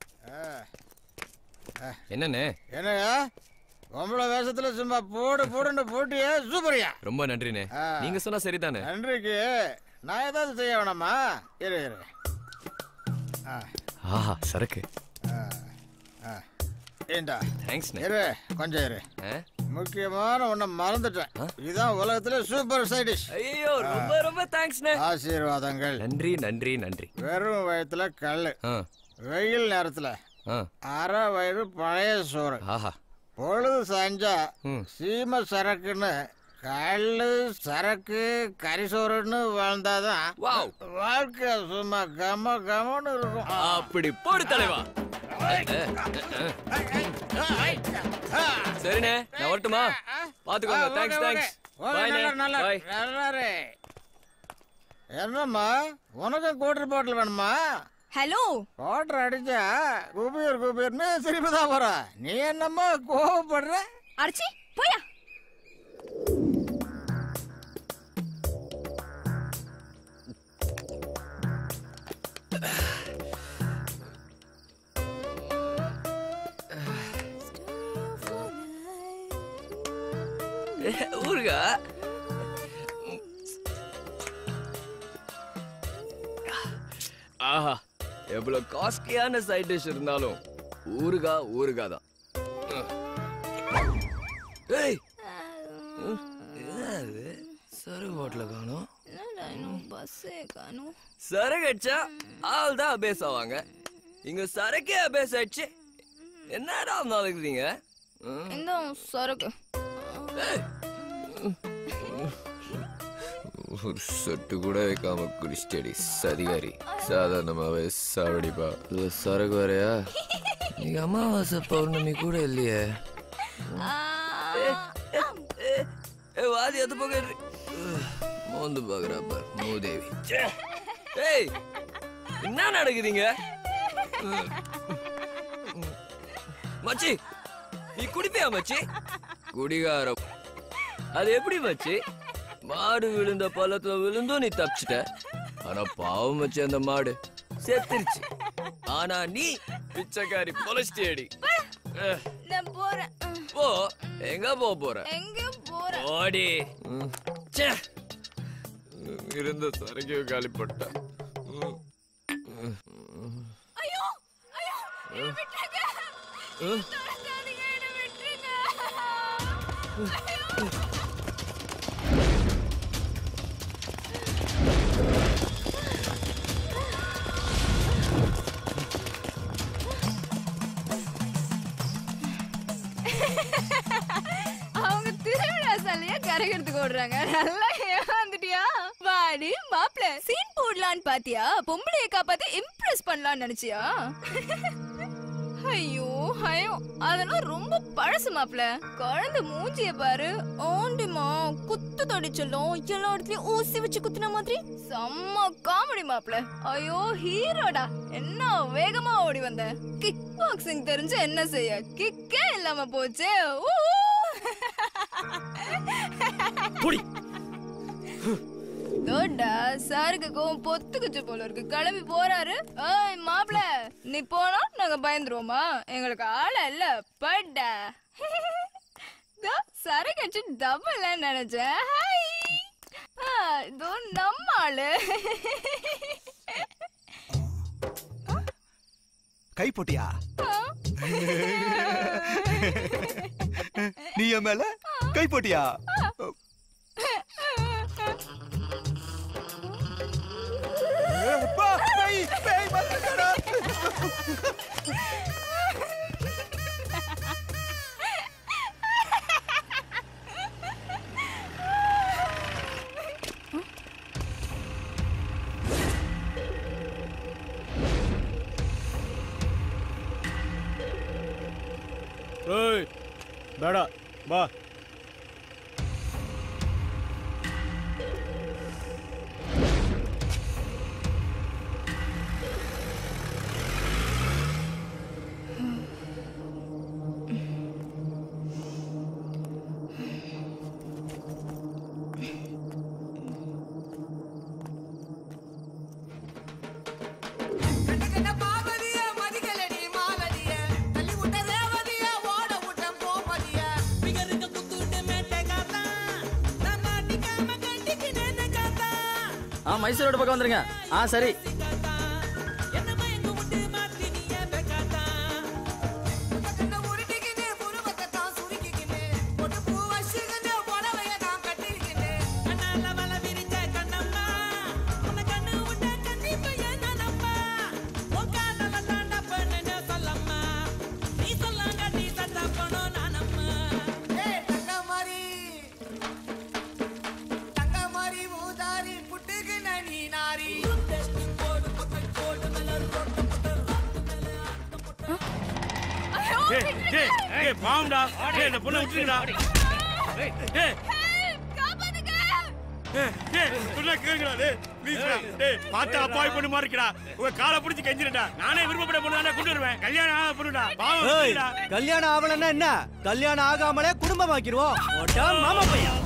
என்னண்ணே என்னையா பொம்பளை வேஷத்துல சும்மா போடு போடுன்னு போட்டியா சூப்பரியா ரொம்ப நன்றிண்ணே ஆ. நீங்க சொன்னா சரிதானே நன்றிக்கு நான் ஏதாவது செய்ய வேணாமா இரு இரு ஆ, ஆஹா சரக்கு ஆ, ஆ. ஏண்டா தேங்க்ஸ்ண்ணே இரு கொஞ்சம் இரு முக்கியமான ஒண்ண மறந்துட்டேன் இதுதான் உலகத்துல சூப்பர் சைடிஷ் ஐயோ ரொம்ப ரொம்ப தேங்க்ஸ்ண்ணே ஆசீர்வாதங்கள் நன்றி நன்றி நன்றி வெறும் வயத்துல கல்லு ஆ வெயில் நேரத்துல ஆ அரை வயிறு பழைய சோறு ஆஹா பொழுது சாஞ்சா ம். சீம சரக்குன்னு கல்லு சரக்கு கரிசோறுன்னு வாழ்ந்தாதான் வாழ்க்கை சும்மா கம கமன்னு இருக்கும் அப்படி போடு தலைவா சரிண்ணே நான் வரட்டுமா பாத்துக்கோங்க ஆ, thanks okay, thanks okay. Okay, நல்லா, நல்லா, பாய் நல்லாரு. என்னம்மா உனக்கும் கூட்டர் பாட்டில் வேணுமா ஹலோ குவாட்டர் அடிச்சா குபீர் குபீர்னு சிரிப்பு தான் வர நீ என்னம்மா கோவப்படுற அடிச்சி போயா ஊருகா ஆஹா எவ்வளவு காஸ்ட்லியான சைட் டிஷ் இருந்தாலும் ஊருகா ஊருகா தான் ஏய் ம், என்னது சரகு பாட்டில காணோம் பஸ்ஸே காணும் சரகு அடிச்சா ஆள் தான் அபேஸ் ஆவாங்க இங்க சரக்கே அபேஸ் ஆயிடுச்சு என்னடா நாளைக்குறீங்க இந்த சரக்கு ஒரு சொட்டு கூட வைக்காம குடிச்சிட்டடி சதிகாரி சாதாரணமாவே சாவடிப்பா இது சரக்கு வரையா நீங்க அமாவாசை பௌர்ணமி கூட இல்லையே ஏ வாதி அது போக இரு. மோந்து பாக்குறாப்ப மூதேவி ச்சே. ஏய் என்ன நடக்குதுங்க மச்சி நீ குடிப்பியா மச்சி குடிகார அது எப்படி மச்சி மாடு விழுந்த பள்ளத்துல விழுந்தும் நீ தப்பிச்சிட்ட ஆனா பாவம் மச்சி அந்த மாடு செத்துருச்சு ஆனா நீ பிச்சைக்காரி பொலஸ்டியடி நான் போறேன் போ எங்க போக போற எங்க போறேன் ஓடி ம். ச்சே. இருந்த சரகையும் காலி போட்ட ஐயோ ஐயோ என்னை விட்டுருங்க துரத்தாதீங்க, என்னை விட்டுருங்க. ஐயோ. அவங்க திருவிழா சாலைய கரைக்கிறதுக்கு ஓடுறாங்க நல்லா ஏமாந்துட்டியா வாடி மாப்ள சீன் போடலான்னு பாத்தியா பொம்பளைய காப்பாத்தி இம்ப்ரெஸ் பண்ணலாம்னு நினைச்சியா ஐயோ ஐயோ அதெல்லாம் ரொம்ப பழசு மாப்ள குழந்தை மூஞ்சிய பாரு ஆண்டிமா குத்து தொடி சொல்லும் எல்லா இடத்துலயும் ஊசி வச்சு குத்துன மாதிரி செம்ம காமெடி மாப்ள ஐயோ ஹீரோடா என்ன வேகமா ஓடி வந்த கிக் பாக்ஸிங் தெரிஞ்சு என்ன செய்ய கிக்கே இல்லாம போச்சு ஊ, ஊ. தோண்டா சாருக்கு கோவம் பொத்துக்குச்சு போல இருக்கு கிளம்பி போறாரு ஏய் மாப்ள நீ போனா நாங்க பயந்துருவோமா எங்களுக்கு ஆள இல்ல பட்டா தோ சரக்கு அடிச்சு டபுள் நினைச்சேன் ஹாய் ஆ, இதோ நம்ம ஆளு கை போட்டியா நீ என் மேல கை போட்டியா அப்பா, பேய், பேய் வந்துட்டாடா. ஏய் பேடா வா ஆ மைசூரோட பக்கம் வந்துருங்க ஆ சரி ஏய் ஏய் ஏய் பாம்டா ஏய் இந்த பொண்ணை விட்டுருங்கடா ஏய் ஏய் ஏய், ஏய், சொன்னா கேளுங்கடா, டேய், please டா, டேய், பார்த்தா அப்பாவி பொண்ணு மாதிரி இருக்குடா. உங்க காலை பிடிச்சு கெஞ்சிருடா. நானே விருப்பப்பட்ட பொண்ணு தானே கொண்டு வருவேன். கல்யாணம் ஆகாத பொண்ணுடா. பாவம் ஏய், விட்டுருடா. கல்யாணம் ஆகலன்னா என்ன கல்யாணம் ஆகாமலே குடும்பமாக்கிடுவோம் ஓட்டா மாமா பையன்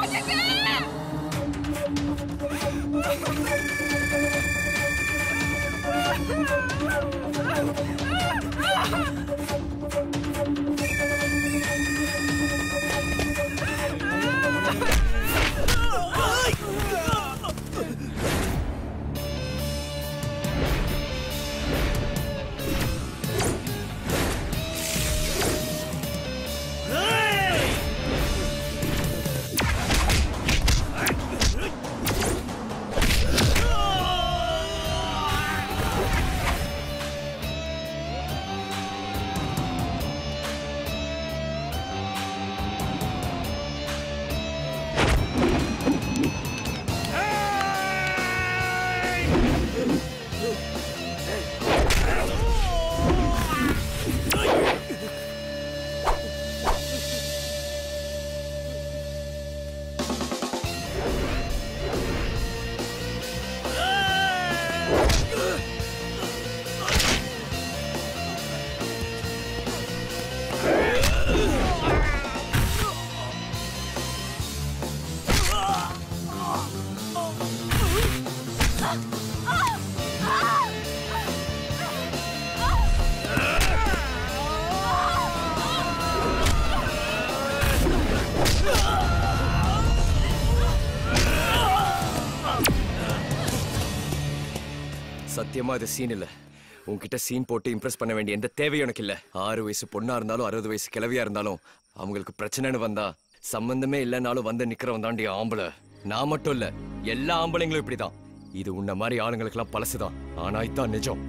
சத்தியமா இது சீன் இல்ல உன்கிட்ட சீன் போட்டு இம்ப்ரெஸ் பண்ண வேண்டிய எந்த தேவையும் எனக்கு இல்ல ஆறு வயசு பொண்ணா இருந்தாலும் அறுபது வயசு கிழவியா இருந்தாலும் அவங்களுக்கு பிரச்சனைன்னு வந்தா சம்பந்தமே இல்லைனாலும் வந்து நிக்கிறவன் தாண்டி ஆம்பளை நான் மட்டும் இல்ல எல்லா ஆம்பளைங்களும் இப்படிதான் இது உன்ன மாதிரி ஆளுங்களுக்கெல்லாம் பழசுதான் ஆனா இதான் நிஜம்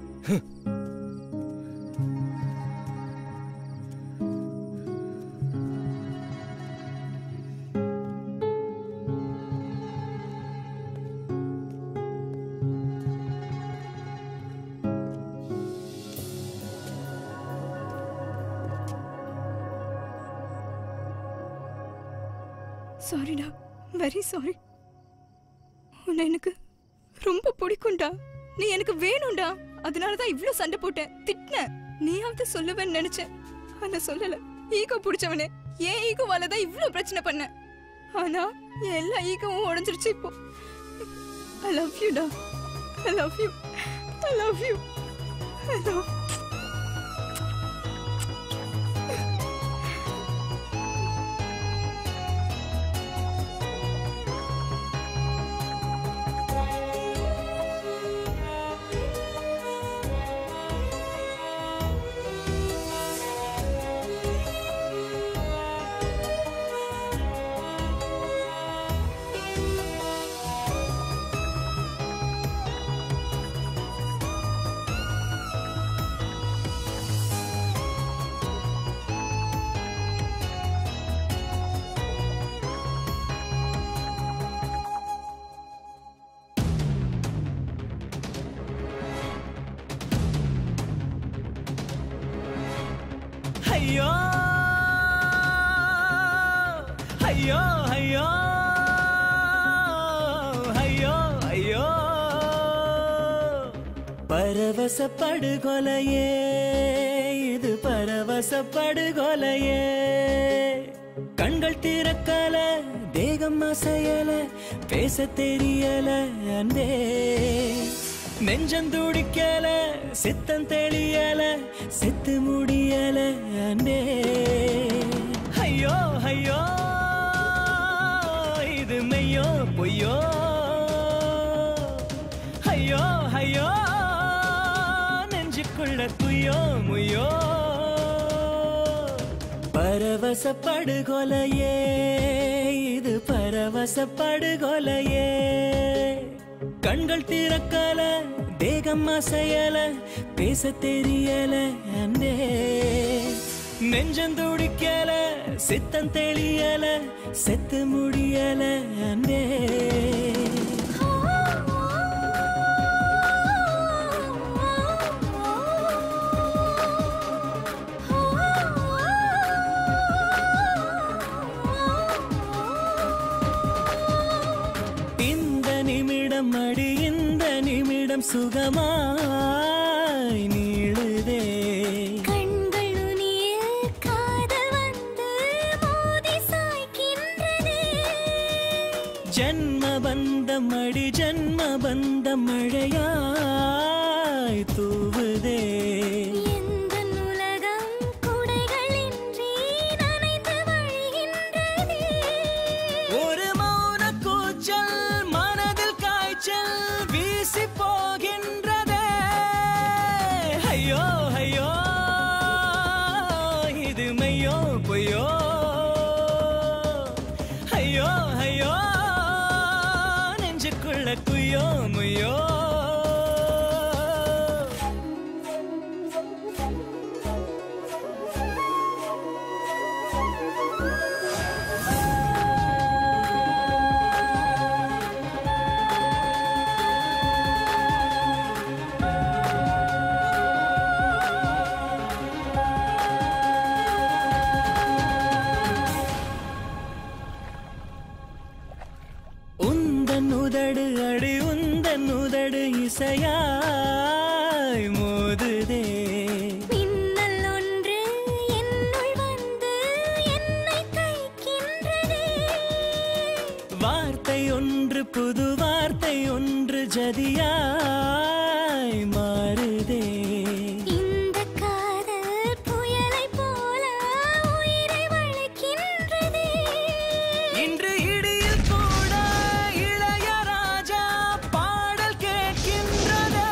சாரிடா வெரி சாரி உன்னை எனக்கு ரொம்ப பிடிக்கும்டா நீ எனக்கு வேணும்டா அதனால தான் இவ்ளோ சண்டை போட்டேன் திட்டினேன் நீயாவது சொல்லுவேன்னு நினைச்சேன் ஆனா சொல்லல ஈகோ பிடிச்சவனே ஏன் ஈகோவால தான் இவ்ளோ பிரச்சனை பண்ண ஆனா என் எல்லா ஈகோவும் உடைஞ்சிருச்சு இப்போ ஐ லவ் யூ டா I love you I love you I love ஐயோ ஐயோ ஐயோ ஐயோ ஐயோ பரவச படுகொலையே இது பரவச படுகொலையே கண்கள் திறக்கல தேகம் அசையல பேச தெரியல அன்பே நெஞ்சம் துடிக்கல சித்தம் தெளியல செத்து முடியல அன்பே ஐயோ ஐயோ இது மெய்யோ பொய்யோ ஐயோ ஐயோ நெஞ்சுக்குள்ள துய்யோ முய்யோ பரவச படுகொலையே இது பரவச படுகொலையே கண்கள் திறக்கல தேகம் அசையல பேச தெரியல அன்பே நெஞ்சம் துடிக்கல சித்தம் தெளியல செத்து முடியல அன்பே இந்த நிமிடம் அடி இந்த நிமிடம் சுகமாய் நீளுதே கண்கள் நுனியில் காதல் வந்து மோதி சாய்க்கின்றதே மோதுதே மின்னல் ஒன்று என்னுள் வந்து என்னை தைக்கின்றதே வார்த்தை ஒன்று புது வார்த்தை ஒன்று ஜதியாய் மாறுதே இந்த காதல் புயலைப் போல உயிரை வளைக்கின்றதே இன்று இடியில் கூட இளையராஜா பாடல் கேட்கின்றதே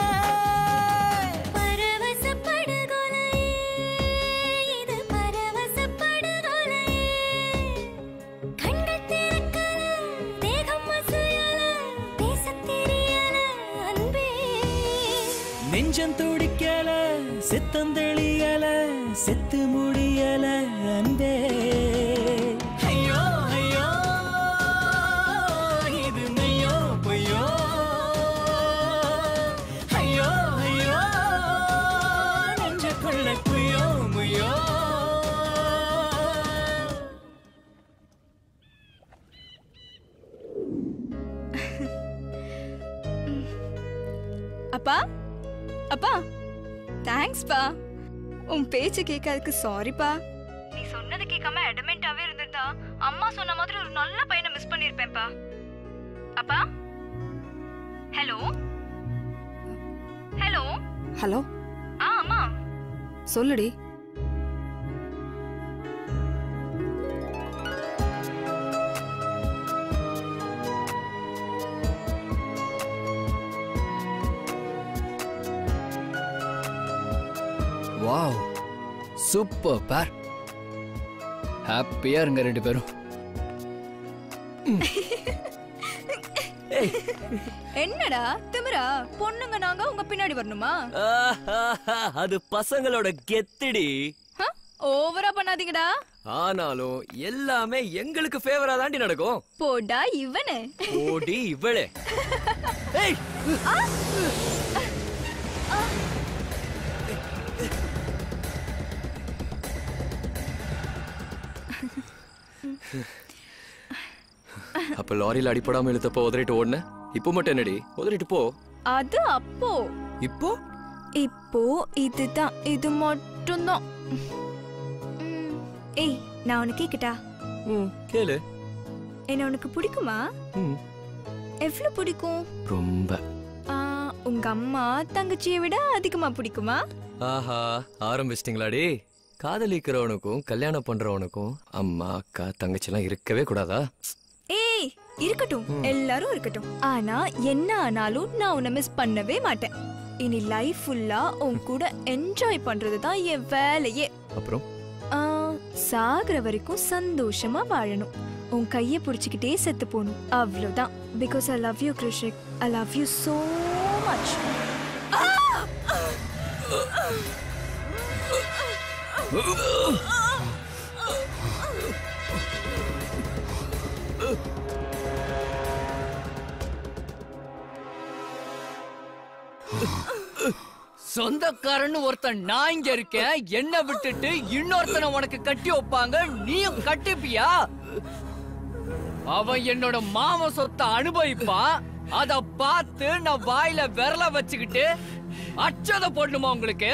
பரவசப் படுகொலையே, இது பரவசப் படுகொலையே. கண்கள் திறக்கல, தேகம் அசையல, பேசத் தெரியல, அன்பே. நெஞ்சம் துடிக்கல சித்தம் தெளியல செத்து முடியல அன்பே ஐயோ ஐயோ இது மெய்யோ பொய்யோ ஐயோ ஐயோ நெஞ்சுக்குள்ள குய்யோ முய்யோ அப்பா அப்பா தேங்க்ஸ்ப்பா உன் பேச்சு கேட்கறதுக்கு சாரிப்பா நீ சொன்னது கேட்காம அடமெண்டாவே இருந்திருந்தா அம்மா சொன்ன மாதிரி ஒரு நல்ல பையனை மிஸ் பண்ணிருப்பேன்ப்பா அப்பா ஹலோ ஹலோ ஹலோ ஆ அம்மா சொல்லுடி வாவ் சூப்பர் பேர் ஹாப்பியா இருங்க ரெண்டு பேரும் என்னடா திமிரா பொண்ணுங்க நாங்க உங்க பின்னாடி வரணுமா அது பசங்களோட கெத்துடி ஓவரா பண்ணாதீங்கடா ஆனாலும் எல்லாமே எங்களுக்கு ஃபேவரா தாண்டி நடக்கும் போடா இவனு ஓடி இவளே ஏய் அப்ப லாரியில அடிப்படாம இழுத்தப்போ உதறிட்டு ஓடுன இப்போ மட்டும் என்னடி உதறிட்டு போ அது அப்போ இப்போ இப்போ இதுதான் இது மட்டும்தான் ம். ஏய் நான் உனக்கு கேக்கட்டா கேளு என்ன உனக்கு பிடிக்குமா ம். எவ்வளவு பிடிக்கும் ரொம்ப ஆ, உங்க அம்மா தங்கச்சியை விட அதிகமா பிடிக்குமா ஆஹா ஆரம்பிச்சிட்டிங்களாடி காதலிக்கிறவனுக்கும் கல்யாணம் பண்றவனுக்கும் அம்மா அக்கா தங்கச்சிலாம் இருக்கவே கூடாதா ஏய் இருக்கட்டும் எல்லாரும் இருக்கட்டும் ஆனா என்ன ஆனாலும் நான் உன்னை மிஸ் பண்ணவே மாட்டேன் இனி லைஃப் ஃபுல்லா உன் கூட என்ஜாய் பண்றது தான் என் வேலையே அப்புறம் ஆ, சாகுற வரைக்கும் சந்தோஷமா வாழணும் உன் கைய புடிச்சுக்கிட்டே செத்து போகணும் அவ்வளவுதான் because I love you Krishik I love you so much சொந்தக்காரன்னு ஒருத்தன் நான் இங்க இருக்கேன் என்ன விட்டுட்டு இன்னொருத்தனை உனக்கு கட்டி வைப்பாங்க நீயும் கட்டிப்பியா அவன் என்னோட மாம சொத்தை அனுபவிப்பான் அத பார்த்து நான் வாயில விரல வச்சுக்கிட்டு அச்சத போடணுமா உங்களுக்கு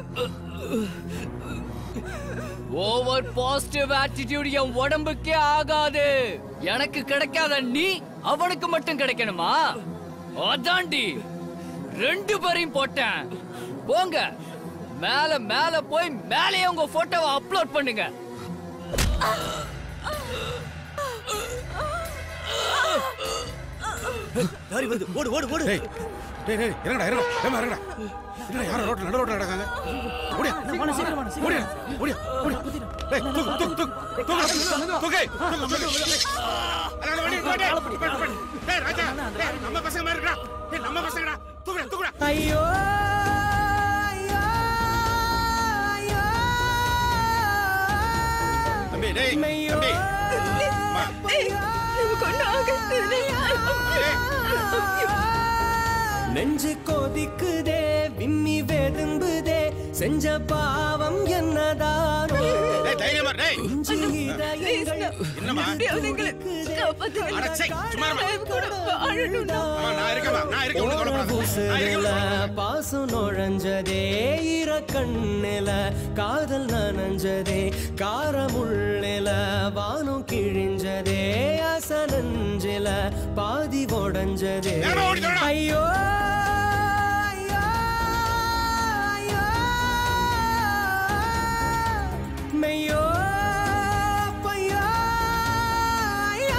ஓவர் பாசிட்டிவ் ஆட்டிடியூட் என் உடம்புக்கே ஆகாது எனக்கு கிடைக்காத நீ அவனுக்கு மட்டும் கிடைக்கணுமா அதாண்டி ரெண்டு பேரையும் போட்டேன் போங்க மேல மேல போய் மேலேயே உங்க போட்டோவை அப்லோட் பண்ணுங்க லாரி வருது ஓடு ஓடு ஓடு டேய் டேய் டேய் இறங்கடா இறங்கடா ஏமா இறங்கடா என்னடா யாரோ ரோட்ல நடு ரோட்ல நடக்காங்க ஓடியா சீக்கிரம், சீக்கிரம் வாண்ணே, சீக்கிரம். ஓடியா ஓடியா ஓடியா டேய் தூக்கு தூக்கு தூக்கு தூக்கு தூக்கு தூக்கு அட வண்டி போடு டேய் ராஜா டேய் நம்ம பசங்க மாதிரி இருக்கடா டேய் நம்ம பசங்கடா தூக்குடா தூக்குடா ஐயோ தம்பி டேய் தம்பி நெஞ்சு கொதிக்குதே விம்மி வெதும்புதே செஞ்ச பாவம் என்னதானோ டேய், தைரியமா இரு, டேய். இஞ்சி இதயங்கள் என்னம்மா? அட, சை, சும்மா இரும்மா. அம்மா, நான் இருக்கேம்மா, நான் இருக்கேன், ஒண்ணும் கவலைப்படாத. நான் இருக்கேன், உசுருல பாசம் நுழைஞ்சதே ஈரக்கண்ணில காதல் நனைஞ்சதே காரமுள்ளில வானம் கிழிஞ்சதே அசனஞ்சில பாதி உடஞ்சதே ஐயோ ஐயோ, ஐயோ, மெய்யோ பையோ ஐயோ.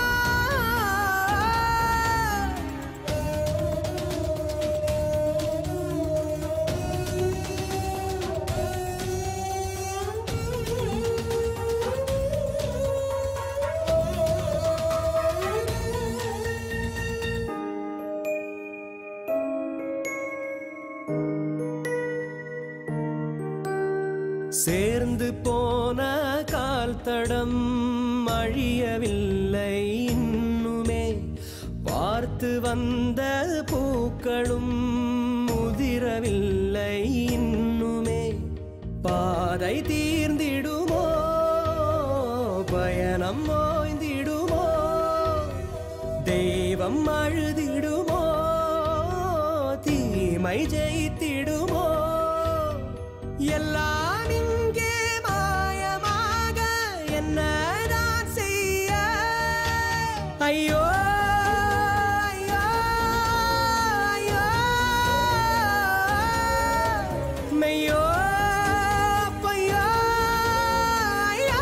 சேர்ந்து போன கால் தடம் அழியவில்லை இன்னுமே பார்த்து வந்த பூக்களும் முதிரவில்லை இன்னுமே பாதை தீர்ந்திடுமோ பயணம் ஓய்ந்திடுமோ தெய்வம் அழுதிடுமோ தீமை ஜெயித்திடுமோ எல்லாம் இங்கே மாயமாக என்னதான் செய்ய ஐயோ ஐயோ, ஐயோ. மெய்யோ பொய்யோ, ஐயோ.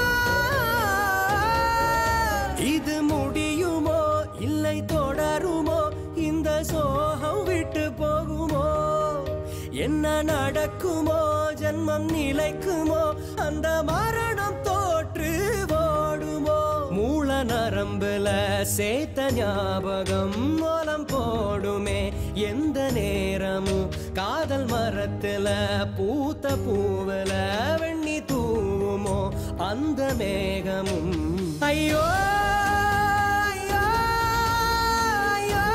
இது முடியுமோ இல்லை தொடருமோ இந்த சோகம் விட்டு போகுமோ என்ன நடக்குமோ ஜன்மம் நிலைக்குமோ அந்த மரணம் தோற்று ஓடுமோ மூல நரம்புல சேத்த ஞாபகம் மூலம் போடுமே எந்த நேரமும் காதல் மரத்துல பூத்த பூவுல வெண்ணி தூவுமோ அந்த மேகமும் ஐயோ ஐயோ, ஐயோ.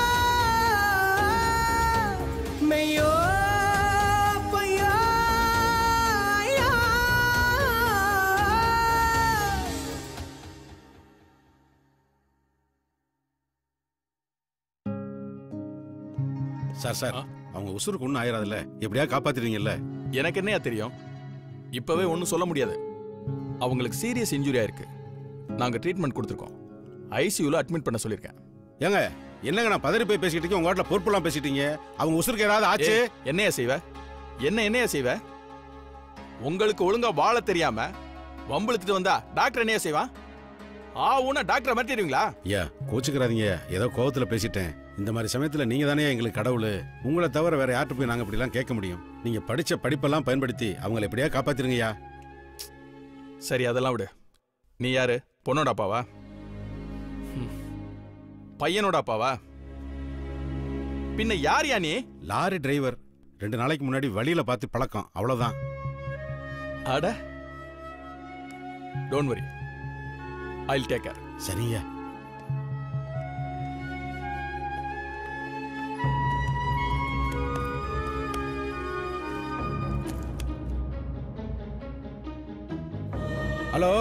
மெய்யோ பொய்யோ, ஐயோ. சார் சார் அவங்க உசுருக்கு ஒன்றும் ஆயிராதுல்ல எப்படியா காப்பாத்திடுவீங்கல்ல எனக்கு என்னையா தெரியும் இப்பவே ஒன்றும் சொல்ல முடியாது அவங்களுக்கு சீரியஸ் இன்ஜுரியா இருக்கு நாங்க ட்ரீட்மெண்ட் கொடுத்துருக்கோம் ஐசியூல அட்மிட் பண்ண சொல்லியிருக்கேன் ஏங்க என்னங்க நான் பதறி போய் பேசிட்டு இருக்கேன் உங்க வாட்டில் பொறுப்பெல்லாம் பேசிட்டீங்க அவங்க உசுருக்கு ஏதாவது ஆச்சு ஏய், என்னையா செய்வ என்ன என்னையா செய்வ உங்களுக்கு ஒழுங்கா வாழ தெரியாம வம்பிழுத்துட்டு வந்தா டாக்டர் என்னையா செய்வான் ஆ ஊனா டாக்டரை மாட்டிடுவீங்களா ஐயா கோச்சுக்கிறாதீங்க ஏதோ கோவத்துல பேசிட்டேன் இந்த மாதிரி சமயத்துல நீங்க தானே எங்களுக்கு கடவுள் உங்களை தவிர வேற யார்கிட்ட போய் நாங்க இப்படிலாம் கேட்க முடியும் நீங்க படிச்ச படிப்பெல்லாம் பயன்படுத்தி அவங்களை எப்படியா காப்பாத்திருங்கய்யா சரி அதெல்லாம் விடு நீ யாரு பொண்ணோட அப்பாவா ம். பையனோட அப்பாவா பின்ன யார் யா நீ லாரி டிரைவர் ரெண்டு நாளைக்கு முன்னாடி வழியில பார்த்து பழக்கம் அவ்வளவுதான் அட don't worry I take care சரிங்க ஹலோ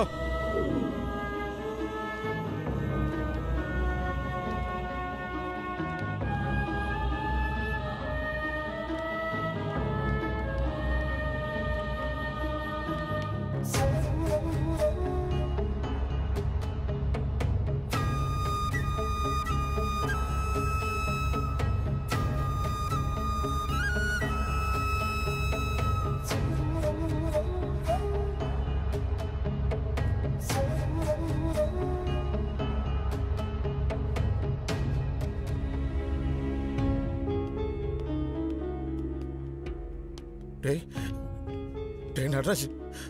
டேய் டேய் நடராஜ்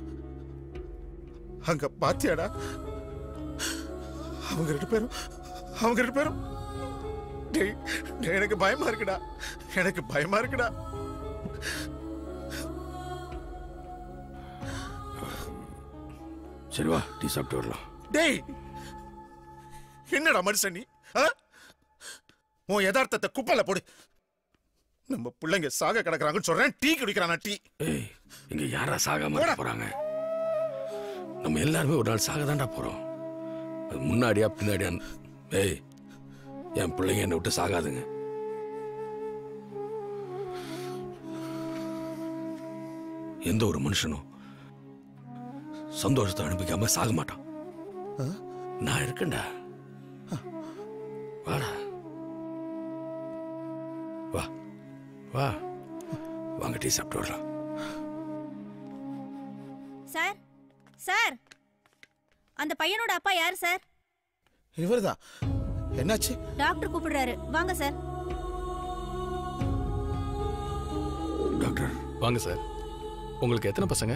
அங்க பாத்தியாடா அவங்க ரெண்டு பேரும் அவங்க ரெண்டு பேரும் டேய் டேய் எனக்கு பயமா இருக்குடா எனக்கு பயமா இருக்குடா சரி வா டீ சாப்பிட்டு வரலாம் டேய் என்னடா மனுஷன் நீ ஆ? உன் யதார்த்தத்தை குப்பையில போடு நம்ம பிள்ளைங்க சாக கிடக்குறாங்கன்னு சொல்றேன் டீ குடிக்கிறானா டீ ஏய் இங்க யாரா சாகாம இருக்க போறாங்க நம்ம எல்லாருமே ஒரு நாள் சாக தான்டா போறோம் அது முன்னாடியா பின்னாடியா ஏய் என் பிள்ளைங்க என்னை விட்டு சாகாதுங்க எந்த ஒரு மனுஷனும் சந்தோஷத்தை அனுப்பிக்காம சாக மாட்டான் நான் இருக்கேன்டா வாடா வா வா வாங்க டீ சாப்பிட்டு வரலாம் சார் சார் அந்த பையனோட அப்பா யார் சார் இவர்தான் என்னாச்சு டாக்டர் கூப்பிடுறாரு வாங்க சார் டாக்டர் வாங்க சார் உங்களுக்கு எத்தனை பசங்க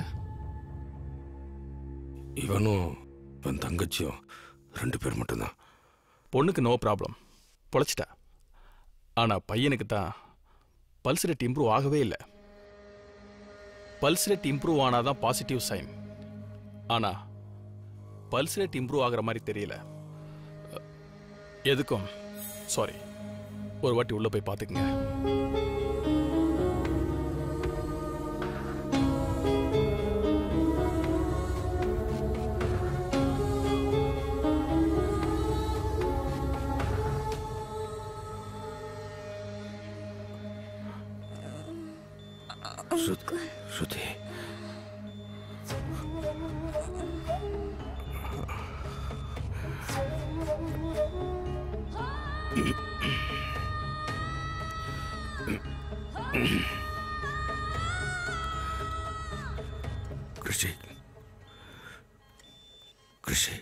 இவனும் இவன் தங்கச்சியும் ரெண்டு பேர் மட்டும்தான் பொண்ணுக்கு நோ ப்ராப்ளம் பொழைச்சிட்டா ஆனால் பையனுக்கு தான் பல்ஸ் ரேட் இம்ப்ரூவ் ஆகவே இல்லை பல்ஸ் ரேட் இம்ப்ரூவ் ஆனால் தான் பாசிட்டிவ் சைன் ஆனால் பல்ஸ் ரேட் இம்ப்ரூவ் ஆகிற மாதிரி தெரியல எதுக்கும் சாரி ஒரு வாட்டி உள்ளே போய் பார்த்துக்குங்க ஸ்ருதி ஸ்ருதி கிருஷி கிருஷி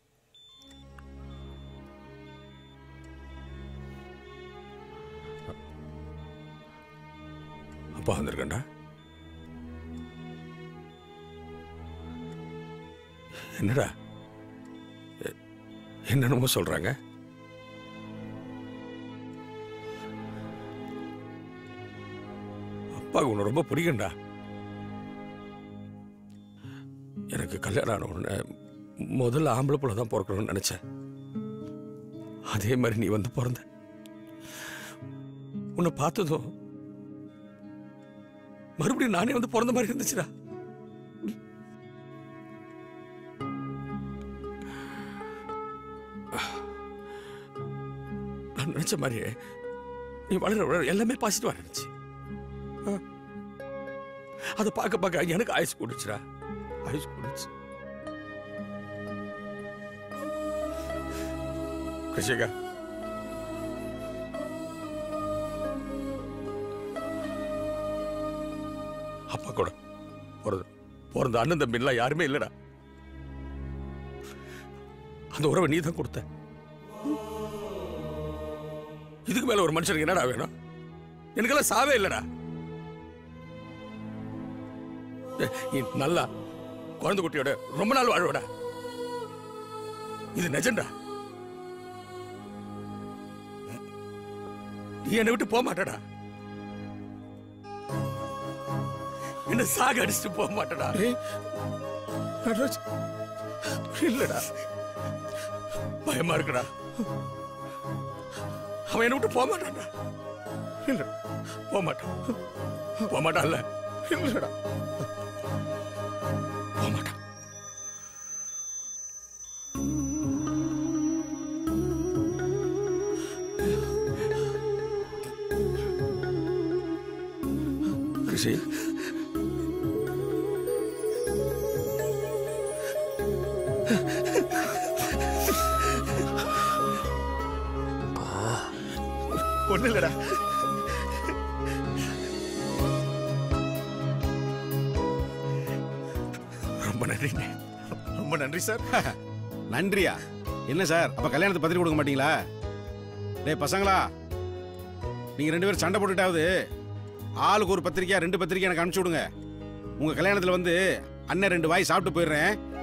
அப்பா வந்திருக்கேன்டா என்னடா எ- என்னென்னமோ சொல்றாங்க அப்பாவுக்கு உன்னை ரொம்ப பிடிக்கும்டா எனக்கு கல்யாணம் ஆன உடனே முதல்ல ஆம்பளை புள்ள தான் பிறக்கணும்னு நினைச்சேன் அதே மாதிரி நீ வந்து பிறந்த உன்னை பார்த்ததும் மறுபடியும் நானே வந்து பிறந்த மாதிரி இருந்துச்சுடா நான் நினைச்ச மாதிரியே நீ வளர வளர எல்லாமே பாசிட்டிவா இருந்துச்சு ஆ. அதை பார்க்க பார்க்க எனக்கு ஆயுஸ் கூடுச்சுடா ஆயுஸ் கூடுச்சு கிருஷிகா அப்பா கூட பிறந்த பிறந்த அண்ணன் தம்பிலாம் யாருமே இல்லடா அந்த உறவை நீ தான் கொடுத்த இதுக்கு மேல ஒரு மனுஷனுக்கு என்னடா வேணும் எனக்கெல்லாம் சாவே இல்லடா ஏ, நீ நல்லா குழந்தை குட்டியோட ரொம்ப நாள் வாழ்வடா இது நிஜம்டா நீ என்னை விட்டு போக மாட்டடா என்ன சாக அடிச்சுட்டு போக மாட்டடா நடராஜ், இல்லடா பயமா இருக்குடா அவன் என்ன விட்டு போக மாட்டான்டா இல்ல போக மாட்டான் போக மாட்டான்ல இல்லடா போக மாட்டான் கிருஷி ஒண்ணு இல்லடா ரொம்ப நன்றிங்க ரொம்ப நன்றி சார் நன்றியா என்ன சார் அப்ப கல்யாணத்துக்கு பத்திரிக்கை கொடுக்க மாட்டீங்களா டேய் பசங்களா நீங்க ரெண்டு பேரும் சண்டை போட்டுட்டாவது ஆளுக்கு ஒரு பத்திரிக்கையா ரெண்டு பத்திரிக்கை எனக்கு அனுப்பிச்சு விடுங்க உங்க கல்யாணத்துல வந்து அண்ணன் ரெண்டு வாய் சாப்பிட்டு போயிடுறேன்